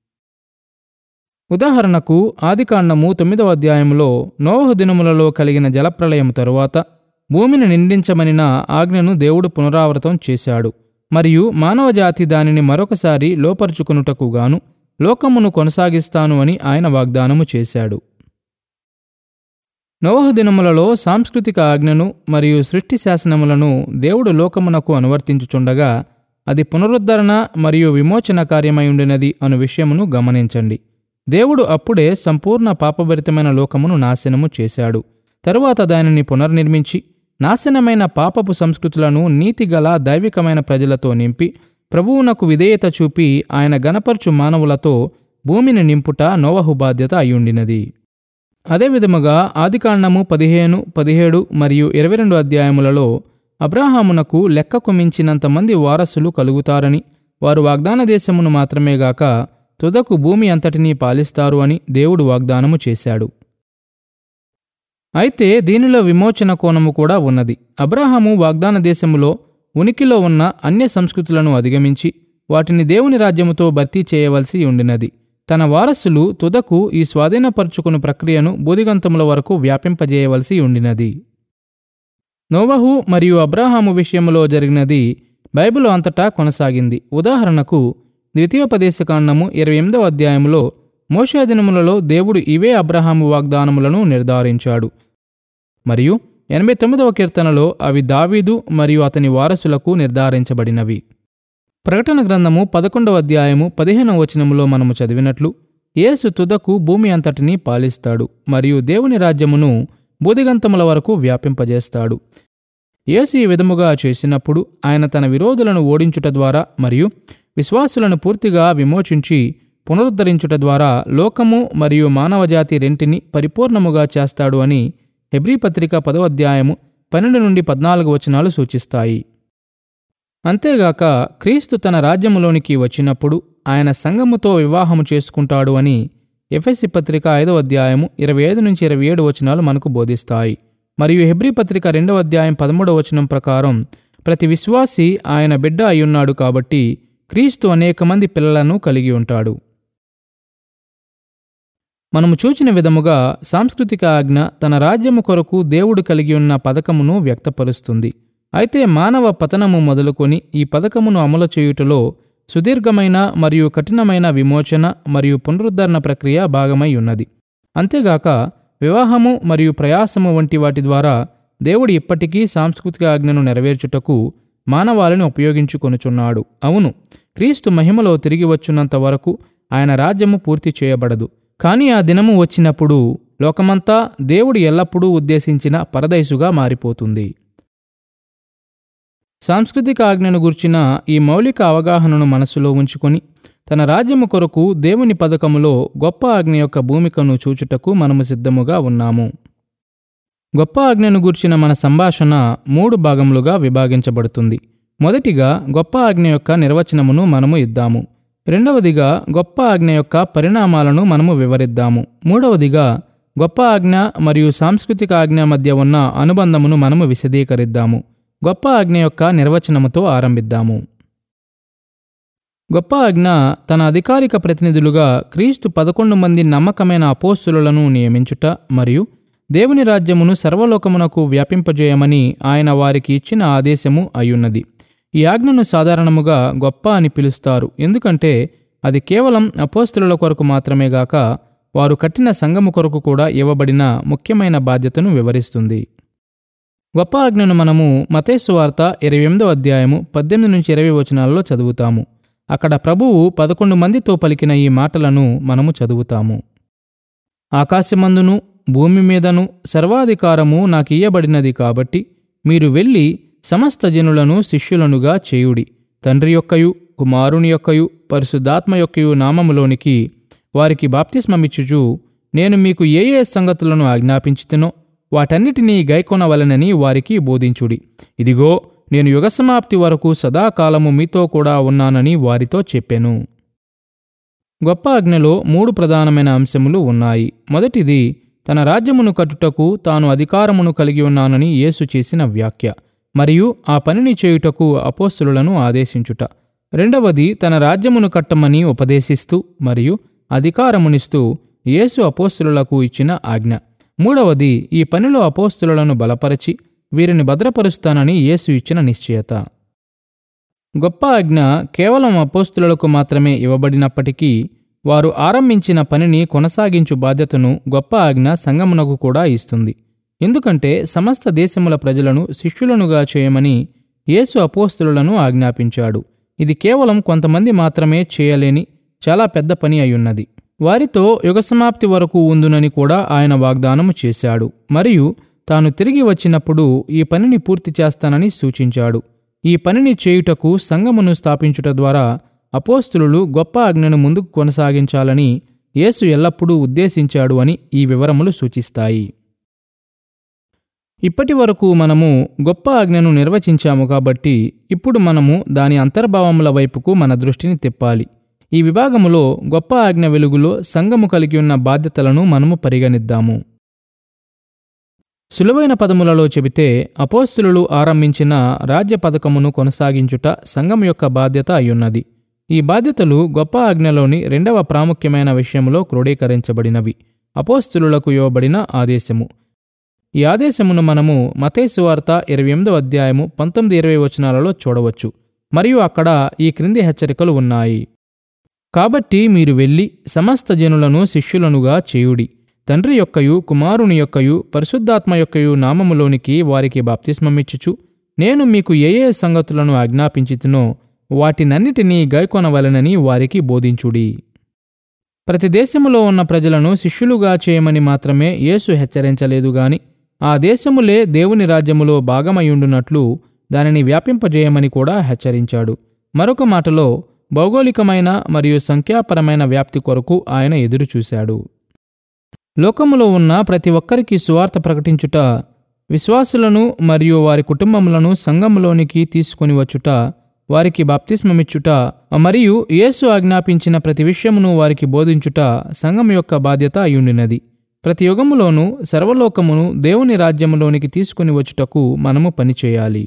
ఉదాహరణకు ఆదికాండము తొమ్మిదవ అధ్యాయంలో నోవహు దినములలో కలిగిన జలప్రలయం తరువాత భూమిని నిండించమనిన ఆజ్ఞను దేవుడు పునరావృతం చేశాడు మరియు మానవజాతి దానిని మరొకసారి లోపరుచుకునుటకు గాను లోకమును కొనసాగిస్తాను అని ఆయన వాగ్దానము చేశాడు నోవహు దినములలో సాంస్కృతిక ఆజ్ఞను మరియు సృష్టి శాసనములను దేవుడు లోకమునకు అనువర్తించుచుండగా అది పునరుద్ధరణ మరియు విమోచన కార్యమై ఉండినది అను విషయమును గమనించండి దేవుడు అప్పుడే సంపూర్ణ పాపభరితమైన లోకమును నాశనము చేశాడు తరువాత దానిని పునర్నిర్మించి నాశనమైన పాపపు సంస్కృతులను నీతిగల దైవికమైన ప్రజలతో నింపి ప్రభువునకు విధేయత చూపి ఆయన గణపర్చు మానవులతో భూమిని నింపుట నోవహు బాధ్యత అయ్యుండినది అదేవిధముగా ఆదికాండము పదిహేను పదిహేడు మరియు ఇరవై రెండు అధ్యాయములలో అబ్రాహామునకు లెక్కకు మించినంత మంది వారసులు కలుగుతారని వారు వాగ్దాన దేశమును మాత్రమే గాక తుదకు భూమి అంతటినీ పాలిస్తారు అని దేవుడు వాగ్దానము చేశాడు అయితే దీనిలో విమోచన కోణము కూడా ఉన్నది అబ్రాహాము వాగ్దాన దేశములో ఉనికిలో ఉన్న అన్య సంస్కృతులను అధిగమించి వాటిని దేవుని రాజ్యముతో భర్తీ చేయవలసి ఉండినది తన వారసులు తుదకు ఈ స్వాధీనపరుచుకుని ప్రక్రియను బోధిగంతముల వరకు వ్యాపింపజేయవలసి ఉండినది నోవహు మరియు అబ్రాహాము విషయంలో జరిగినది బైబిల్ అంతటా కొనసాగింది ఉదాహరణకు ద్వితీయోపదేశకాండము ఇరవై ఎనిమిదవ అధ్యాయంలో మోషే దినములలో దేవుడు ఇవే అబ్రహాము వాగ్దానములను నిర్ధారించాడు మరియు ఎనభై తొమ్మిదవ కీర్తనలో అవి దావీదు మరియు అతని వారసులకు నిర్ధారించబడినవి ప్రకటన గ్రంథము పదకొండవ అధ్యాయము పదిహేనవ వచనములో మనము చదివినట్లు యేసు తుదకు భూమి అంతటినీ పాలిస్తాడు మరియు దేవుని రాజ్యమును బూదిగంతముల వరకు వ్యాపింపజేస్తాడు యేసు ఈ విధముగా చేసినప్పుడు ఆయన తన విరోధులను ఓడించుట ద్వారా మరియు విశ్వాసులను పూర్తిగా విమోచించి పునరుద్ధరించుట ద్వారా లోకము మరియు మానవజాతి రెంటిని పరిపూర్ణముగా చేస్తాడు అని హెబ్రీ పత్రిక పదవ అధ్యాయము పన్నెండు నుండి పద్నాలుగు వచనాలు సూచిస్తాయి అంతేగాక క్రీస్తు తన రాజ్యములోనికి వచ్చినప్పుడు ఆయన సంఘముతో వివాహము చేసుకుంటాడు అని ఎఫ్ఎస్సి పత్రిక ఐదవ అధ్యాయము ఇరవై ఐదు నుంచి ఇరవై ఏడు వచనాలు మనకు బోధిస్తాయి మరియు హెబ్రీ పత్రిక రెండవ అధ్యాయం పదమూడవ వచనం ప్రకారం ప్రతి విశ్వాసి ఆయన బిడ్డ అయ్యున్నాడు కాబట్టి క్రీస్తు అనేక మంది పిల్లలను కలిగి ఉంటాడు మనము చూచిన విధముగా సాంస్కృతిక ఆజ్ఞ తన రాజ్యము కొరకు దేవుడు కలిగి ఉన్న పథకమును వ్యక్తపరుస్తుంది అయితే మానవ పతనము మొదలుకొని ఈ పథకమును అమలు చేయుటలో సుదీర్ఘమైన మరియు కఠినమైన విమోచన మరియు పునరుద్ధరణ ప్రక్రియ భాగమై ఉన్నది అంతేగాక వివాహము మరియు ప్రయాసము వంటి వాటి ద్వారా దేవుడు ఇప్పటికీ సాంస్కృతిక ఆజ్ఞను నెరవేర్చుటకు మానవాళిని ఉపయోగించుకొనుచున్నాడు అవును క్రీస్తు మహిమలో తిరిగి వచ్చున్నంత వరకు ఆయన రాజ్యము పూర్తి చేయబడదు కానీ ఆ దినము వచ్చినప్పుడు లోకమంతా దేవుడు ఎల్లప్పుడూ ఉద్దేశించిన పరదైసుగా మారిపోతుంది సాంస్కృతిక ఆజ్ఞను గుర్చిన ఈ మౌలిక అవగాహనను మనసులో ఉంచుకొని తన రాజ్యము కొరకు దేవుని పథకములో గొప్ప ఆజ్ఞ యొక్క భూమికను చూచుటకు మనము సిద్ధముగా ఉన్నాము గొప్ప ఆజ్ఞను గూర్చిన మన సంభాషణ మూడు భాగములుగా విభాగించబడుతుంది మొదటిగా గొప్ప ఆజ్ఞ యొక్క నిర్వచనమును మనము ఇద్దాము రెండవదిగా గొప్ప ఆజ్ఞ యొక్క పరిణామాలను మనము వివరిద్దాము మూడవదిగా గొప్ప ఆజ్ఞ మరియు సాంస్కృతిక ఆజ్ఞ మధ్య ఉన్న అనుబంధమును మనము విశదీకరిద్దాము గొప్ప ఆజ్ఞ యొక్క నిర్వచనముతో ఆరంభిద్దాము గొప్ప ఆజ్ఞ తన అధికారిక ప్రతినిధులుగా క్రీస్తు పదకొండు మంది నమ్మకమైన అపోస్తులను నియమించుట మరియు దేవుని రాజ్యమును సర్వలోకమునకు వ్యాపింపజేయమని ఆయన వారికి ఇచ్చిన ఆదేశము అయ్యున్నది ఈ ఆజ్ఞను సాధారణముగా గొప్ప అని పిలుస్తారు ఎందుకంటే అది కేవలం అపోస్తుల కొరకు మాత్రమే గాక వారు కట్టిన సంఘము కొరకు కూడా ఇవ్వబడిన ముఖ్యమైన బాధ్యతను వివరిస్తుంది గొప్ప ఆజ్ఞను మనము మతేసు వార్త ఇరవై ఎనిమిదో అధ్యాయము పద్దెనిమిది నుంచి ఇరవై వచనాలలో చదువుతాము అక్కడ ప్రభువు పదకొండు మందితో పలికిన ఈ మాటలను మనము చదువుతాము ఆకాశమందును భూమి మీదను సర్వాధికారము నాకియ్యబడినది కాబట్టి మీరు వెళ్ళి సమస్త జనులను శిష్యులనుగా చేయుడి తండ్రి యొక్కయు కుమారుని యొక్కయు పరిశుద్ధాత్మ యొక్కయు నామములోనికి వారికి బాప్తిస్మమిచ్చుచు నేను మీకు ఏ ఏ సంగతులను ఆజ్ఞాపించుతునో వాటన్నిటినీ గైకొనవలనని వారికి బోధించుడి ఇదిగో నేను యుగసమాప్తి వరకు సదాకాలము మీతో కూడా ఉన్నానని వారితో చెప్పెను గొప్ప ఆజ్ఞలో మూడు ప్రధానమైన అంశములు ఉన్నాయి మొదటిది తన రాజ్యమును కట్టుటకు తాను అధికారమును కలిగి ఉన్నానని యేసు చేసిన వ్యాఖ్య మరియు ఆ పనిని చేయుటకు అపోస్తులను ఆదేశించుట రెండవది తన రాజ్యమును కట్టమని ఉపదేశిస్తూ మరియు అధికారమునిస్తూ యేసు అపోస్తులకు ఇచ్చిన ఆజ్ఞ మూడవది ఈ పనిలో అపోస్తులను బలపరచి వీరిని భద్రపరుస్తానని యేసు ఇచ్చిన నిశ్చయత గొప్ప ఆజ్ఞ కేవలం అపోస్తులకు మాత్రమే ఇవ్వబడినప్పటికీ వారు ఆరంభించిన పనిని కొనసాగించు బాధ్యతను గొప్ప ఆజ్ఞ సంగమునకు కూడా ఇస్తుంది ఎందుకంటే సమస్త దేశముల ప్రజలను శిష్యులనుగా చేయమని యేసు అపోస్తులను ఆజ్ఞాపించాడు ఇది కేవలం కొంతమంది మాత్రమే చేయలేని చాలా పెద్ద పని అయ్యున్నది వారితో యుగసమాప్తి వరకు ఉందునని కూడా ఆయన వాగ్దానము చేశాడు మరియు తాను తిరిగి వచ్చినప్పుడు ఈ పనిని పూర్తి చేస్తానని సూచించాడు ఈ పనిని చేయుటకు సంఘమును స్థాపించుట ద్వారా అపోస్తులు గొప్ప ఆజ్ఞను ముందుకు కొనసాగించాలని యేసు ఎల్లప్పుడూ ఉద్దేశించాడు అని ఈ వివరములు సూచిస్తాయి ఇప్పటి వరకు మనము గొప్ప ఆజ్ఞను నిర్వచించాము కాబట్టి ఇప్పుడు మనము దాని అంతర్భావముల వైపుకు మన దృష్టిని తిప్పాలి ఈ విభాగములో గొప్ప ఆజ్ఞ వెలుగులో సంఘము కలిగి ఉన్న బాధ్యతలను మనము పరిగణిద్దాము సులువైన పదములలో చెబితే అపోస్తులు ఆరంభించిన రాజ్య పథకమును కొనసాగించుట సంఘం యొక్క బాధ్యత అయ్యున్నది ఈ బాధ్యతలు గొప్ప ఆజ్ఞలోని రెండవ ప్రాముఖ్యమైన విషయంలో క్రోడీకరించబడినవి అపోస్తులకు ఇవ్వబడిన ఆదేశము ఈ ఆదేశమును మనము మతేసు వార్త ఇరవై ఎనిమిదో అధ్యాయము పంతొమ్మిది ఇరవై వచనాలలో చూడవచ్చు మరియు అక్కడ ఈ క్రింది హెచ్చరికలు ఉన్నాయి కాబట్టి మీరు వెళ్ళి సమస్త జనులను శిష్యులనుగా చేయుడి తండ్రి యొక్కయు కుమారుని యొక్కయు పరిశుద్ధాత్మ యొక్కయు నామములోనికి వారికి బాప్తిస్మమిచ్చుచు నేను మీకు ఏ ఏ సంగతులను ఆజ్ఞాపించితునో వాటినన్నిటినీ గైకొనవలెనని వారికి బోధించుడి ప్రతి దేశములో ఉన్న ప్రజలను శిష్యులుగా చేయమని మాత్రమే యేసు హెచ్చరించలేదు గాని ఆ దేశములే దేవుని రాజ్యములో భాగమయ్యుండునట్లు దానిని వ్యాపింపజేయమని కూడా హెచ్చరించాడు మరొక మాటలో భౌగోళికమైన మరియు సంఖ్యాపరమైన వ్యాప్తి కొరకు ఆయన ఎదురుచూశాడు లోకములో ఉన్న ప్రతి ఒక్కరికి సువార్త ప్రకటించుట విశ్వాసులను మరియు వారి కుటుంబములను సంఘములోనికి తీసుకొని వచ్చుట వారికి బాప్తిస్మమిచ్చుట మరియు యేసు ఆజ్ఞాపించిన ప్రతి విషయమును వారికి బోధించుట సంఘం యొక్క బాధ్యత అయ్యుండినది ప్రతి యుగములోనూ సర్వలోకమును దేవుని రాజ్యములోనికి తీసుకుని వచ్చుటకు మనము పనిచేయాలి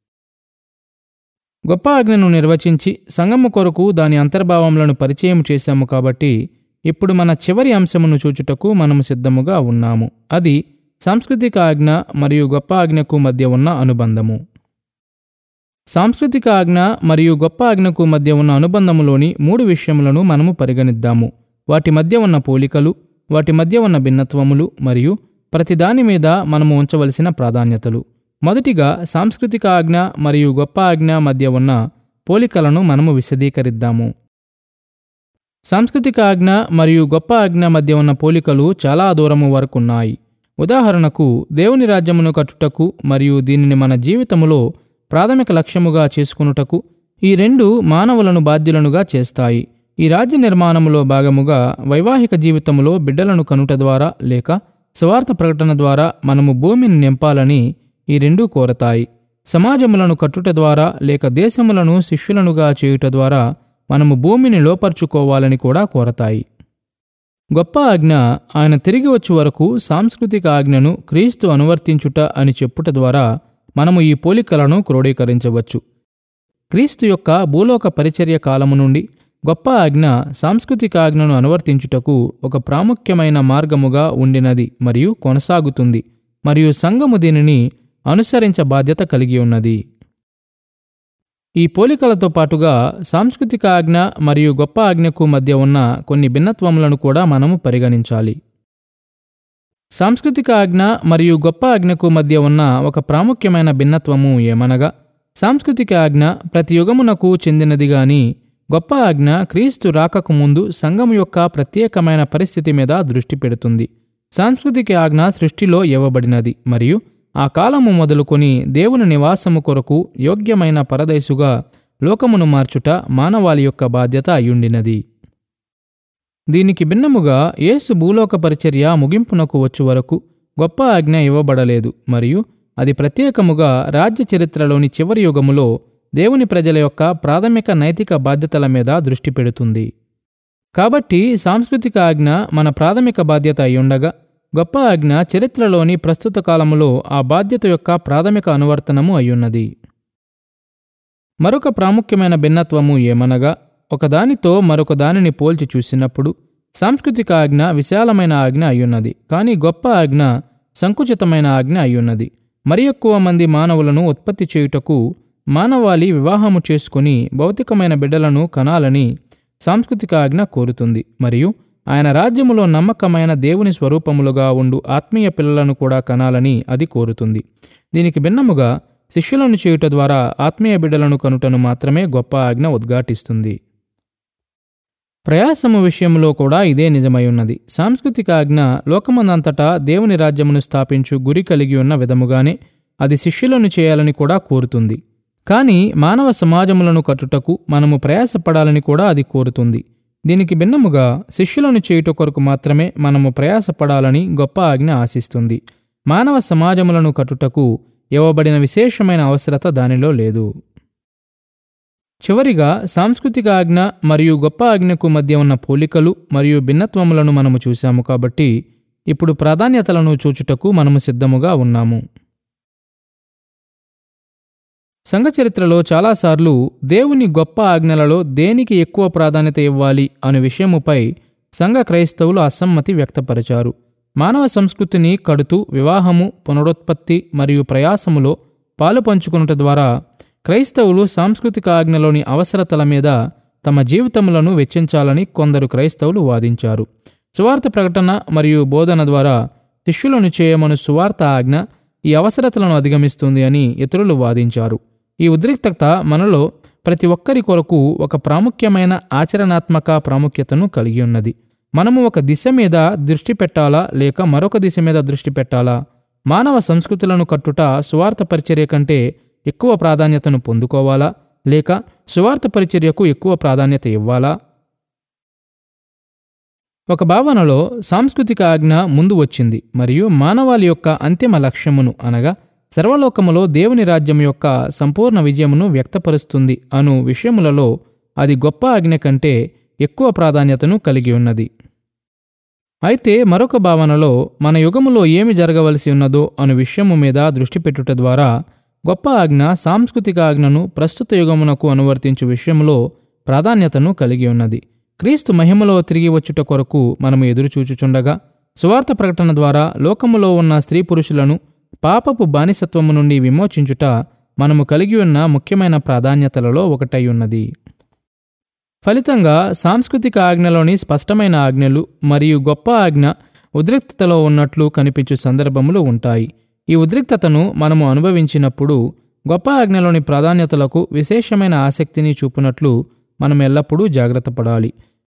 గొప్ప ఆజ్ఞను నిర్వచించి సంగము కొరకు దాని అంతర్భావములను పరిచయం చేశాము కాబట్టి ఇప్పుడు మన చివరి అంశమును చూచుటకు మనము సిద్ధముగా ఉన్నాము అది సాంస్కృతిక ఆజ్ఞ మరియు గొప్ప ఆజ్ఞకు మధ్య ఉన్న అనుబంధము సాంస్కృతిక ఆజ్ఞ మరియు గొప్ప ఆజ్ఞకు మధ్య ఉన్న అనుబంధములోని మూడు విషయములను మనము పరిగణిద్దాము వాటి మధ్య ఉన్న పోలికలు వాటి మధ్య ఉన్న భిన్నత్వములు మరియు ప్రతిదాని మీద మనము ఉంచవలసిన ప్రాధాన్యతలు మొదటిగా సాంస్కృతిక ఆజ్ఞ మరియు గొప్ప ఆజ్ఞ మధ్య ఉన్న పోలికలను మనము విశదీకరిద్దాము సాంస్కృతిక ఆజ్ఞ మరియు గొప్ప ఆజ్ఞ మధ్య ఉన్న పోలికలు చాలా దూరము వరకు ఉన్నాయి ఉదాహరణకు దేవుని రాజ్యమును కట్టుటకు మరియు దీనిని మన జీవితములో ప్రాథమిక లక్ష్యముగా చేసుకునుటకు ఈ రెండు మానవులను బాధ్యులనుగా చేస్తాయి ఈ రాజ్య నిర్మాణములో భాగముగా వైవాహిక జీవితంలో బిడ్డలను కనుట ద్వారా లేక స్వార్థ ప్రకటన ద్వారా మనము భూమిని నింపాలని ఈ రెండూ కోరతాయి సమాజములను కట్టుట ద్వారా లేక దేశములను శిష్యులనుగా చేయుట ద్వారా మనము భూమిని లోపర్చుకోవాలని కూడా కోరతాయి గొప్ప ఆజ్ఞ ఆయన తిరిగి వచ్చే వరకు సాంస్కృతిక ఆజ్ఞను క్రీస్తు అనువర్తించుట అని చెప్పుట ద్వారా మనము ఈ పోలికలను క్రోడీకరించవచ్చు క్రీస్తు యొక్క భూలోక పరిచర్య కాలము నుండి గొప్ప ఆజ్ఞ సాంస్కృతిక ఆజ్ఞను అనువర్తించుటకు ఒక ప్రాముఖ్యమైన మార్గముగా ఉండినది మరియు కొనసాగుతుంది మరియు సంఘము దీనిని అనుసరించ బాధ్యత కలిగి ఉన్నది ఈ పోలికలతో పాటుగా సాంస్కృతిక ఆజ్ఞ మరియు గొప్ప ఆజ్ఞకు మధ్య ఉన్న కొన్ని భిన్నత్వములను కూడా మనము పరిగణించాలి సాంస్కృతిక ఆజ్ఞ మరియు గొప్ప ఆజ్ఞకు మధ్య ఉన్న ఒక ప్రాముఖ్యమైన భిన్నత్వము ఏమనగా సాంస్కృతిక ఆజ్ఞ ప్రతి యుగమునకు చెందినది గాని గొప్ప ఆజ్ఞ క్రీస్తు రాకకు ముందు సంఘం యొక్క ప్రత్యేకమైన పరిస్థితి మీద దృష్టి పెడుతుంది సాంస్కృతిక ఆజ్ఞ సృష్టిలో ఇవ్వబడినది మరియు ఆ కాలము మొదలుకొని దేవుని నివాసము కొరకు యోగ్యమైన పరదైసుగా లోకమును మార్చుట మానవాళి యొక్క బాధ్యత అయ్యుండినది దీనికి భిన్నముగా యేసు భూలోక పరిచర్య ముగింపునకు వచ్చు వరకు గొప్ప ఆజ్ఞ ఇవ్వబడలేదు మరియు అది ప్రత్యేకముగా రాజ్య చరిత్రలోని చివరి యుగములో దేవుని ప్రజల యొక్క ప్రాథమిక నైతిక బాధ్యతల మీద దృష్టి పెడుతుంది కాబట్టి సాంస్కృతిక ఆజ్ఞ మన ప్రాథమిక బాధ్యత అయ్యుండగా గొప్ప ఆజ్ఞ చరిత్రలోని ప్రస్తుత కాలములో ఆ బాధ్యత యొక్క ప్రాథమిక అనువర్తనము అయ్యున్నది మరొక ప్రాముఖ్యమైన భిన్నత్వము ఏమనగా ఒకదానితో మరొక దానిని పోల్చి చూసినప్పుడు సాంస్కృతిక ఆజ్ఞ విశాలమైన ఆజ్ఞ అయ్యున్నది కానీ గొప్ప ఆజ్ఞ సంకుచితమైన ఆజ్ఞ అయ్యున్నది మరి ఎక్కువ మంది మానవులను ఉత్పత్తి చేయుటకు మానవాళి వివాహము చేసుకుని భౌతికమైన బిడ్డలను కనాలని సాంస్కృతిక ఆజ్ఞ కోరుతుంది మరియు ఆయన రాజ్యములో నమ్మకమైన దేవుని స్వరూపములుగా ఉండు ఆత్మీయ పిల్లలను కూడా కనాలని అది కోరుతుంది దీనికి భిన్నముగా శిష్యులను చేయుట ద్వారా ఆత్మీయ బిడ్డలను కనుటను మాత్రమే గొప్ప ఆజ్ఞ ఉద్ఘాటిస్తుంది ప్రయాసము విషయంలో కూడా ఇదే నిజమై ఉన్నది సాంస్కృతిక ఆజ్ఞ లోకమందంతటా దేవుని రాజ్యమును స్థాపించు గురి కలిగి ఉన్న విధముగానే అది శిష్యులను చేయాలని కూడా కోరుతుంది కానీ మానవ సమాజములను కట్టుటకు మనము ప్రయాసపడాలని కూడా అది కోరుతుంది దీనికి భిన్నముగా శిష్యులను చేయుట కొరకు మాత్రమే మనము ప్రయాసపడాలని గొప్ప ఆజ్ఞ ఆశిస్తుంది మానవ సమాజములను కట్టుటకు ఇవ్వబడిన విశేషమైన అవసరత దానిలో లేదు చివరిగా సాంస్కృతిక ఆజ్ఞ మరియు గొప్ప ఆజ్ఞకు మధ్య ఉన్న పోలికలు మరియు భిన్నత్వములను మనము చూశాము కాబట్టి ఇప్పుడు ప్రాధాన్యతలను చూచుటకు మనము సిద్ధముగా ఉన్నాము సంఘ చరిత్రలో చాలాసార్లు దేవుని గొప్ప ఆజ్ఞలలో దేనికి ఎక్కువ ప్రాధాన్యత ఇవ్వాలి అనే విషయముపై సంఘ క్రైస్తవులు అసమ్మతి వ్యక్తపరిచారు మానవ సంస్కృతిని కడుతూ వివాహము పునరుత్పత్తి మరియు ప్రయాసములో పాలు పంచుకునుట ద్వారా క్రైస్తవులు సాంస్కృతిక ఆజ్ఞలోని అవసరతల మీద తమ జీవితములను వెచ్చించాలని కొందరు క్రైస్తవులు వాదించారు సువార్త ప్రకటన మరియు బోధన ద్వారా శిష్యులను చేయమను సువార్త ఆజ్ఞ ఈ అవసరతలను అధిగమిస్తుంది అని ఇతరులు వాదించారు ఈ ఉద్రిక్తత మనలో ప్రతి ఒక్కరి కొరకు ఒక ప్రాముఖ్యమైన ఆచరణాత్మక ప్రాముఖ్యతను కలిగి ఉన్నది మనము ఒక దిశ మీద దృష్టి పెట్టాలా లేక మరొక దిశ మీద దృష్టి పెట్టాలా మానవ సంస్కృతులను కట్టుట సువార్త పరిచర్య కంటే ఎక్కువ ప్రాధాన్యతను పొందుకోవాలా లేక సువార్త పరిచర్యకు ఎక్కువ ప్రాధాన్యత ఇవ్వాలా ఒక భావనలో సాంస్కృతిక ఆజ్ఞ ముందు వచ్చింది మరియు మానవాళి యొక్క అంతిమ లక్ష్యమును అనగా సర్వలోకములో దేవుని రాజ్యం యొక్క సంపూర్ణ విజయమును వ్యక్తపరుస్తుంది అను విషయములలో అది గొప్ప ఆజ్ఞ కంటే ఎక్కువ ప్రాధాన్యతను కలిగి ఉన్నది అయితే మరొక భావనలో మన యుగములో ఏమి జరగవలసి ఉన్నదో అను విషయము మీద దృష్టి పెట్టుట ద్వారా గొప్ప ఆజ్ఞ సాంస్కృతిక ఆజ్ఞను ప్రస్తుత యుగమునకు అనువర్తించు విషయంలో ప్రాధాన్యతను కలిగి ఉన్నది క్రీస్తు మహిమలో తిరిగి వచ్చుట కొరకు మనము ఎదురుచూచుచుండగా సువార్త ప్రకటన ద్వారా లోకములో ఉన్న స్త్రీ పురుషులను పాపపు బానిసత్వము నుండి విమోచించుట మనము కలిగి ఉన్న ముఖ్యమైన ప్రాధాన్యతలలో ఒకటై ఉన్నది ఫలితంగా సాంస్కృతిక ఆజ్ఞలోని స్పష్టమైన ఆజ్ఞలు మరియు గొప్ప ఆజ్ఞ ఉద్రిక్తతలో ఉన్నట్లు కనిపించు సందర్భములు ఉంటాయి ఈ ఉద్రిక్తతను మనము అనుభవించినప్పుడు గొప్ప ఆజ్ఞలోని ప్రాధాన్యతలకు విశేషమైన ఆసక్తిని చూపునట్లు మనం ఎల్లప్పుడూ జాగ్రత్త పడాలి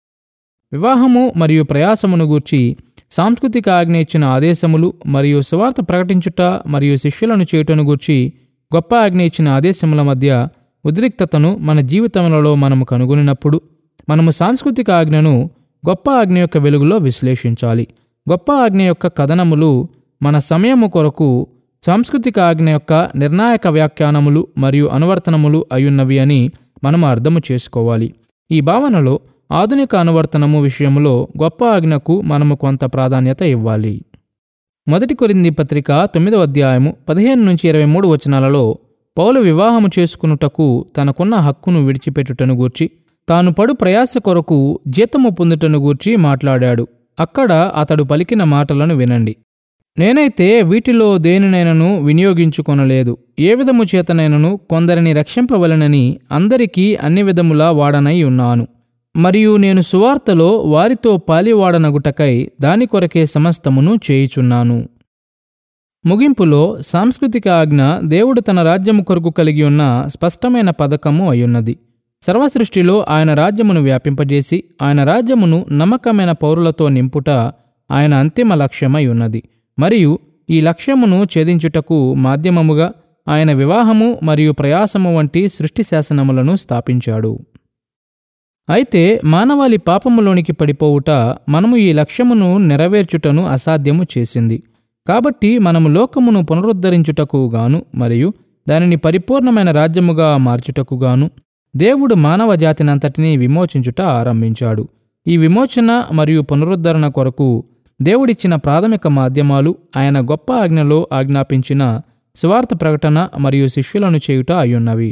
వివాహము మరియు ప్రయాసమును గూర్చి సాంస్కృతిక ఆజ్ఞ ఇచ్చిన ఆదేశములు మరియు సువార్త ప్రకటించుట మరియు శిష్యులను చేయుటను గూర్చి గొప్ప ఆజ్ఞ ఇచ్చిన ఆదేశముల మధ్య ఉద్రిక్తతను మన జీవితములలో మనము కనుగొనినప్పుడు మనము సాంస్కృతిక ఆజ్ఞను గొప్ప ఆజ్ఞ యొక్క వెలుగులో విశ్లేషించాలి గొప్ప ఆజ్ఞ యొక్క కథనములు మన సమయము కొరకు సాంస్కృతిక ఆజ్ఞ యొక్క నిర్ణాయక వ్యాఖ్యానములు మరియు అనువర్తనములు అయ్యున్నవి అని మనము అర్థము చేసుకోవాలి ఈ భావనలో ఆధునిక అనువర్తనము విషయంలో గొప్ప ఆజ్ఞకు మనము కొంత ప్రాధాన్యత ఇవ్వాలి మొదటి కొరింది పత్రిక తొమ్మిదవ అధ్యాయము పదిహేను నుంచి ఇరవై మూడు వచనాలలో పౌలు వివాహము చేసుకునుటకు తనకున్న హక్కును విడిచిపెట్టుటను గూర్చి తాను పడు ప్రయాస కొరకు జీతము పొందుటను గూర్చి మాట్లాడాడు అక్కడ అతడు పలికిన మాటలను వినండి నేనైతే వీటిలో దేనినైనను వినియోగించుకొనలేదు ఏ విధము చేతనైనను కొందరిని రక్షింపవలనని అందరికీ అన్ని విధములా వాడనై ఉన్నాను మరియు నేను సువార్తలో వారితో పాలివాడనగుటకై దాని కొరకే సమస్తమును చేయుచున్నాను ముగింపులో సాంస్కృతిక ఆజ్ఞ దేవుడు తన రాజ్యము కొరకు కలిగి ఉన్న స్పష్టమైన పథకము అయ్యున్నది సర్వసృష్టిలో ఆయన రాజ్యమును వ్యాపింపజేసి ఆయన రాజ్యమును నమ్మకమైన పౌరులతో నింపుట ఆయన అంతిమ లక్ష్యమై ఉన్నది మరియు ఈ లక్ష్యమును ఛేదించుటకు మాధ్యమముగా ఆయన వివాహము మరియు ప్రయాసము వంటి సృష్టి శాసనములను స్థాపించాడు అయితే మానవాళి పాపములోనికి పడిపోవుట మనము ఈ లక్ష్యమును నెరవేర్చుటను అసాధ్యము చేసింది కాబట్టి మనము లోకమును పునరుద్ధరించుటకు గాను మరియు దానిని పరిపూర్ణమైన రాజ్యముగా మార్చుటకు గాను దేవుడు మానవ జాతినంతటినీ విమోచించుట ఆరంభించాడు ఈ విమోచన మరియు పునరుద్ధరణ కొరకు దేవుడిచ్చిన ప్రాథమిక మాధ్యమాలు ఆయన గొప్ప ఆజ్ఞలో ఆజ్ఞాపించిన స్వార్థ ప్రకటన మరియు శిష్యులను చేయుట అయ్యున్నవి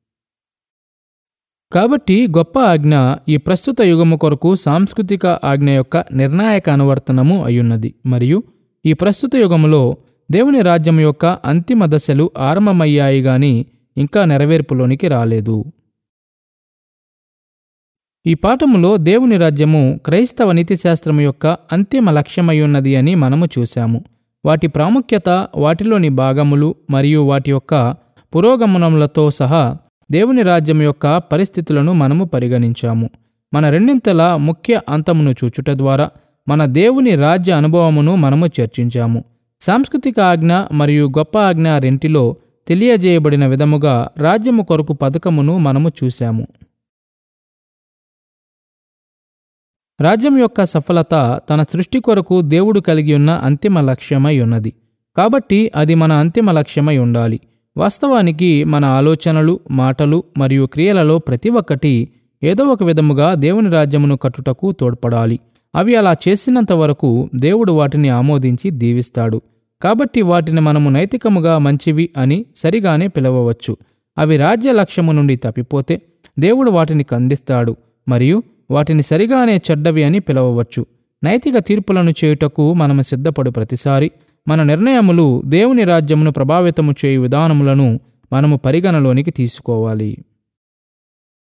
కాబట్టి గొప్ప ఆజ్ఞ ఈ ప్రస్తుత యుగము కొరకు సాంస్కృతిక ఆజ్ఞ యొక్క నిర్ణాయక అనువర్తనము అయ్యున్నది మరియు ఈ ప్రస్తుత యుగములో దేవుని రాజ్యం యొక్క అంతిమ దశలు ఆరంభమయ్యాయి గాని ఇంకా నెరవేర్పులోనికి రాలేదు ఈ పాఠములో దేవుని రాజ్యము క్రైస్తవ నీతిశాస్త్రము యొక్క అంతిమ లక్ష్యమై ఉన్నది అని మనము చూశాము వాటి ప్రాముఖ్యత వాటిలోని భాగములు మరియు వాటి యొక్క పురోగమనములతో సహా దేవుని రాజ్యం యొక్క పరిస్థితులను మనము పరిగణించాము మన రెండింతల ముఖ్య అంతమును చూచుట ద్వారా మన దేవుని రాజ్య అనుభవమును మనము చర్చించాము సాంస్కృతిక ఆజ్ఞ మరియు గొప్ప ఆజ్ఞ రెంటిలో తెలియజేయబడిన విధముగా రాజ్యము కొరకు పథకమును మనము చూశాము రాజ్యం యొక్క సఫలత తన సృష్టి కొరకు దేవుడు కలిగి ఉన్న అంతిమ లక్ష్యమై ఉన్నది కాబట్టి అది మన అంతిమ లక్ష్యమై ఉండాలి వాస్తవానికి మన ఆలోచనలు మాటలు మరియు క్రియలలో ప్రతి ఒక్కటి ఏదో ఒక విధముగా దేవుని రాజ్యమును కట్టుటకు తోడ్పడాలి అవి అలా చేసినంత వరకు దేవుడు వాటిని ఆమోదించి దీవిస్తాడు కాబట్టి వాటిని మనము నైతికముగా మంచివి అని సరిగానే పిలవవచ్చు అవి రాజ్య లక్ష్యము నుండి తప్పిపోతే దేవుడు వాటిని ఖండిస్తాడు మరియు వాటిని సరిగానే చెడ్డవి అని పిలవవచ్చు నైతిక తీర్పులను చేయుటకు మనము సిద్ధపడు ప్రతిసారి మన నిర్ణయములు దేవుని రాజ్యమును ప్రభావితము చేయు విధానములను మనము పరిగణలోనికి తీసుకోవాలి